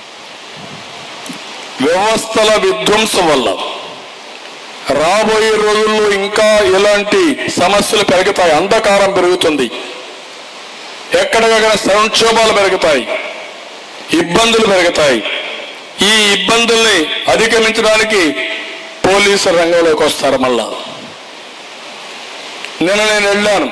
వ్యవస్థల విధ్వంసం వల్ల రాబోయే రోజుల్లో ఇంకా ఇలాంటి సమస్యలు పెరుగుతాయి అంధకారం పెరుగుతుంది ఎక్కడికక్కడ సంక్షోభాలు పెరుగుతాయి ఇబ్బందులు పెరుగుతాయి ఈ ఇబ్బందుల్ని అధిగమించడానికి పోలీసు రంగంలోకి వస్తారు మళ్ళా నిన్న నేను వెళ్ళాను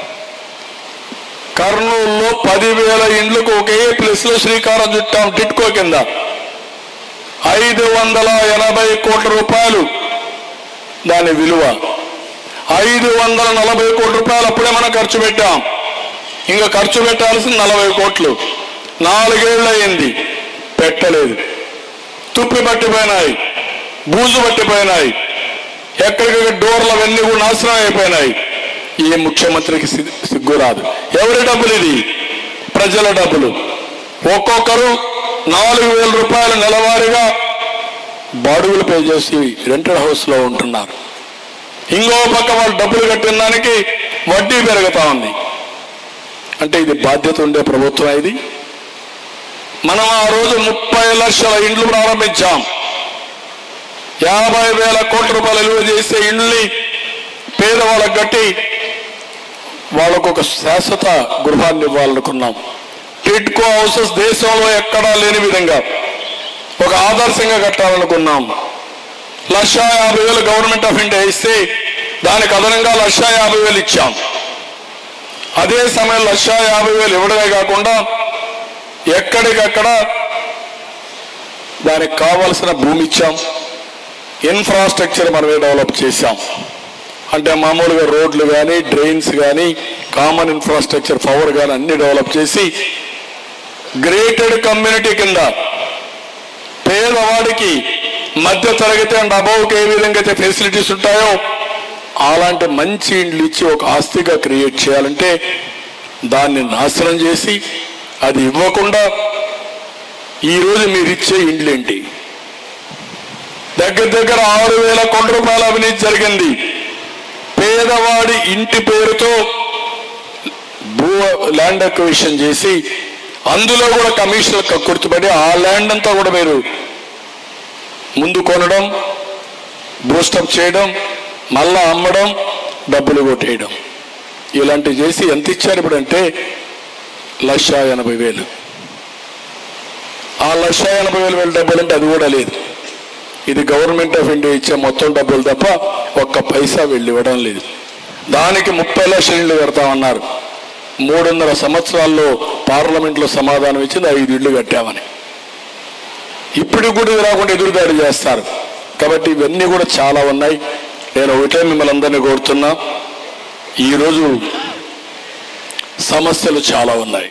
కర్నూలులో పదివేల ఇండ్లకు ఒకే ప్లేస్ లో శ్రీకారం చుట్టాం టిట్కో కింద ఐదు వందల ఎనభై కోట్ల రూపాయలు దాని విలువ ఐదు వందల నలభై కోట్ల రూపాయలు అప్పుడే మనం ఖర్చు పెట్టాం ఇంకా ఖర్చు పెట్టాల్సింది నలభై కోట్లు నాలుగేళ్ళు అయింది పెట్టలేదు తుప్పి పట్టిపోయినాయి బూజు పట్టిపోయినాయి ఎక్కడికక్కడ డోర్లు అవన్నీ కూడా నాశనం అయిపోయినాయి ఈ ముఖ్యమంత్రికి సి- సిగ్గు రాదు ఎవరి డబ్బులు ఇది ప్రజల డబ్బులు ఒక్కొక్కరు నాలుగు వేల రూపాయలు నెలవారీగా బాడుగులు పే చేసి రెంటెడ్ హౌస్ లో ఉంటున్నారు ఇంకో పక్క వాళ్ళు డబ్బులు కట్టిన దానికి వడ్డీ పెరుగుతా ఉంది అంటే ఇది బాధ్యత ఉండే ప్రభుత్వం ఇది మనం ఆ రోజు ముప్పై లక్షల ఇండ్లు ప్రారంభించాం యాభై వేల కోట్ల రూపాయలు విలువ చేసే ఇండ్లని పేదవాళ్ళకు కట్టి వాళ్ళకు ఒక శాశ్వత గృహాన్ని ఇవ్వాలనుకున్నాం టిట్కో హౌసెస్ దేశంలో ఎక్కడా లేని విధంగా ఒక ఆదర్శంగా కట్టాలనుకున్నాం లక్ష యాభై వేలు గవర్నమెంట్ ఆఫ్ ఇండియా ఇస్తే దానికి అదనంగా లక్ష యాభై వేలు ఇచ్చాం అదే సమయం లక్ష యాభై వేలు ఇవ్వడమే కాకుండా ఎక్కడికక్కడ దానికి కావలసిన భూమి ఇచ్చాం ఇన్ఫ్రాస్ట్రక్చర్ మనమే డెవలప్ చేశాం అంటే మామూలుగా రోడ్లు కానీ డ్రైన్స్ కానీ కామన్ ఇన్ఫ్రాస్ట్రక్చర్ పవర్ కానీ అన్ని డెవలప్ చేసి గ్రేటెడ్ కమ్యూనిటీ కింద పేదవాడికి మధ్య తరగతి అండ్ అబౌవ్కి ఏ విధంగా అయితే ఫెసిలిటీస్ ఉంటాయో అలాంటి మంచి ఇండ్లు ఇచ్చి ఒక ఆస్తిగా క్రియేట్ చేయాలంటే దాన్ని నాశనం చేసి అది ఇవ్వకుండా ఈరోజు మీరు ఇచ్చే ఇండ్లేంటి దగ్గర దగ్గర ఆరు వేల కోట్ల రూపాయల అవినీతి జరిగింది పేదవాడి ఇంటి పేరుతో భూ ల్యాండ్ అక్విజిషన్ చేసి అందులో కూడా కమిషన్లు కక్కుర్తిపడి ఆ ల్యాండ్ అంతా కూడా మీరు ముందు కొనడం బూస్టప్ చేయడం మళ్ళా అమ్మడం డబ్బులు కొట్టేయడం ఇలాంటివి చేసి ఎంత ఇచ్చారు ఇప్పుడు అంటే లక్ష ఎనభై వేలు ఆ లక్ష ఎనభై వేలు వేల డబ్బులు అంటే అది కూడా లేదు ఇది గవర్నమెంట్ ఆఫ్ ఇండియా ఇచ్చే మొత్తం డబ్బులు తప్ప ఒక్క పైసా వెళ్ళి ఇవ్వడం లేదు దానికి ముప్పై లక్షల ఇళ్ళు కడతామన్నారు మూడున్నర సంవత్సరాల్లో పార్లమెంట్లో సమాధానం ఇచ్చింది ఐదు ఇళ్ళు కట్టామని ఇప్పుడు కూడా ఇది రాకుండా ఎదురుదాడి చేస్తారు కాబట్టి ఇవన్నీ కూడా చాలా ఉన్నాయి నేను ఒకటే మిమ్మల్ని అందరినీ కోరుతున్నా ఈరోజు సమస్యలు చాలా ఉన్నాయి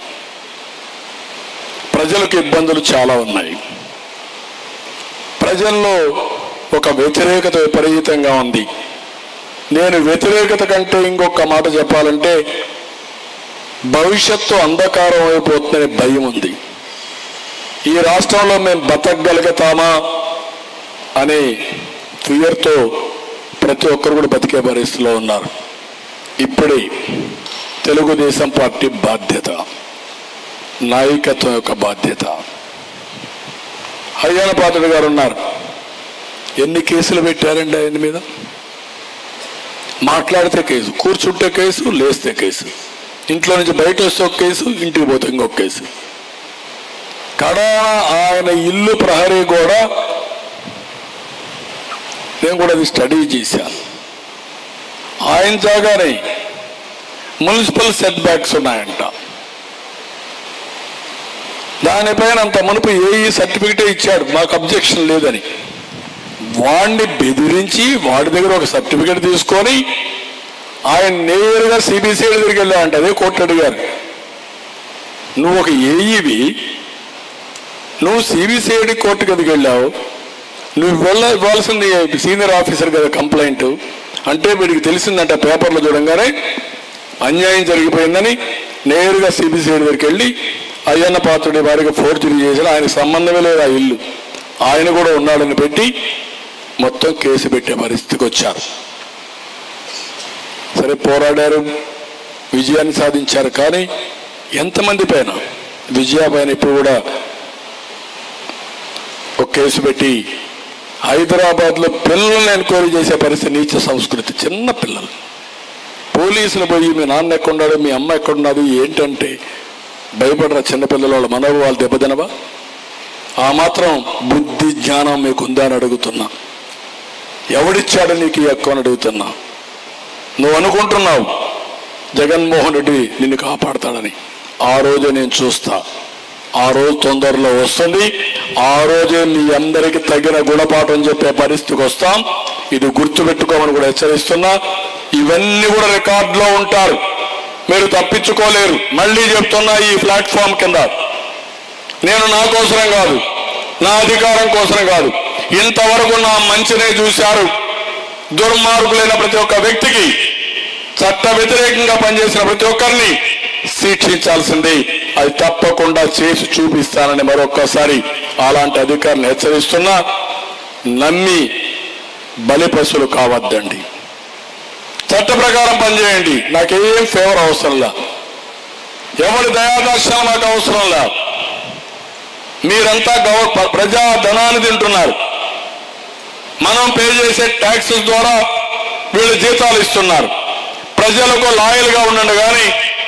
ప్రజలకు ఇబ్బందులు చాలా ఉన్నాయి ప్రజల్లో ఒక వ్యతిరేకత విపరీతంగా ఉంది నేను వ్యతిరేకత కంటే ఇంకొక మాట చెప్పాలంటే భవిష్యత్తు అంధకారం అయిపోతుందనే భయం ఉంది ఈ రాష్ట్రంలో మేము బతకగలుగుతామా అనే ఫియర్తో ప్రతి ఒక్కరు కూడా బతికే పరిస్థితిలో ఉన్నారు ఇప్పుడే తెలుగుదేశం పార్టీ బాధ్యత నాయకత్వం యొక్క బాధ్యత హరియాణ పాత్రుడు గారు ఉన్నారు ఎన్ని కేసులు పెట్టారండి ఆయన మీద మాట్లాడితే కేసు కూర్చుంటే కేసు లేస్తే కేసు ఇంట్లో నుంచి బయట వస్తే ఒక కేసు ఇంటికి పోతే ఇంకొక కేసు కడా ఆయన ఇల్లు ప్రహరీ కూడా నేను కూడా అది స్టడీ చేశాను ఆయన జాగానే మున్సిపల్ సెట్ బ్యాక్స్ ఉన్నాయంట దానిపైన అంత మునుపు ఏఈ సర్టిఫికెట్ ఇచ్చాడు మాకు అబ్జెక్షన్ లేదని వాడిని బెదిరించి వాడి దగ్గర ఒక సర్టిఫికెట్ తీసుకొని ఆయన నేరుగా సిబిసిఐ దగ్గరికి వెళ్ళాడంట అదే కోర్టు అడిగారు నువ్వు ఒక ఏఈవి నువ్వు సిబిసిఐడి కోర్టుకి ఎందుకు వెళ్ళావు నువ్వు వెళ్ళ ఇవ్వాల్సింది సీనియర్ ఆఫీసర్ కదా కంప్లైంట్ అంటే వీడికి తెలిసిందంట పేపర్లో చూడంగానే అన్యాయం జరిగిపోయిందని నేరుగా సిబిసిఐడి దగ్గరికి వెళ్ళి అయ్యన్న పాత్రుడి వారికి ఫోర్జరీ చేసిన ఆయనకు సంబంధమే లేదు ఆ ఇల్లు ఆయన కూడా ఉన్నాడని పెట్టి మొత్తం కేసు పెట్టే పరిస్థితికి వచ్చారు సరే పోరాడారు విజయాన్ని సాధించారు కానీ ఎంతమంది పైన విజయ పైన ఇప్పుడు కూడా ఒక కేసు పెట్టి హైదరాబాద్లో పిల్లల్ని ఎంక్వైరీ చేసే పరిస్థితి నీచ సంస్కృతి చిన్న పిల్లలు పోలీసులు పోయి మీ నాన్న ఎక్కడున్నాడు మీ అమ్మ ఎక్కడున్నది ఏంటంటే భయపడరా చిన్నపిల్లల వాళ్ళ మనోభావాలు దెబ్బతినవా ఆ మాత్రం బుద్ధి జ్ఞానం మీకు ఉందా అని అడుగుతున్నా ఎవడిచ్చాడు నీకు ఈ హక్కు అని అడుగుతున్నా నువ్వు అనుకుంటున్నావు జగన్మోహన్ రెడ్డి నిన్ను కాపాడతాడని ఆ రోజే నేను చూస్తా ఆ రోజు తొందరలో వస్తుంది ఆ రోజే మీ అందరికి తగిన గుణపాఠం చెప్పే పరిస్థితికి వస్తాం ఇది గుర్తుపెట్టుకోమని కూడా హెచ్చరిస్తున్నా ఇవన్నీ కూడా రికార్డులో ఉంటారు మీరు తప్పించుకోలేరు మళ్ళీ చెప్తున్నా ఈ ప్లాట్ఫామ్ కింద నేను నా కోసరం కాదు నా అధికారం కోసం కాదు ఇంతవరకు నా మంచినే చూశారు దుర్మార్గులైన ప్రతి ఒక్క వ్యక్తికి చట్ట వ్యతిరేకంగా పనిచేసిన ప్రతి ఒక్కరిని శిక్షించాల్సింది అది తప్పకుండా చేసి చూపిస్తానని మరొక్కసారి అలాంటి అధికారులను హెచ్చరిస్తున్నా నమ్మి బలిపశులు కావద్దండి చట్ట ప్రకారం పనిచేయండి నాకేం ఫేవర్ అవసరంలా ఎవరి దయాదర్శనం నాకు అవసరంలా మీరంతా గౌ ప్ర- ప్రజా ధనాన్ని తింటున్నారు మనం పే చేసే ట్యాక్సెస్ ద్వారా వీళ్ళు జీతాలు ఇస్తున్నారు ప్రజలకు లాయల్గా ఉండండి కానీ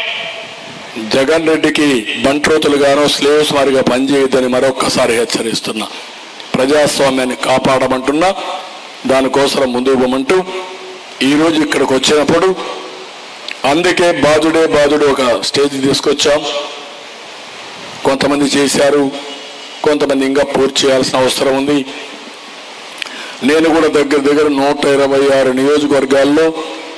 జగన్ రెడ్డికి బంట్రోతులుగానో స్లేవ్స్ వారిగా పనిచేయొద్దని మరొక్కసారి హెచ్చరిస్తున్నా ప్రజాస్వామ్యాన్ని కాపాడమంటున్నా దానికోసం ముందుకు పోమంటూ ఈరోజు ఇక్కడికి వచ్చినప్పుడు అందుకే బాధుడే బాధుడు ఒక స్టేజ్ తీసుకొచ్చాం కొంతమంది చేశారు కొంతమంది ఇంకా పూర్తి చేయాల్సిన అవసరం ఉంది నేను కూడా దగ్గర దగ్గర నూట ఇరవై ఆరు నియోజకవర్గాల్లో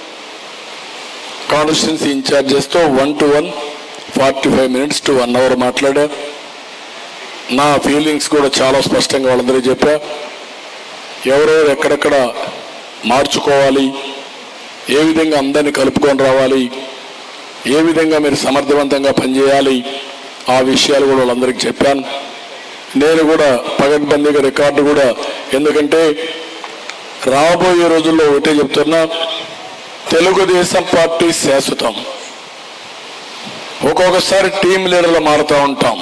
కాన్స్టిట్యున్సీ ఇన్ఛార్జెస్తో one to one forty five minutes to one hour మాట్లాడా నా ఫీలింగ్స్ కూడా చాలా స్పష్టంగా వాళ్ళందరికీ చెప్పా ఎవరెవరు ఎక్కడెక్కడ మార్చుకోవాలి ఏ విధంగా అందరినీ కలుపుకొని రావాలి ఏ విధంగా మీరు సమర్థవంతంగా పనిచేయాలి ఆ విషయాలు కూడా వాళ్ళందరికీ చెప్పాను నేను కూడా పగడ్బందీగా రికార్డు కూడా ఎందుకంటే రాబోయే రోజుల్లో ఒకటే చెప్తున్నా తెలుగుదేశం పార్టీ శాశ్వతం ఒక్కొక్కసారి టీం లీడర్లు మారుతూ ఉంటాం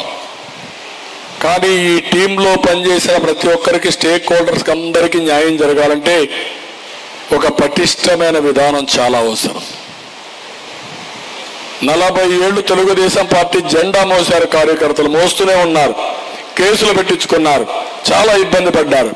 కానీ ఈ టీంలో పనిచేసిన ప్రతి ఒక్కరికి స్టేక్ హోల్డర్స్కి అందరికీ న్యాయం జరగాలంటే ఒక పటిష్టమైన విధానం చాలా అవసరం నలభై ఏళ్ళు తెలుగుదేశం పార్టీ జెండా మోసారు కార్యకర్తలు మోస్తూనే ఉన్నారు కేసులు పెట్టించుకున్నారు చాలా ఇబ్బంది పడ్డారు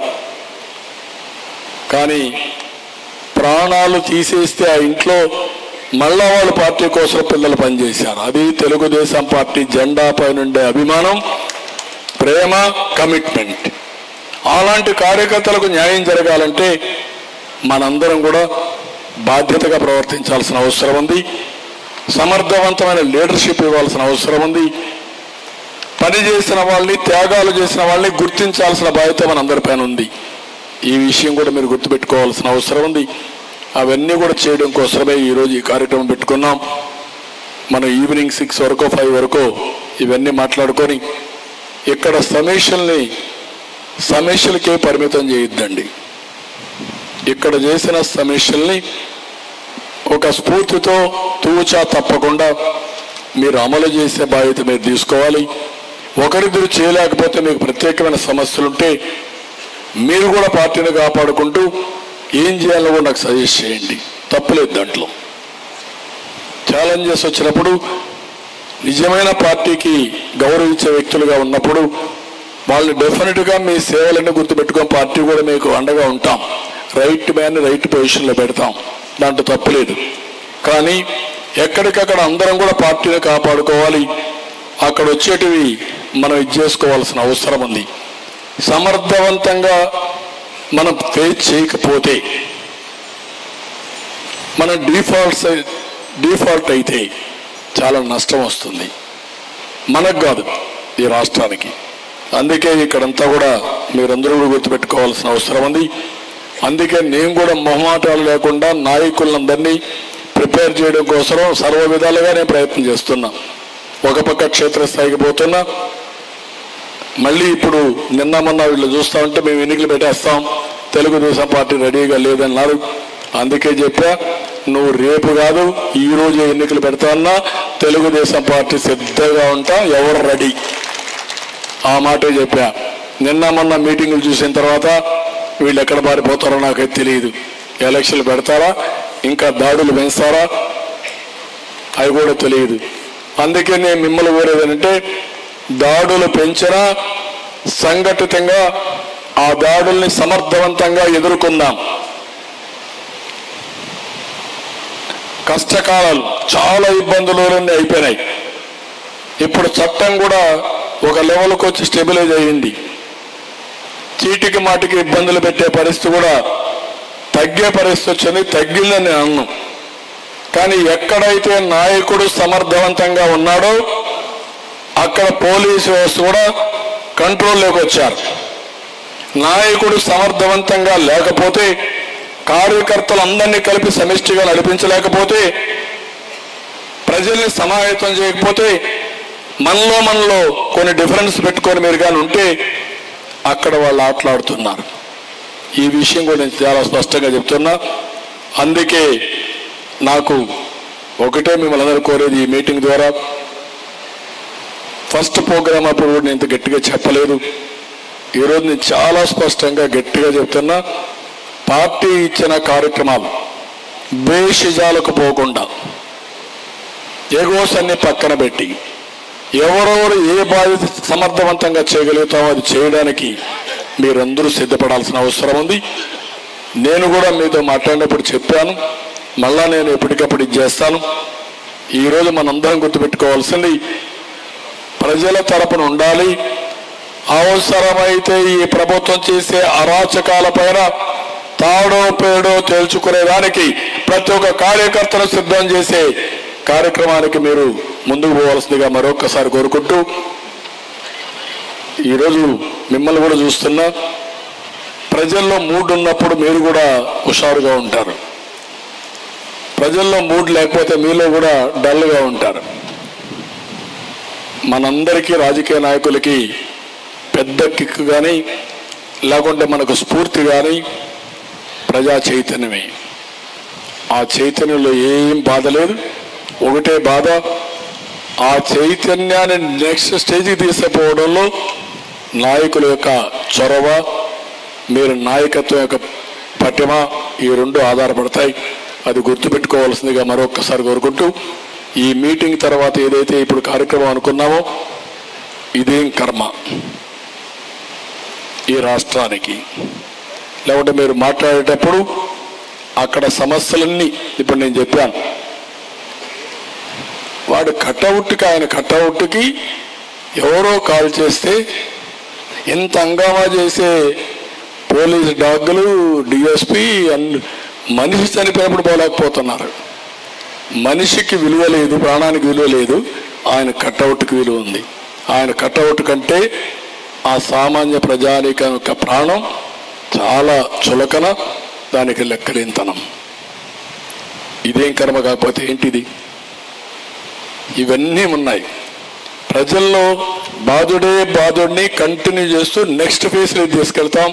కానీ ప్రాణాలు తీసేస్తే ఆ ఇంట్లో మళ్ళా వాళ్ళు పార్టీ కోసం పిల్లలు పనిచేశారు అది తెలుగుదేశం పార్టీ జెండా పైనుండే అభిమానం ప్రేమ కమిట్మెంట్ అలాంటి కార్యకర్తలకు న్యాయం జరగాలంటే మనందరం కూడా బాధ్యతగా ప్రవర్తించాల్సిన అవసరం ఉంది సమర్థవంతమైన లీడర్షిప్ ఇవ్వాల్సిన అవసరం ఉంది పని చేసిన వాళ్ళని త్యాగాలు చేసిన వాళ్ళని గుర్తించాల్సిన బాధ్యత మనందరిపైన ఉంది ఈ విషయం కూడా మీరు గుర్తుపెట్టుకోవాల్సిన అవసరం ఉంది అవన్నీ కూడా చేయడం కోసమే ఈరోజు ఈ కార్యక్రమం పెట్టుకున్నాం మనం ఈవినింగ్ సిక్స్ వరకు ఫైవ్ వరకు ఇవన్నీ మాట్లాడుకొని ఇక్కడ సమీక్షల్ని సమీక్షలకే పరిమితం చేయొద్దండి ఇక్కడ చేసిన సమీక్షల్ని ఒక స్ఫూర్తితో తూచా తప్పకుండా మీరు అమలు చేసే బాధ్యత మీరు తీసుకోవాలి ఒకరిద్దరు చేయలేకపోతే మీకు ప్రత్యేకమైన సమస్యలుంటే మీరు కూడా పార్టీని కాపాడుకుంటూ ఏం చేయాలో కూడా నాకు సజెస్ట్ చేయండి తప్పులేదు దాంట్లో ఛాలెంజెస్ వచ్చినప్పుడు నిజమైన పార్టీకి గౌరవించే వ్యక్తులుగా ఉన్నప్పుడు వాళ్ళు డెఫినెట్గా మీ సేవలన్నీ గుర్తుపెట్టుకొని పార్టీ కూడా మీకు అండగా ఉంటాం రైట్ మ్యాన్ రైట్ పొజిషన్లో పెడతాం దాంట్లో తప్పులేదు కానీ ఎక్కడికక్కడ అందరం కూడా పార్టీని కాపాడుకోవాలి అక్కడ వచ్చేటివి మనం ఇది చేసుకోవాల్సిన అవసరం ఉంది సమర్థవంతంగా మనం ఫేస్ చేయకపోతే మనం డిఫాల్ట్స్ డిఫాల్ట్ అయితే చాలా నష్టం వస్తుంది మనకు కాదు ఈ రాష్ట్రానికి అందుకే ఇక్కడంతా కూడా మీరందరూ కూడా గుర్తుపెట్టుకోవాల్సిన అవసరం ఉంది అందుకే నేను కూడా మొహమాటాలు లేకుండా నాయకులందరినీ ప్రిపేర్ చేయడం కోసం సర్వ విధాలుగా నేను ప్రయత్నం చేస్తున్నా ఒక పక్క క్షేత్రస్థాయికి పోతున్నా మళ్ళీ ఇప్పుడు నిన్న మొన్న వీళ్ళు చూస్తా ఉంటే మేము ఎన్నికలు పెట్టేస్తాం తెలుగుదేశం పార్టీ రెడీగా లేదన్నారు అందుకే చెప్పా నువ్వు రేపు కాదు ఈ రోజు ఎన్నికలు పెడతాన్నా తెలుగుదేశం పార్టీ సిద్ధంగా ఉంటా ఎవరు రెడీ ఆ మాటే చెప్పా నిన్న మొన్న మీటింగులు చూసిన తర్వాత వీళ్ళు ఎక్కడ పారిపోతారో నాకైతే తెలియదు ఎలక్షన్లు పెడతారా ఇంకా దాడులు పెంచుతారా అవి కూడా తెలియదు అందుకే నేను మిమ్మల్ని కోరేదంటే దాడులు పెంచినా సంఘటితంగా ఆ దాడుల్ని సమర్థవంతంగా ఎదుర్కొందాం కష్టకాలాలు చాలా ఇబ్బందులు అయిపోయినాయి ఇప్పుడు చట్టం కూడా ఒక లెవెల్కి వచ్చి స్టెబిలైజ్ అయ్యింది చీటికి మాటికి ఇబ్బందులు పెట్టే పరిస్థితి కూడా తగ్గే పరిస్థితి వచ్చింది తగ్గిందని నేను అన్ను కానీ ఎక్కడైతే నాయకుడు సమర్థవంతంగా ఉన్నాడో అక్కడ పోలీసు వ్యవస్థ కూడా కంట్రోల్లోకి వచ్చారు నాయకుడు సమర్థవంతంగా లేకపోతే కార్యకర్తలు అందరినీ కలిపి సమిష్టిగా నడిపించలేకపోతే ప్రజల్ని సమాయత్తం చేయకపోతే మనలో మనలో కొన్ని డిఫరెన్స్ పెట్టుకొని మీరు కానీ ఉంటే అక్కడ వాళ్ళు ఆటలాడుతున్నారు ఈ విషయం కూడా నేను చాలా స్పష్టంగా చెప్తున్నా అందుకే నాకు ఒకటే మిమ్మల్ని అందరూ కోరేది ఈ మీటింగ్ ద్వారా ఫస్ట్ ప్రోగ్రామ్ అప్పుడు కూడా నేను ఇంత గట్టిగా చెప్పలేదు ఈరోజు నేను చాలా స్పష్టంగా గట్టిగా చెప్తున్నా పార్టీ ఇచ్చిన కార్యక్రమాలు బేషిజాలకు పోకుండా ఎగోస్ అన్ని పక్కన పెట్టి ఎవరెవరు ఏ బాధ్యత సమర్థవంతంగా చేయగలుగుతామో అది చేయడానికి మీరందరూ సిద్ధపడాల్సిన అవసరం ఉంది నేను కూడా మీతో మాట్లాడినప్పుడు చెప్పాను మళ్ళా నేను ఎప్పటికప్పుడు ఇది చేస్తాను ఈరోజు మనందరం గుర్తుపెట్టుకోవాల్సింది ప్రజల తరపున ఉండాలి అవసరమైతే ఈ ప్రభుత్వం చేసే అరాచకాల పైన తాడో పేడో తేల్చుకునేదానికి ప్రతి ఒక్క కార్యకర్తను సిద్ధం చేసే కార్యక్రమానికి మీరు ముందుకు పోవాల్సిందిగా మరొకసారి కోరుకుంటూ ఈరోజు మిమ్మల్ని కూడా చూస్తున్నా ప్రజల్లో మూడ్ ఉన్నప్పుడు మీరు కూడా హుషారుగా ఉంటారు ప్రజల్లో మూడ్ లేకపోతే మీలో కూడా డల్గా ఉంటారు మనందరికీ రాజకీయ నాయకులకి పెద్ద కిక్ కానీ లేకుంటే మనకు స్ఫూర్తి కానీ ప్రజా చైతన్యమే ఆ చైతన్యంలో ఏం బాధ లేదు ఒకటే బాధ ఆ చైతన్యాన్ని నెక్స్ట్ స్టేజ్కి తీసుకుపోవడంలో నాయకుల యొక్క చొరవ మీరు నాయకత్వం యొక్క పటిమ ఈ రెండు ఆధారపడతాయి అది గుర్తుపెట్టుకోవాల్సిందిగా మరొక్కసారి కోరుకుంటూ ఈ మీటింగ్ తర్వాత ఏదైతే ఇప్పుడు కార్యక్రమం అనుకున్నామో ఇదేం కర్మ ఈ రాష్ట్రానికి లేకుంటే మీరు మాట్లాడేటప్పుడు అక్కడ సమస్యలన్నీ ఇప్పుడు నేను చెప్పాను వాడు కట్అవుట్కి ఆయన కట్అవుట్కి ఎవరో కాల్ చేస్తే ఎంత హంగామా చేసే పోలీస్ డాగ్లు డిఎస్పి మనిషి చనిపోయినప్పుడు పోలేకపోతున్నారు మనిషికి విలువ లేదు ప్రాణానికి విలువ లేదు ఆయన కట్అవుట్కి విలువ ఉంది ఆయన కట్అవుట్ కంటే ఆ సామాన్య ప్రజానీకం యొక్క ప్రాణం చాలా చులకన దానికి లెక్కలేనితనం ఇదేం కర్మ కాకపోతే ఏంటిది ఇవన్నీ ఉన్నాయి ప్రజల్లో బాధుడే బాధుడిని కంటిన్యూ చేస్తూ నెక్స్ట్ ఫేజ్లో తీసుకెళ్తాం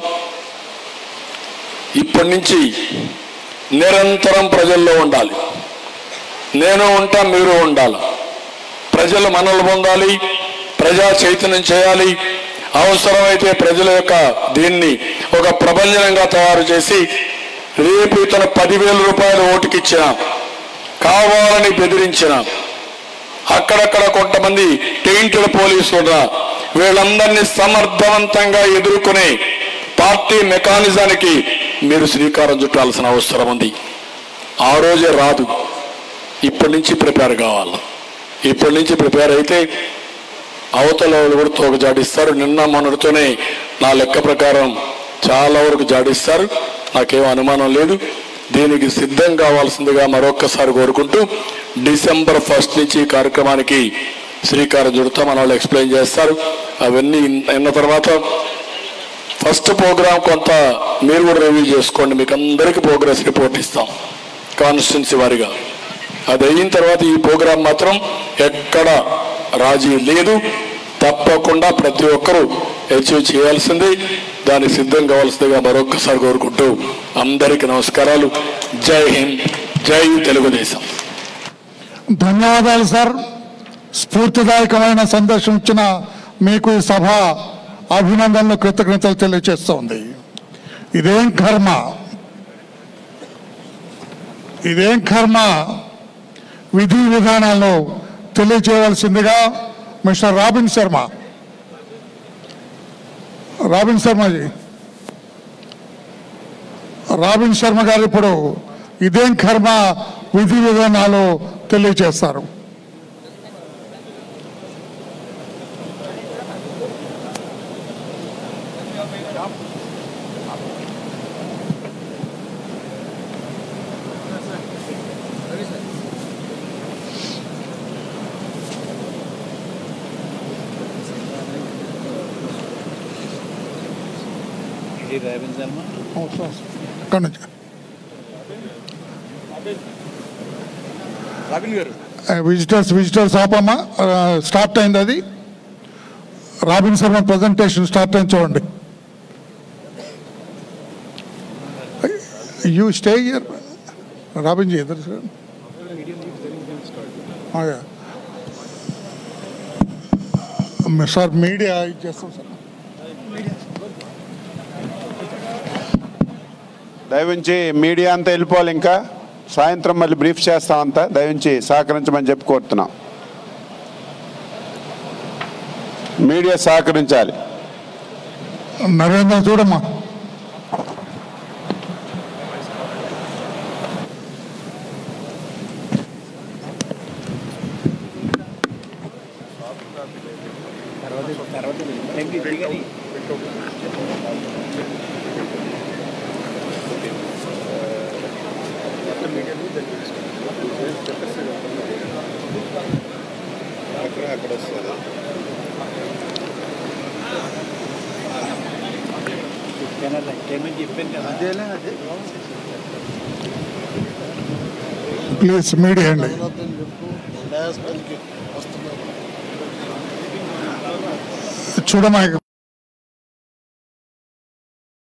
ఇప్పటి నుంచి నిరంతరం ప్రజల్లో ఉండాలి నేను ఉంటా మీరు ఉండాలి ప్రజలు మనల్ని పొందాలి ప్రజా చైతన్యం చేయాలి అవసరమైతే ప్రజల యొక్క దీన్ని ఒక ప్రపంచంగా తయారు చేసి రేపు ఇతను పదివేల రూపాయలు ఓటుకిచ్చిన కావాలని బెదిరించిన అక్కడక్కడ కొంతమంది టెయింటెడ్ పోలీసులు ఉన్నా వీళ్ళందరినీ సమర్థవంతంగా ఎదుర్కొనే పార్టీ మెకానిజానికి మీరు శ్రీకారం చుట్టాల్సిన అవసరం ఉంది ఆ రోజే రాదు ఇప్పటి నుంచి ప్రిపేర్ కావాలి ఇప్పటి నుంచి ప్రిపేర్ అయితే అవతల వాళ్ళు కూడా తోక జాడిస్తారు నిన్న మొన్నటితోనే నా లెక్క ప్రకారం చాలా వరకు జాడిస్తారు నాకేం అనుమానం లేదు దీనికి సిద్ధం కావాల్సిందిగా మరొక్కసారి కోరుకుంటూ డిసెంబర్ ఫస్ట్ నుంచి ఈ కార్యక్రమానికి శ్రీకారం చుడతా మన వాళ్ళు ఎక్స్ప్లెయిన్ చేస్తారు అవన్నీ అయిన తర్వాత ఫస్ట్ ప్రోగ్రామ్ కొంత మీరు కూడా రివ్యూ చేసుకోండి మీకు అందరికీ ప్రోగ్రెస్ రిపోర్ట్ ఇస్తాం కాన్స్టిట్యున్సీ వారిగా అది అయిన తర్వాత ఈ ప్రోగ్రాం మాత్రం ఎక్కడ రాజీ లేదు తప్పకుండా ప్రతి ఒక్కరూ అచీవ్ చేయాల్సింది దానికి సిద్ధం కావాల్సిందిగా మరొక్కసారి కోరుకుంటూ అందరికీ నమస్కారాలు జై హింద్ జై తెలుగుదేశం ధన్యవాదాలు సార్ స్ఫూర్తిదాయకమైన సందేశం ఇచ్చిన మీకు ఈ సభ అభినందనలు కృతజ్ఞతలు తెలియజేస్తోంది ఇదేం కర్మ ఇదేం కర్మ విధి విధానాలను తెలియజేయవలసిందిగా mister Robin Sharma Robin Sharma ji Robin Sharma గారు ఇప్పుడు ఇదేం కర్మ విధి విధానాలు తెలియజేస్తారు ఇక్కడ నుంచి విజిటర్స్ విజిటర్స్ ఆపమ్మా స్టార్ట్ అయింది అది రాబిన్ శర్మ ప్రజెంటేషన్ స్టార్ట్ అయింది చూడండి you stay here Robin ji ఎదురు సార్ సార్ మీడియా ఇచ్చేస్తాం సార్ దయవుంచి మీడియా అంతా వెళ్ళిపోవాలి ఇంకా సాయంత్రం మళ్ళీ బ్రీఫ్ చేస్తామంతా దయవుంచి సహకరించమని చెప్పి కోరుతున్నాం మీడియా సహకరించాలి నరేంద్ర చూడమ్మా ప్లీజ్ మీడియా అండి చూడమ్మా